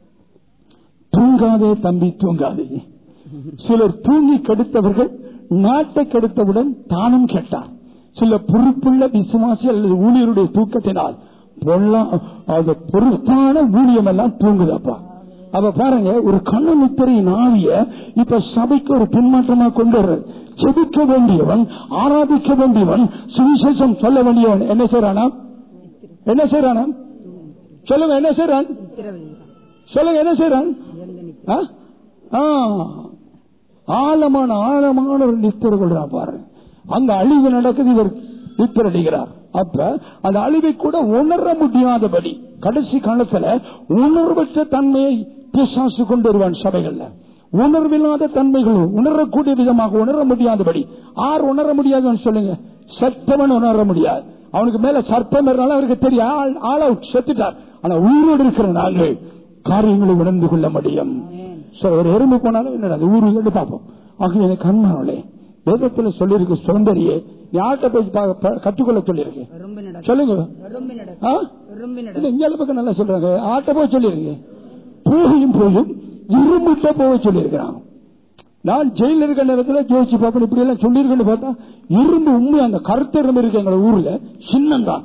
தூங்காதே தம்பி தூங்காதே சிலர் தூங்கி கெடுத்தவர்கள் நாட்டை கெடுத்தவுடன் தானும் கேட்டார் சில பொறுப்புள்ள விசுவாசி அல்லது ஊழியருடைய தூக்கத்தினால் பொல்லா- அது பொறுப்பான ஊழியம் எல்லாம் தூங்குதப்பா அப்ப பாருங்க ஒரு கண்ணு முத்திரையின் ஆவிய இப்ப சபைக்கு ஒரு பின்மாற்றமா கொண்டு வர்றது செபிக்க வேண்டியவன் ஆராதிக்க வேண்டியவன் சுவிசேஷம் சொல்ல வேண்டியவன் என்ன செய்யறானா என்ன செய்யறானா சொல்லுங்க என்ன செய்யறான் நித்திரவதி சொல்லுங்க என்ன செய்யறான் ஆ? ஆ. ஆழமான ஆழமான ஒரு நித்தர் கொள்றா பாரு அங்க அழிவு நடக்குது இவர் நித்தர் அடிக்கிறார் அப்ப அந்த அழிவை கூட உணர முடியாதபடி கடைசி காலத்துல உணர்வற்ற தன்மையை பிசாசு கொண்டு வருவான் சபைகள்ல உணர்வில்லாத தன்மைகள் உணரக்கூடிய விதமாக உணர முடியாதபடி ஆர் உணர முடியாதுன்னு சொல்லுங்க சத்தவன் உணர முடியாது அவனுக்கு மேல சர்ப்பம் இருந்தாலும் அவருக்கு தெரியும் ஆள் அவுட் செத்துட்டார் ஆனா உயிரோடு இருக்கிற நாங்கள் காரியங்களை உணர்ந்து கொள்ள முடியும் So, ஒரு எறும்பு போனாலும் என்னடா அது ஊரு என்று பார்ப்போம் ஆக எனக்கு கண்மானே வேதத்துல சொல்லியிருக்கு சுதந்திரியே யார்கிட்ட போய் பா- ப- கற்றுக்கொள்ள சொல்லியிருக்கு எறும்பு நட சொல்லுங்க எறும்பு நட ஆ? எறும்பு நட இல்ல, இங்க பக்கம் நல்லா சொல்றாங்க ஆட்ட போய் சொல்லியிருக்கு போயும் போயும் இருமுட்ட போக சொல்லியிருக்கிறான் நான் ஜெயில இருக்க நேரத்தில் ஜோதிச்சு பார்ப்பேன் இப்படி எல்லாம் சொல்லியிருக்கேன்னு பார்த்தா இரும்பு உண்மை அந்த கருத்த இரும்பு இருக்கு எங்க ஊர்ல சின்னந்தான்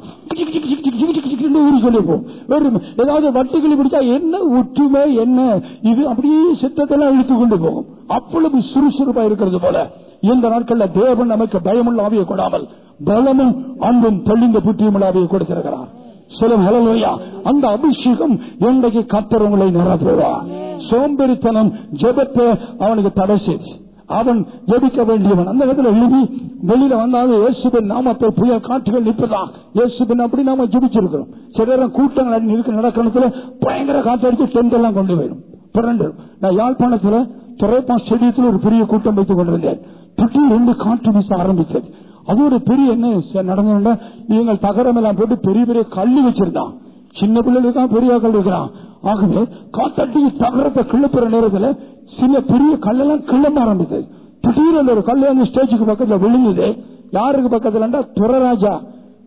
ஊரு சொல்லிப்போம் வெறும் ஏதாவது வட்டுக்களி பிடிச்சா என்ன ஒற்றுமை என்ன இது அப்படியே சித்தத்தெல்லாம் இழுத்து கொண்டு போகும் அவ்வளவு சுறுசுறுப்பா இருக்கிறது போல இந்த நாட்கள்ல தேவன் நமக்கு பயமுள்ள ஆவியை கொடாமல் பலமும் அன்பும் தெளிந்த புத்தியும் உள்ள ஆவியை கொடுத்திருக்கிறார் சொல்லும் ஹலோயா அந்த அபிஷேகம் என்றைக்கு கத்தர் உங்களை நிரப்புவார் சோம்பேறித்தனம் ஜெபத்தை அவனுக்கு தடை செய்து அவன் ஜெபிக்க வேண்டியவன் அந்த இடத்துல எழுதி வெளியில வந்தாலும் இயேசுபின் நாமத்தை புயல் காற்றுகள் நிற்பதா இயேசுபின் அப்படி நாம ஜெபிச்சிருக்கிறோம் சில நேரம் கூட்டங்கள் இருக்க நடக்கிறதுல பயங்கர காற்றடிச்சு டென்ட் எல்லாம் கொண்டு போயிடும் பிறண்டு நான் யாழ்ப்பாணத்துல துறைப்பா ஸ்டேடியத்தில் ஒரு பெரிய கூட்டம் வைத்துக் கொண்டிருந்தேன் திடீரென்று காற்று வீச ஆரம்பித்தது அது ஒரு பெரிய என்ன ச- நடந்ததுன்னா இவங்க தகரம் எல்லாம் போட்டு பெரிய பெரிய கல்லு வச்சிருந்தான் சின்ன பிள்ளைகள் இருக்கான் பெரிய கல் இருக்கிறான் ஆகவே காத்தட்டி தகரத்தை கிளப்புற நேரத்துல சின்ன பெரிய கல்லெல்லாம் கிளம்ப ஆரம்பித்தது திடீர்னு ஒரு கல்லு அந்த ஸ்டேஜுக்கு பக்கத்துல விழுந்தது யாருக்கு பக்கத்துல துரராஜா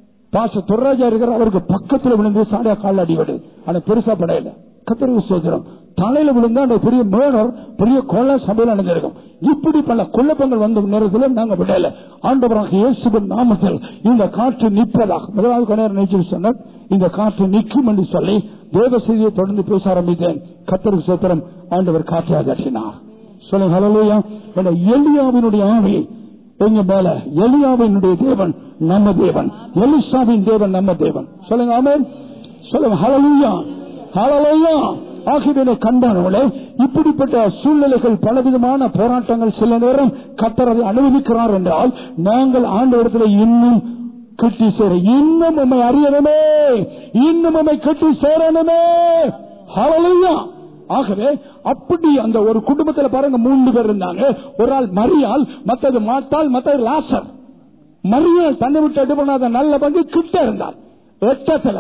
பாச துரராஜா இருக்கிற அவருக்கு பக்கத்துல விழுந்து சாடியா கால் அடிபடு ஆனா பெருசா படையில கத்திரிக்கு சோதரம் தலையில விழுந்தா அந்த பெரிய மேடர் பெரிய கொலை சபையில் நடந்திருக்கும் இப்படி பல குழப்பங்கள் வந்த நேரத்தில் நாங்க விடல ஆண்டவராக இயேசுவின் நாமத்தில் இந்த காற்று நிற்பதாக முதலாவது கணையர் நினைச்சு சொன்னார் இந்த காற்று நிற்கும் என்று சொல்லி தேவ செய்தியை தொடர்ந்து பேச ஆரம்பித்தேன் கத்தருக்கு சோத்திரம் ஆண்டவர் காற்றை அகற்றினார் சொல்லுங்க ஹalleluya. இந்த எலியாவினுடைய ஆவி எங்க மேல எலியாவினுடைய தேவன் நம்ம தேவன் எலிசாவின் தேவன் நம்ம தேவன் சொல்லுங்க ஆமென் சொல்லுங்க ஹalleluya ஹalleluya ஆகியவை கண்டானவளே இப்படிப்பட்ட சூழ்நிலைகள் பலவிதமான போராட்டங்கள் சில நேரம் கத்தர் அதை அனுபவிக்கிறார் என்றால் நாங்கள் ஆண்டவரத்தில் இன்னும் கட்டி சேர இன்னும் உண்மை அறியணுமே இன்னும் உண்மை கட்டி சேரணுமே ஹalleluya ஆகவே அப்படி அந்த ஒரு குடும்பத்துல பாருங்க மூன்று பேர் இருந்தாங்க ஒரு ஆள் மரியாள் மத்தது மாத்தாள் மத்தது லாசர் மரியாள் தன்னை விட்டு எடுப்படாத நல்ல பங்கு கிட்ட இருந்தார் எட்டத்துல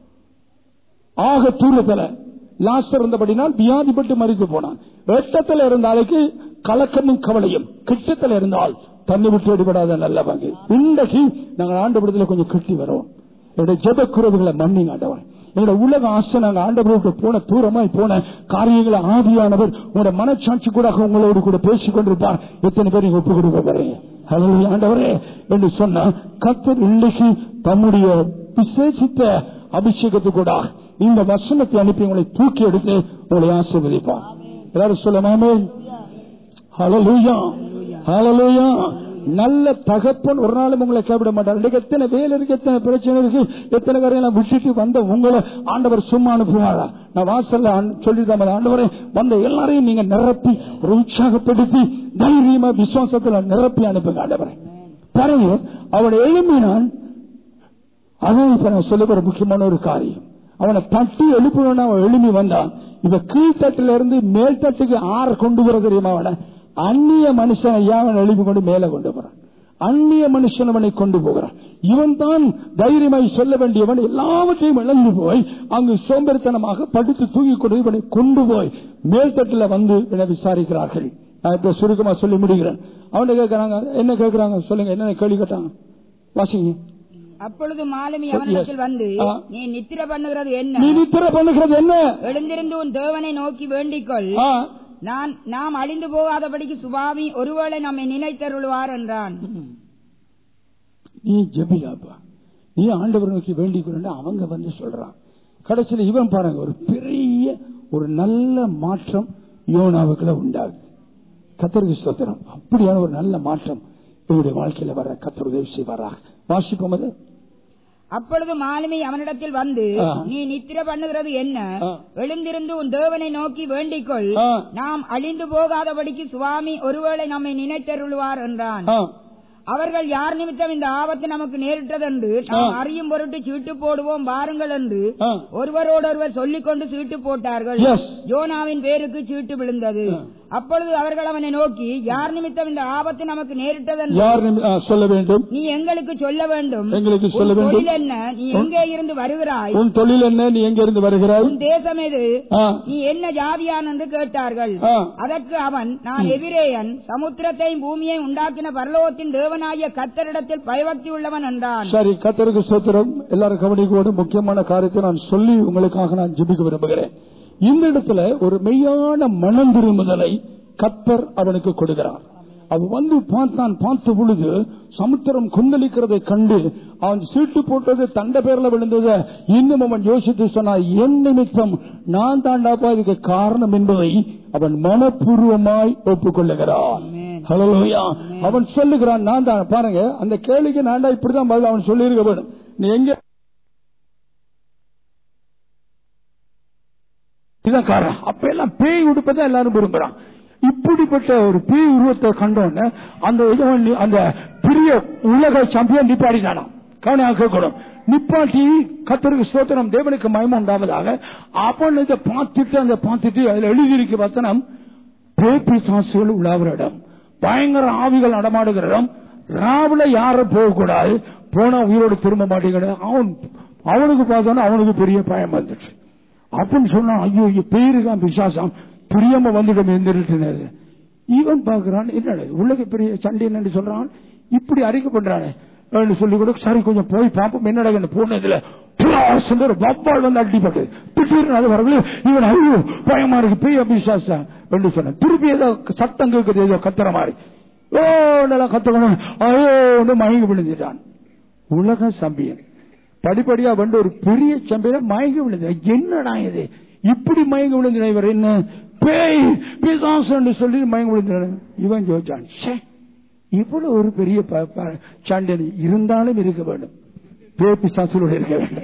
ஆக தூரத்துல லாஸ்டர் இருந்தபடினால் வியாதிப்பட்டு மறித்து போனான் வெட்டத்தில் இருந்த ஆளுக்கு கலக்கமும் கவலையும் கிட்டத்தில் இருந்தால் தண்ணி விட்டு அடிபடாத நல்ல பங்கு இன்றைக்கு நாங்கள் ஆண்டு கொஞ்சம் கட்டி வரோம் என்னுடைய ஜெப குறவுகளை மன்னிங்க ஆண்டவர் என்னோட உலக ஆசை நாங்க ஆண்டவருக்கு போன தூரமாய் போன காரியங்களை ஆவியானவர் உங்களோட மனச்சாட்சி கூட உங்களோடு கூட பேசிக் கொண்டிருப்பார் எத்தனை பேர் நீங்க ஒப்பு கொடுக்க போறீங்க ஹalleluya, ஆண்டவரே என்று சொன்னா கத்தர் இன்னைக்கு தம்முடைய விசேஷித்த அபிஷேகத்து கூட இந்த வசனத்தை அனுப்பி உங்களை தூக்கி எடுத்து உங்களை ஆசீர்வதிப்பார் எல்லாரும் சொல்லலாமே ஹalleluya ஹalleluya நல்ல தகப்பன் ஒரு நாளும் உங்களை கைவிட மாட்டார் இன்னைக்கு எத்தனை வேலை இருக்கு எத்தனை பிரச்சனை இருக்கு எத்தனை காரியெல்லாம் விட்டுட்டு வந்த உங்களை ஆண்டவர் சும்மா அனுப்புவாரா நான் வாசல்ல சொல்லி தான் ஆண்டவரே வந்த எல்லாரையும் நீங்க நிரப்பி ஒரு உற்சாகப்படுத்தி தைரியமா விசுவாசத்துல நிரப்பி அனுப்புங்க ஆண்டவரே பாருங்க அவனை எழுப்பினான் அதான் இப்ப நான் சொல்ல போற முக்கியமான ஒரு காரியம் அவனை தட்டி எழுப்பணும்னு அவன் எழுப்பி வந்தான் இப்ப கீழ்த்தட்டுல இருந்து மேல் தட்டுக்கு ஆறு கொண்டு வர தெரியுமா அவனை அந்நிய மனுஷனை யாவன் எழுப்பி கொண்டு மேல கொண்டு போறான் அந்நிய மனுஷன் அவனை கொண்டு போகிறான் இவன் தான் தைரியமாய் சொல்ல வேண்டியவன் எல்லாவற்றையும் இழந்து போய் அங்கு சோம்பேறித்தனமாக படுத்து தூக்கி கொண்டு இவனை கொண்டு போய் மேல்தட்டுல வந்து இவனை விசாரிக்கிறார்கள் நான் இப்ப சுருக்கமா சொல்லி முடிகிறேன் அவனை கேட்கறாங்க என்ன கேட்கறாங்க சொல்லுங்க என்ன கேள்வி கேட்டாங்க வாசிங்க அப்பொழுது மாலுமி அவனிடத்தில் வந்து ஆ. நீ நித்திர பண்ணுகிறது நீ என்ன நித்திர பண்ணுகிறது என்ன எழுந்திருந்து உன் தேவனை நோக்கி வேண்டிக்கொள் ஆ, நான் நாம் அழிந்து போகாதபடிக்கு சுவாமி ஒருவேளை நம்மை நினைத்தருள்வார் என்றான் நீ ஜெபியாப்பா நீ ஆண்டவர் நோக்கி வேண்டிக் கொண்டு அவங்க வந்து சொல்றான் கடைசியில் இவன் பாருங்க ஒரு பெரிய ஒரு நல்ல மாற்றம் யோனாவுக்குள்ள உண்டாகுது கத்தருக்கு ஸ்தோத்திரம் அப்படியான ஒரு நல்ல மாற்றம் இவருடைய வாழ்க்கையில வர கத்தர் உதவி செய்வாராக வாசிப்போம் அது அப்பொழுது மாலுமி அவனிடத்தில் வந்து ஆ. நீ நித்திர பண்ணுகிறது என்ன ஆ. எழுந்திருந்து உன் தேவனை நோக்கி வேண்டிக்கொள் ஆ. நாம் அழிந்து போகாதபடிக்கு சுவாமி ஒருவேளை நம்மை நினைத்தருள்வார் என்றான் ஆ, அவர்கள் யார் நிமித்தம் இந்த ஆபத்து நமக்கு நேரிட்டதென்று நாம் அறியும் பொருட்டு சீட்டு போடுவோம் வாருங்கள் என்று ஆ. ஒருவரோடொருவர் சொல்லிக் கொண்டு சீட்டு போட்டார்கள் Yes. யோனாவின் பேருக்கு சீட்டு விழுந்தது அப்பொழுது அவர்கள் அவனை நோக்கி யார் நிமித்தம் இந்த ஆபத்து நமக்கு நேரிட்டதென்று யார் நிமி- ஆ, சொல்ல வேண்டும் நீ எங்களுக்கு சொல்ல வேண்டும் எங்களுக்கு உன் சொல்ல வேண்டும் தொழில் என்ன நீ எங்கே இருந்து வருகிறாய் உன் தொழில் என்ன நீ எங்க இருந்து வருகிறாய் உன் தேசம் எது ஆ, நீ என்ன ஜாதியான் என்று கேட்டார்கள் ஆ. அதற்கு அவன் நான் எபிரேயன் சமுத்திரத்தையும் பூமியையும் உண்டாக்கின பரலோகத்தின் தேவனாகிய கத்தரிடத்தில் பயபக்தி உள்ளவன் என்றான் சரி கத்தருக்கு சோத்திரம் எல்லாரும் கவனிக்கோடு முக்கியமான காரியத்தை நான் சொல்லி உங்களுக்காக நான் ஜெபிக்க விரும்புகிறேன் இந்த இடத்துல ஒரு மெய்யான மனம் திரும்புதலை கத்தர் அவனுக்கு கொடுக்கிறார் அவன் வந்து பார்த்தான் பார்த்த பொழுது சமுத்திரம் கொந்தளிக்கிறதை கண்டு அவன் சீட்டு போட்டது தண்ட பேர்ல விழுந்தது இன்னும் அவன் யோசித்து சொன்னான் என் நிமித்தம் நான் தாண்டாப்பா இதுக்கு காரணம் என்பதை அவன் மனப்பூர்வமாய் ஒப்புக்கொள்ளுகிறான் ஹalleluya. அவன் சொல்லுகிறான் நான் தான் பாருங்க அந்த கேள்விக்கு நான் தான் இப்படிதான் பதில் அவன் சொல்லியிருக்க வேண்டும் நீ எங்க இதான் காரணம் அப்ப எல்லாம் பேய் உடுப்பதான் எல்லாரும் விரும்புறான் இப்படிப்பட்ட ஒரு பேய் உருவத்தை கண்டோன்னு அந்த எஜமான் நி- அந்த பெரிய உலக சாம்பியன் நிப்பாடினானாம் கவனியாக கேட்கணும் நிப்பாட்டி கத்தருக்கு ஸ்தோத்திரம் தேவனுக்கு மயமம் உண்டாவதாக அவன் இதை பார்த்துட்டு அந்த பார்த்துட்டு அதுல எழுதியிருக்க வசனம் பேப்பி சாசுகள் உலாவுற இடம் பயங்கர ஆவிகள் நடமாடுகிற இடம் ராவுல யாரும் போகக்கூடாது போனா உயிரோடு திரும்ப மாட்டேங்கிறது அவன் அவனுக்கு பார்த்தோன்னா அவனுக்கு பெரிய பயம் வந்துச்சு அப்படின்னு சொன்னா ஐயோ ஐயோ பேருதான் பிசாசம் பிரியம வந்துடும் எந்திரிட்டு இவன் பாக்குறான் என்னடா இது? உலக பெரிய சண்டை என்னன்னு சொல்றான் இப்படி அறிக்கை பண்றானே அப்படின்னு சொல்லி கூட சரி கொஞ்சம் போய் பார்ப்போம் என்னடா என்ன போனதுல புறாசுன்னு ஒரு வவ்வால் வந்து அடிப்பட்டு திடீர்னு அது வரவில்லை இவன் ஐயோ பயமா இருக்கு பேய் பிசாசா என்று சொன்ன திருப்பி ஏதோ சத்தம் கேட்குது ஏதோ கத்துற மாதிரி ஓ நல்லா கத்துக்கணும் ஐயோ மயங்கி விழுந்துட்டான் உலக சம்பியன் படிப்படியா வந்து ஒரு பெரிய சம்பையில மயங்கி விழுந்த என்னடா இது இப்படி மயங்கி விழுந்த இவர் என்ன பேய் பிசாசு சொல்லி மயங்கி விழுந்த இவன் ஜோதிச்சான் ச்சே, இவ்வளவு ஒரு பெரிய ப- ப- சண்டை இருந்தாலும் இருக்க வேண்டும் பேய் பிசாசுகளோடு இருக்க வேண்டும்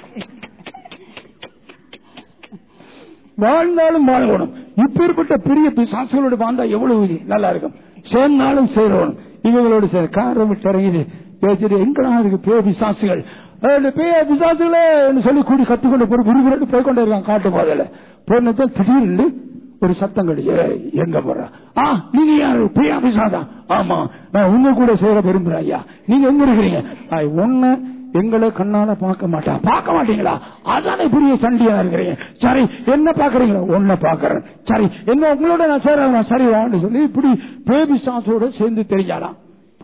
வாழ்ந்தாலும் வாழணும் இப்பேற்பட்ட பெரிய பிசாசுகளோடு வாழ்ந்தா எவ்வளவு இது நல்லா இருக்கும் சேர்ந்தாலும் சேரணும் இவங்களோடு சேர காரம் விட்டு இறங்கிது பேசிட்டு எங்கடா இருக்கு பே பிசாசுகள் அஹ் பேய பிசாசுகளே சொல்லி கூடி கத்துக்கொண்டு போய் விரும்புறது போய் கொண்டே இருக்கான் காட்டு பாதையில போனதில் திடீர்னு ஒரு சத்தம் கிடையாது எங்க போற ஆ நீங்க யாரு பேயா பிசாசா ஆமா நான் உங்க கூட சேர விரும்புறேன் ஐயா நீங்க எங்க இருக்கிறீங்க ஆ, ஒண்ணு எங்களை கண்ணால பார்க்க மாட்டா பார்க்க மாட்டீங்களா அதானே பெரிய சண்டியா இருக்கிறீங்க சரி என்ன பாக்குறீங்களா ஒன்ன பாக்குறேன் சரி என்ன உங்களோட நான் சேர சரி வான்னு சொல்லி இப்படி பேபி சாசோட சேர்ந்து தெரிஞ்சாலாம்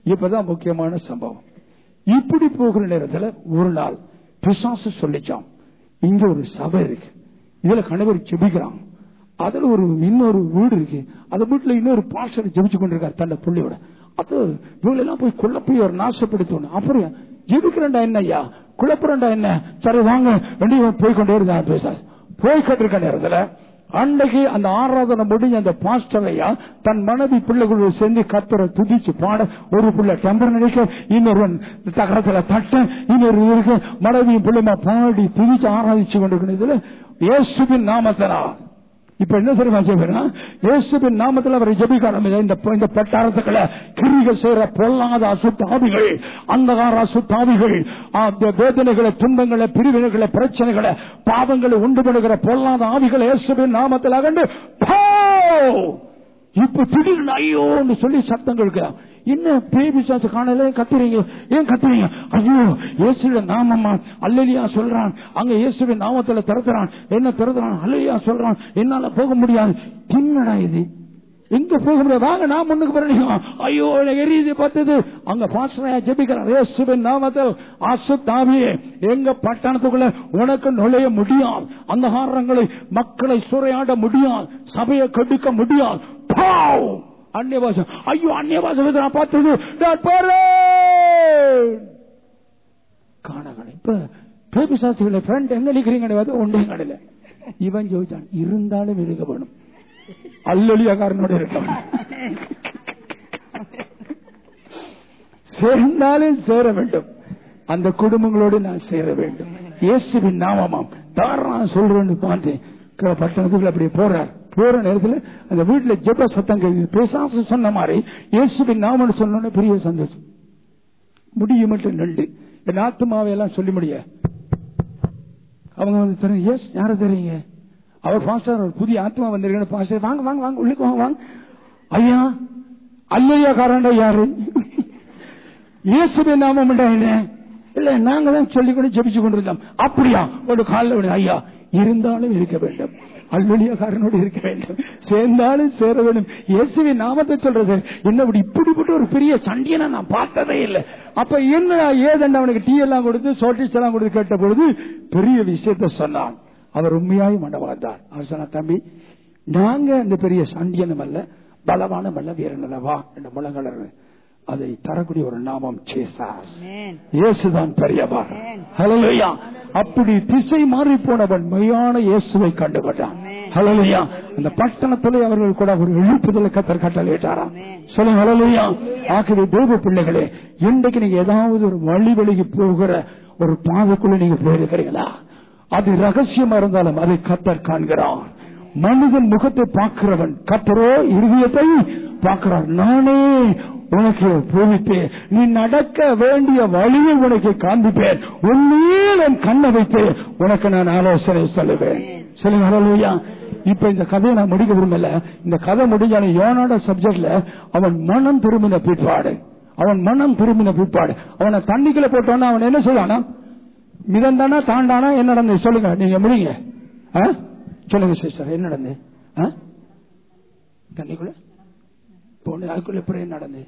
இப்பதான் முக்கியமான சம்பவம் இப்படி போகிற நேரத்துல ஒரு நாள் பிசாசு சொல்லிச்சான் இங்க ஒரு சபை இருக்கு இதுல கணவர் ஜெபிக்கிறான் அதுல ஒரு இன்னொரு வீடு இருக்கு அந்த வீட்டுல இன்னொரு பாஸ்டர் ஜெபிச்சு கொண்டிருக்காரு தன்னை புள்ளியோட அது இவங்க எல்லாம் போய் கொள்ள போய் ஒரு நாசப்படுத்தணும் அப்புறம் ஜெபிக்கிறண்டா என்ன ஐயா குழப்பறண்டா என்ன சரி வாங்க ரெண்டு போய் கொண்டே இருந்தா பிசாசு போய் கட்டிருக்க நேரத்துல அன்னைக்கு அந்த ஆராதனை முடிஞ்ச அந்த பாஸ்டர் ஐயா தன் மனைவி பிள்ளைகளோடு சேர்ந்து கத்துற துதிச்சு பாட ஒரு பிள்ளை டெம்பர் நினைக்க இன்னொருவன் தகரத்துல தட்ட இன்னொரு இருக்கு மனைவியும் பிள்ளைமா பாடி துதிச்சு ஆராதிச்சு கொண்டிருக்கிறதுல இயேசுவின் நாமத்தனா இப்ப என்ன தெரியுமா செய்வேன் இயேசுவின் நாமத்தில் அவரை ஜபிக்க ஆரம்பிச்ச இந்த இந்த பட்டாரத்துக்களை கிரிக செய்யற பொல்லாத அசுத்தாவிகள் அந்தகார அசுத்தாவிகள் அந்த வேதனைகளை துன்பங்களை பிரிவினைகளை பிரச்சனைகளை பாவங்களை உண்டு பண்ணுகிற பொல்லாத ஆவிகள் இயேசுவின் நாமத்தில் அகண்டு போ! இப்ப திடீர்னு ஐயோன்னு சொல்லி சத்தம் கேட்கிறான் என்ன பேய் பிசாசு காணல கத்துறீங்க ஏன் கத்துறீங்க ஐயோ இயேசுட நாமம்மா அல்லலியா சொல்றான் அங்க இயேசுவின் நாமத்துல திறத்துறான் என்ன திறத்துறான் அல்லலியா சொல்றான் என்னால போக முடியாது என்னடா இது எங்க போக முடியாது வாங்க நான் முன்னுக்கு போறேன் ஐயோ எனக்கு எரியுது பார்த்தது அங்க பாஸ்டரையா ஜெபிக்கிறான் இயேசுவின் நாமத்தில் ஆசுத்தாவியே எங்க பட்டணத்துக்குள்ள உனக்கு நுழைய முடியாது அந்த காரணங்களை மக்களை சூறையாட முடியாது சபையை கெடுக்க முடியாது பாவ் அந்நிய பாஷை ஐயோ அந்நிய பாஷை நான் பார்த்தது நான் போறேன் காணகலை இப்ப பேபி சாஸ்திரிகளை ஃப்ரெண்ட் எங்க நிக்கிறீங்க ஒன்றையும் கடல இவன் ஜோதிச்சான் இருந்தாலும் இருக்க வேணும் அல்லலியாக்காரனோட இருக்க சேர்ந்தாலும் சேர வேண்டும் அந்த குடும்பங்களோடு நான் சேர வேண்டும் இயேசுவின் நாமமாம் தாராளம் சொல்றேன்னு பார்த்தேன் பட்டணத்துக்குள்ள அப்படியே போறார் போற நேரத்தில் அந்த வீட்டுல ஜெப சத்தம் கேட்குது பேசாசு சொன்ன மாதிரி இயேசுவின் நாமன்னு சொன்னோன்னு பெரிய சந்தோஷம் முடியும் மட்டும் நண்டு என் ஆத்மாவை எல்லாம் சொல்லி முடிய அவங்க வந்து தெரியும் எஸ் யார தெரியுங்க அவர் பாஸ்டர் ஒரு புதிய ஆத்மா வந்திருக்கேன் பாஸ்டர் வாங்க வாங்க வாங்க உள்ளுக்கு வாங்க வாங்க ஐயா அல்லையா காரண்டா யாரு இயேசுவின் நாமம் என்ன இல்ல நாங்க தான் சொல்லி கூட ஜெபிச்சு கொண்டிருந்தோம் அப்படியா ஒரு காலில் ஐயா இருந்தாலும் இருக்க வேண்டும் அல்வழியக்காரனோடு இருக்க வேண்டும் சேர்ந்தாலும் சேர வேண்டும் இயேசுவின் நாமத்தை சொல்றது என்ன இப்படி இப்படிப்பட்ட ஒரு பெரிய சண்டியனை நான் பார்த்ததே இல்லை அப்ப என்ன ஏதென்ன அவனுக்கு டீ எல்லாம் கொடுத்து சோட்டிஸ் எல்லாம் கொடுத்து கேட்ட பொழுது பெரிய விஷயத்த சொன்னான் அவர் உண்மையாய் மண்டபம் அவர் சொன்ன தம்பி நாங்க இந்த பெரிய சண்டியனும் அல்ல பலவானம் அல்ல வீரனல்லவா என்ற முழங்கலர் அதை தரக்கூடிய ஒரு நாமம் சேசாஸ் இயேசுதான் பெரியவர் ஹலலுயா அப்படி திசை மாறி போனவன் மெய்யான இயேசுவை கண்டுபட்டான் ஹலலுயா அந்த பட்டணத்திலே அவர்கள் கூட ஒரு எழுப்புதலை கத்தர் கட்டளையிட்டாராம் சொல்லுங்க ஹலலுயா ஆகவே தேவ பிள்ளைகளே இன்றைக்கு நீங்க ஏதாவது ஒரு வழி வழிக்கு போகிற ஒரு பாதைக்குள்ள நீங்க போயிருக்கிறீங்களா அது ரகசியமா இருந்தாலும் அதை கத்தர் காண்கிறான் மனிதன் முகத்தை பார்க்கிறவன் கத்தரோ இருதயத்தை பார்க்கிறார் நானே உனக்கு போதிப்பேன் நீ நடக்க வேண்டிய வழியை உனக்கு காண்பிப்பேன் உண்மையில் என் கண்ணை வைத்து உனக்கு நான் ஆலோசனை சொல்லுவேன் சொல்லுங்க ஹalleluya. இப்ப இந்த கதையை நான் முடிக்க விரும்பல இந்த கதை முடிஞ்சாலும் யோனோட சப்ஜெக்ட்ல அவன் மனம் திரும்பின பிற்பாடு அவன் மனம் திரும்பின பிற்பாடு அவனை தண்ணிக்குள்ள போட்டோன்னா அவன் என்ன செய்வானா மிதந்தானா தாண்டானா என்ன நடந்தது சொல்லுங்க நீங்க முடிங்க ஆ? சொல்லுங்க சிஸ்டர் என்ன நடந்தது ஆ? தண்ணிக்குள்ள போன அதுக்குள்ள எப்படி என்ன நடந்தது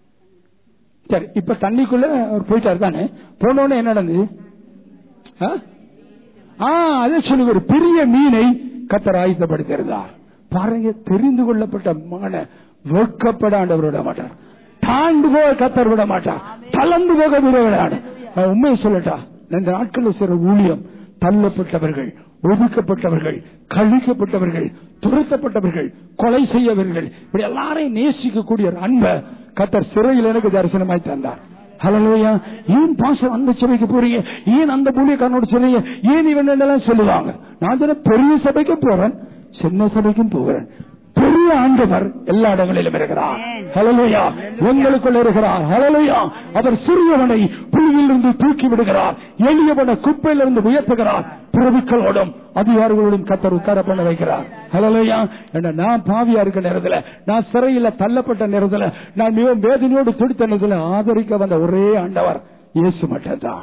சரி இப்ப தண்ணிக்குள்ள அவர் போயிட்டாரு தானே போனோன்னு என்ன நடந்தது ஆ? ஆ அதே சொல்லி ஒரு பெரிய மீனை கத்தர் ஆயுத்தப்படுத்திருந்தார் பாருங்க தெரிந்து கொள்ளப்பட்ட மகனை வெட்கப்பட ஆண்டவர் விட மாட்டார் தாண்டு போக கத்தர் விட மாட்டார் தளர்ந்து போக விட விடாது நான் உண்மையை சொல்லட்டா இந்த நாட்களில் சில ஊழியம் தள்ளப்பட்டவர்கள் ஒதுக்கப்பட்டவர்கள் கழிக்கப்பட்டவர்கள் துரத்தப்பட்டவர்கள் கொலை செய்யவர்கள் இப்படி எல்லாரையும் நேசிக்கக்கூடிய ஒரு அன்பை கத்தர் சிறையில் எனக்கு தரிசனமாய் தந்தார் ஹலோயா ஏன் பாசம் அந்த சபைக்கு போறீங்க ஏன் அந்த ஊழியக்காரனோட சொல்றீங்க ஏன் இவன் எல்லாம் சொல்லுவாங்க நான் தானே பெரிய சபைக்கு போறேன் சின்ன சபைக்கும் போகிறேன் பெரிய ஆண்டவர் எல்லா இடங்களிலும் இருக்கிறார் ஹலலுயா உங்களுக்குள்ள இருக்கிறார் ஹலலுயா அவர் சிறியவனை புலியிலிருந்து தூக்கி விடுகிறார் எளியவனை குப்பையிலிருந்து உயர்த்துகிறார் பிரபுக்களோடும் அதிகாரிகளோடும் கத்தர் உட்கார பண்ண வைக்கிறார் ஹலலுயா என்ன நான் பாவியா இருக்க நேரத்துல நான் சிறையில தள்ளப்பட்ட நேரத்துல நான் மிகவும் வேதனையோடு துடித்த நேரத்துல ஆதரிக்க வந்த ஒரே ஆண்டவர் இயேசு மட்டும்தான்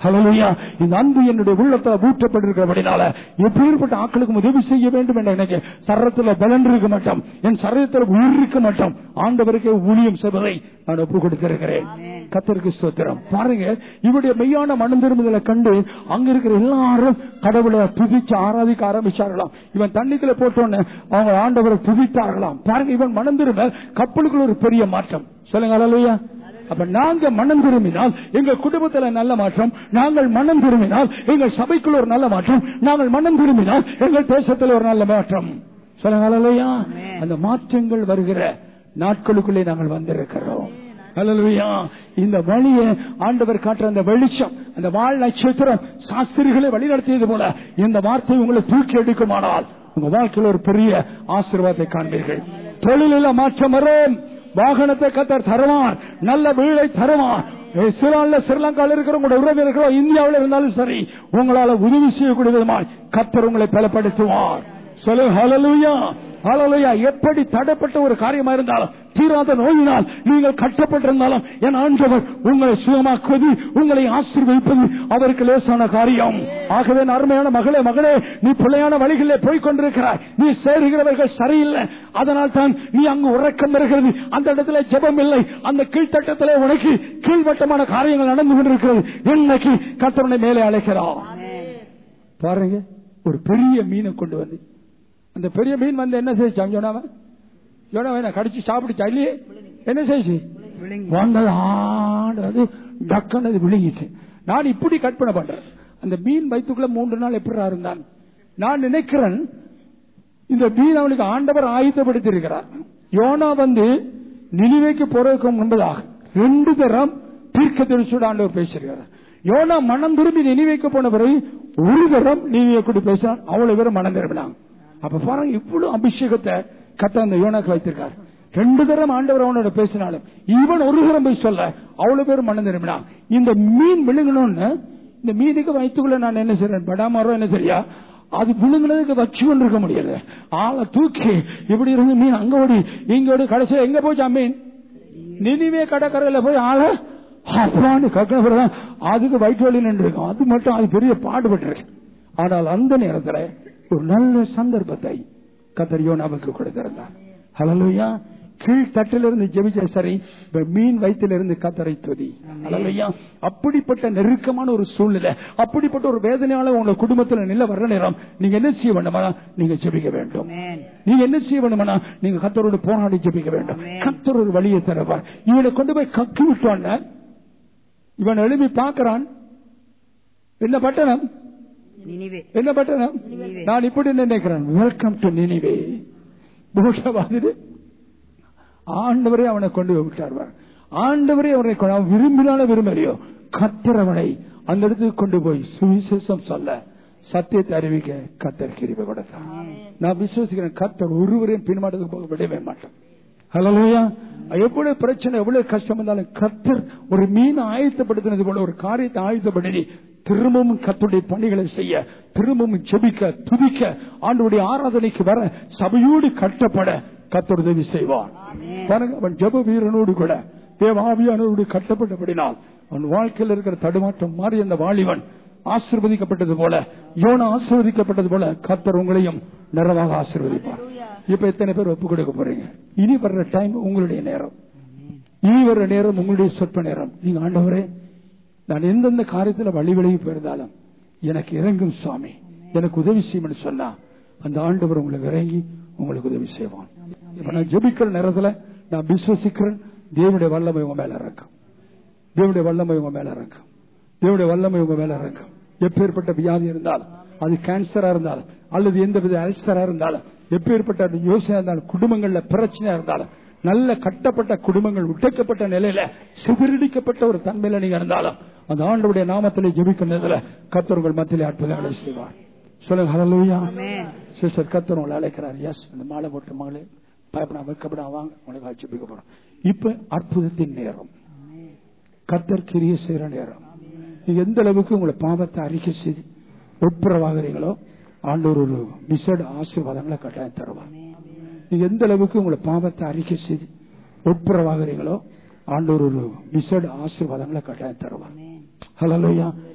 ஹalleluya இந்த அன்பு என்னுடைய உள்ளத்துல ஊற்றப்பட்டிருக்கிறபடினால எப்பேற்பட்ட ஆட்களுக்கும் உதவி செய்ய வேண்டும் என்ற எனக்கு சரத்துல பலன் இருக்க மாட்டோம் என் சரீரத்தில் உயிர் இருக்க மாட்டோம் ஆண்டவருக்கே ஊழியம் செய்வதை நான் ஒப்பு கொடுத்திருக்கிறேன் கத்தருக்கு ஸ்தோத்திரம் பாருங்க இவருடைய மெய்யான மனம் திரும்புதலை கண்டு அங்க இருக்கிற எல்லாரும் கடவுளை துதிச்சு ஆராதிக்க ஆரம்பிச்சார்களாம் இவன் தண்ணிக்குள்ள போட்டோன்னு அவங்க ஆண்டவரை துதித்தார்களாம் பாருங்க இவன் மனம் திரும்ப கப்பலுக்குள்ள ஒரு பெரிய மாற்றம் சொல்லுங்க அல்லையா அப்ப நாங்க மனம் திரும்பினால் எங்க குடும்பத்துல நல்ல மாற்றம் நாங்கள் மனம் திரும்பினால் எங்கள் சபைக்குள்ள ஒரு நல்ல மாற்றம் நாங்கள் மனம் திரும்பினால் எங்கள் தேசத்துல ஒரு நல்ல மாற்றம் சொல்லுங்க அல்லையா அந்த மாற்றங்கள் வருகிற நாட்களுக்குள்ளே நாங்கள் வந்திருக்கிறோம் அல்லேலூயா. இந்த வழியை ஆண்டவர் காட்டுற அந்த வெளிச்சம் அந்த வாழ் நட்சத்திரம் சாஸ்திரிகளை வழிநடத்தியது போல இந்த வார்த்தை உங்களை தூக்கி எடுக்குமானால் உங்க வாழ்க்கையில் ஒரு பெரிய ஆசீர்வாதத்தை காண்பீர்கள் தொழிலில் மாற்றம் வரும் வாகனத்தை கத்தர் தருவார் நல்ல வீடை தருவார் இஸ்ரேல்ல ஸ்ரீலங்காவில் இருக்கிற உங்களுடைய உறவினர்களோ இந்தியாவில் இருந்தாலும் சரி உங்களால உதவி செய்யக்கூடிய விதமாய் கத்தர் உங்களை பலப்படுத்துவார் சொல்லு ஹalleluya ஹalleluya எப்படி தடைப்பட்ட ஒரு காரியமா இருந்தாலும் தீராத நோயினால் நீங்கள் கட்டப்பட்டிருந்தாலும் என் ஆண்டவர் உங்களை சுகமாக்குவது உங்களை ஆசீர்வதிப்பது அவருக்கு லேசான காரியம் ஆகவே என் அருமையான மகளே மகளே நீ பிள்ளையான வழிகளிலே போய் கொண்டிருக்கிறாய் நீ சேருகிறவர்கள் சரியில்லை அதனால் தான் நீ அங்கு உறக்கம் வருகிறது அந்த இடத்துல ஜெபம் இல்லை அந்த கீழ்த்தட்டத்திலே உனக்கு கீழ்வட்டமான காரியங்கள் நடந்து கொண்டிருக்கிறது இன்னைக்கு கத்தருடைய மேலே அழைக்கிறான் பாருங்க ஒரு பெரிய மீனை கொண்டு வந்து அந்த பெரிய மீன் வந்து என்ன செய்ச்சான் ஜோனாவ ஜோனாவ என்ன கடிச்சு சாப்பிடுச்சா இல்லையே என்ன செய்ச்சு வந்தது ஆண்டது டக்குன்னு விழுங்கிச்சு நான் இப்படி கற்பனை பண்றேன் அந்த மீன் வயிற்றுக்குள்ள மூன்று நாள் எப்படி இருந்தான் நான் நினைக்கிறேன் இந்த மீன் அவனுக்கு ஆண்டவர் ஆயுதப்படுத்தி இருக்கிறார் யோனா வந்து நிலுவைக்கு போறதுக்கு முன்பதாக ரெண்டு தரம் தீர்க்க தெரிச்சோட ஆண்டவர் பேசியிருக்கிறார் யோனா மனம் திரும்பி நினைவைக்கு போன பிறகு ஒரு தரம் நீதியை கூட பேசினான் அவ்வளவு பேரும் மனம் திரும்பினாங்க அப்ப பாருங்க இவ்வளவு அபிஷேகத்தை கத்த அந்த யோனாக்கு வைத்திருக்காரு ரெண்டு தரம் ஆண்டவர் அவனோட பேசினாலும் இவன் ஒரு தரம் போய் சொல்ல அவ்வளவு பேர் மனம் திரும்பினான் இந்த மீன் விழுங்கணும்னு இந்த மீனுக்கு வயிற்றுக்குள்ள நான் என்ன செய்றேன் படாமரம் என்ன சரியா அது விழுங்குனதுக்கு வச்சு கொண்டு இருக்க முடியாது ஆளை தூக்கி இப்படி இருந்து மீன் அங்க ஓடி இங்க ஓடி கடைசியா எங்க போச்சா மீன் நினைவே கடற்கரையில போய் ஆள அப்பான்னு கக்கணப்படுறதான் அதுக்கு வயிற்று வலி நின்று இருக்கும் அது மட்டும் அது பெரிய பாடுபட்டு இருக்கு ஆனால் அந்த நேரத்துல ஒரு நல்ல சந்தர்ப்பத்தை கத்தர் யோனாவுக்கு கொடுத்திருந்தார் ஹலலுயா கீழ்த்தட்டிலிருந்து ஜெபிச்ச சரி இப்ப மீன் வயிற்றிலிருந்து கத்தரை துதி ஹalleluya. அப்படிப்பட்ட நெருக்கமான ஒரு சூழ்நிலை அப்படிப்பட்ட ஒரு வேதனையால உங்க குடும்பத்துல நில வர்ற நேரம் நீங்க என்ன செய்ய வேண்டுமா நீங்க ஜெபிக்க வேண்டும் நீங்க என்ன செய்ய வேண்டுமானா நீங்க கத்தரோடு போராடி ஜெபிக்க வேண்டும் கத்தர் ஒரு வழியை தருவார் இவனை கொண்டு போய் கக்கி விட்டோன்ன இவன் எழுப்பி பார்க்கிறான் என்ன பட்டணம் நினைவே என்ன பட்டணம் நான் இப்படி நினைக்கிறேன் வெல்கம் டு நினைவே போட்ட மாதிரி ஆண்டவரே அவனை கொண்டு போய் விட்டார் பாரு. ஆண்டவரே அவனை கொண்டு- அவன் விரும்பினாலும் விரும்பலையோ கத்தர் அவனை அந்த இடத்துக்கு கொண்டு போய் சுவிசேஷம் சொல்ல சத்தியத்தை அறிவிக்க கத்தர் கிருபை கொடுத்தார் நான் விசுவசிக்கிறேன் கத்தர் ஒருவரையும் பின்மாட்டத்துக்கு போக விடவே மாட்டேன் ஹலோயா எவ்வளவு பிரச்சனை எவ்வளவு கஷ்டம் இருந்தாலும் கத்தர் ஒரு மீன் ஆயத்தப்படுத்தினது போல ஒரு காரியத்தை ஆயத்தப்படுத்தி திரும்பவும் கத்துடைய பணிகளை செய்ய திரும்பவும் ஜெபிக்க துதிக்க ஆண்டுடைய ஆராதனைக்கு வர சபையோடு கட்டப்பட கத்தர் உதவி செய்வார் பாருங்க அவன் ஜெப வீரனோடு கூட தேவாவியானோடு கட்டப்பட்டபடினால் அவன் வாழ்க்கையில் இருக்கிற தடுமாற்றம் மாறி அந்த வாலிபன் ஆசிர்வதிக்கப்பட்டது போல யோனா ஆசிர்வதிக்கப்பட்டது போல கத்தர் உங்களையும் நிறைவாக ஆசீர்வதிப்பார் இப்ப எத்தனை பேர் ஒப்பு கொடுக்க போறீங்க இனி வர்ற டைம் உங்களுடைய நேரம் இனி வர்ற நேரம் உங்களுடைய சொற்ப நேரம் நீங்க ஆண்டவரே நான் எந்தெந்த காரியத்துல வழி விலகி போயிருந்தாலும் எனக்கு இறங்கும் சுவாமி எனக்கு உதவி செய்யும்னு சொன்னா அந்த ஆண்டவர் உங்களுக்கு இறங்கி உங்களுக்கு உதவி செய்வான் இப்ப நான் ஜெபிக்கிற நேரத்துல நான் விசுவசிக்கிறேன் தேவனுடைய வல்லமை உங்க மேல இறக்கும் தேவனுடைய வல்லமை உங்க மேல இறக்கும் தேவனுடைய வல்லமை உங்க மேல இறக்கும் எப்பேற்பட்ட வியாதி இருந்தாலும் அது கேன்சரா இருந்தாலும் அல்லது எந்த வித அல்சரா இருந்தாலும் எப்பேற்பட்ட யோசனை இருந்தாலும் குடும்பங்கள்ல பிரச்சனையா இருந்தாலும் நல்ல கட்டப்பட்ட குடும்பங்கள் உடைக்கப்பட்ட நிலையில சிதறடிக்கப்பட்ட ஒரு தன்மையில நீங்க இருந்தாலும் அந்த ஆண்டவுடைய நாமத்திலே ஜெபிக்கிறதுல கத்தர்கள் மத்தியிலே அற்புதங்களை செய்வார் சொல்லுங்க ஹalleluya சிஸ்டர் கத்தர் உங்களை அழைக்கிறார் எஸ் அந்த மாலை போட்ட மகளே பயப்படா வைக்கப்படா வாங்க உங்களுக்கு ஜெபிக்க போறோம் இப்ப அற்புதத்தின் நேரம் கத்தர் கிரிய செய்யற நேரம் நீங்க எந்த அளவுக்கு உங்களை பாவத்தை அறிக்கை செய்து உட்புறவாகிறீங்களோ ஆண்டவர் ஒரு விசேட ஆசீர்வாதங்களை கட்டாயம் தருவார் நீங்க எந்த அளவுக்கு உங்களை பாவத்தை அறிக்கை செய்து உட்புறவாகிறீங்களோ ஆண்டவர் ஒரு விசேட ஆசீர்வாதங்களை கட்டாயம் தருவார் ஹலோயா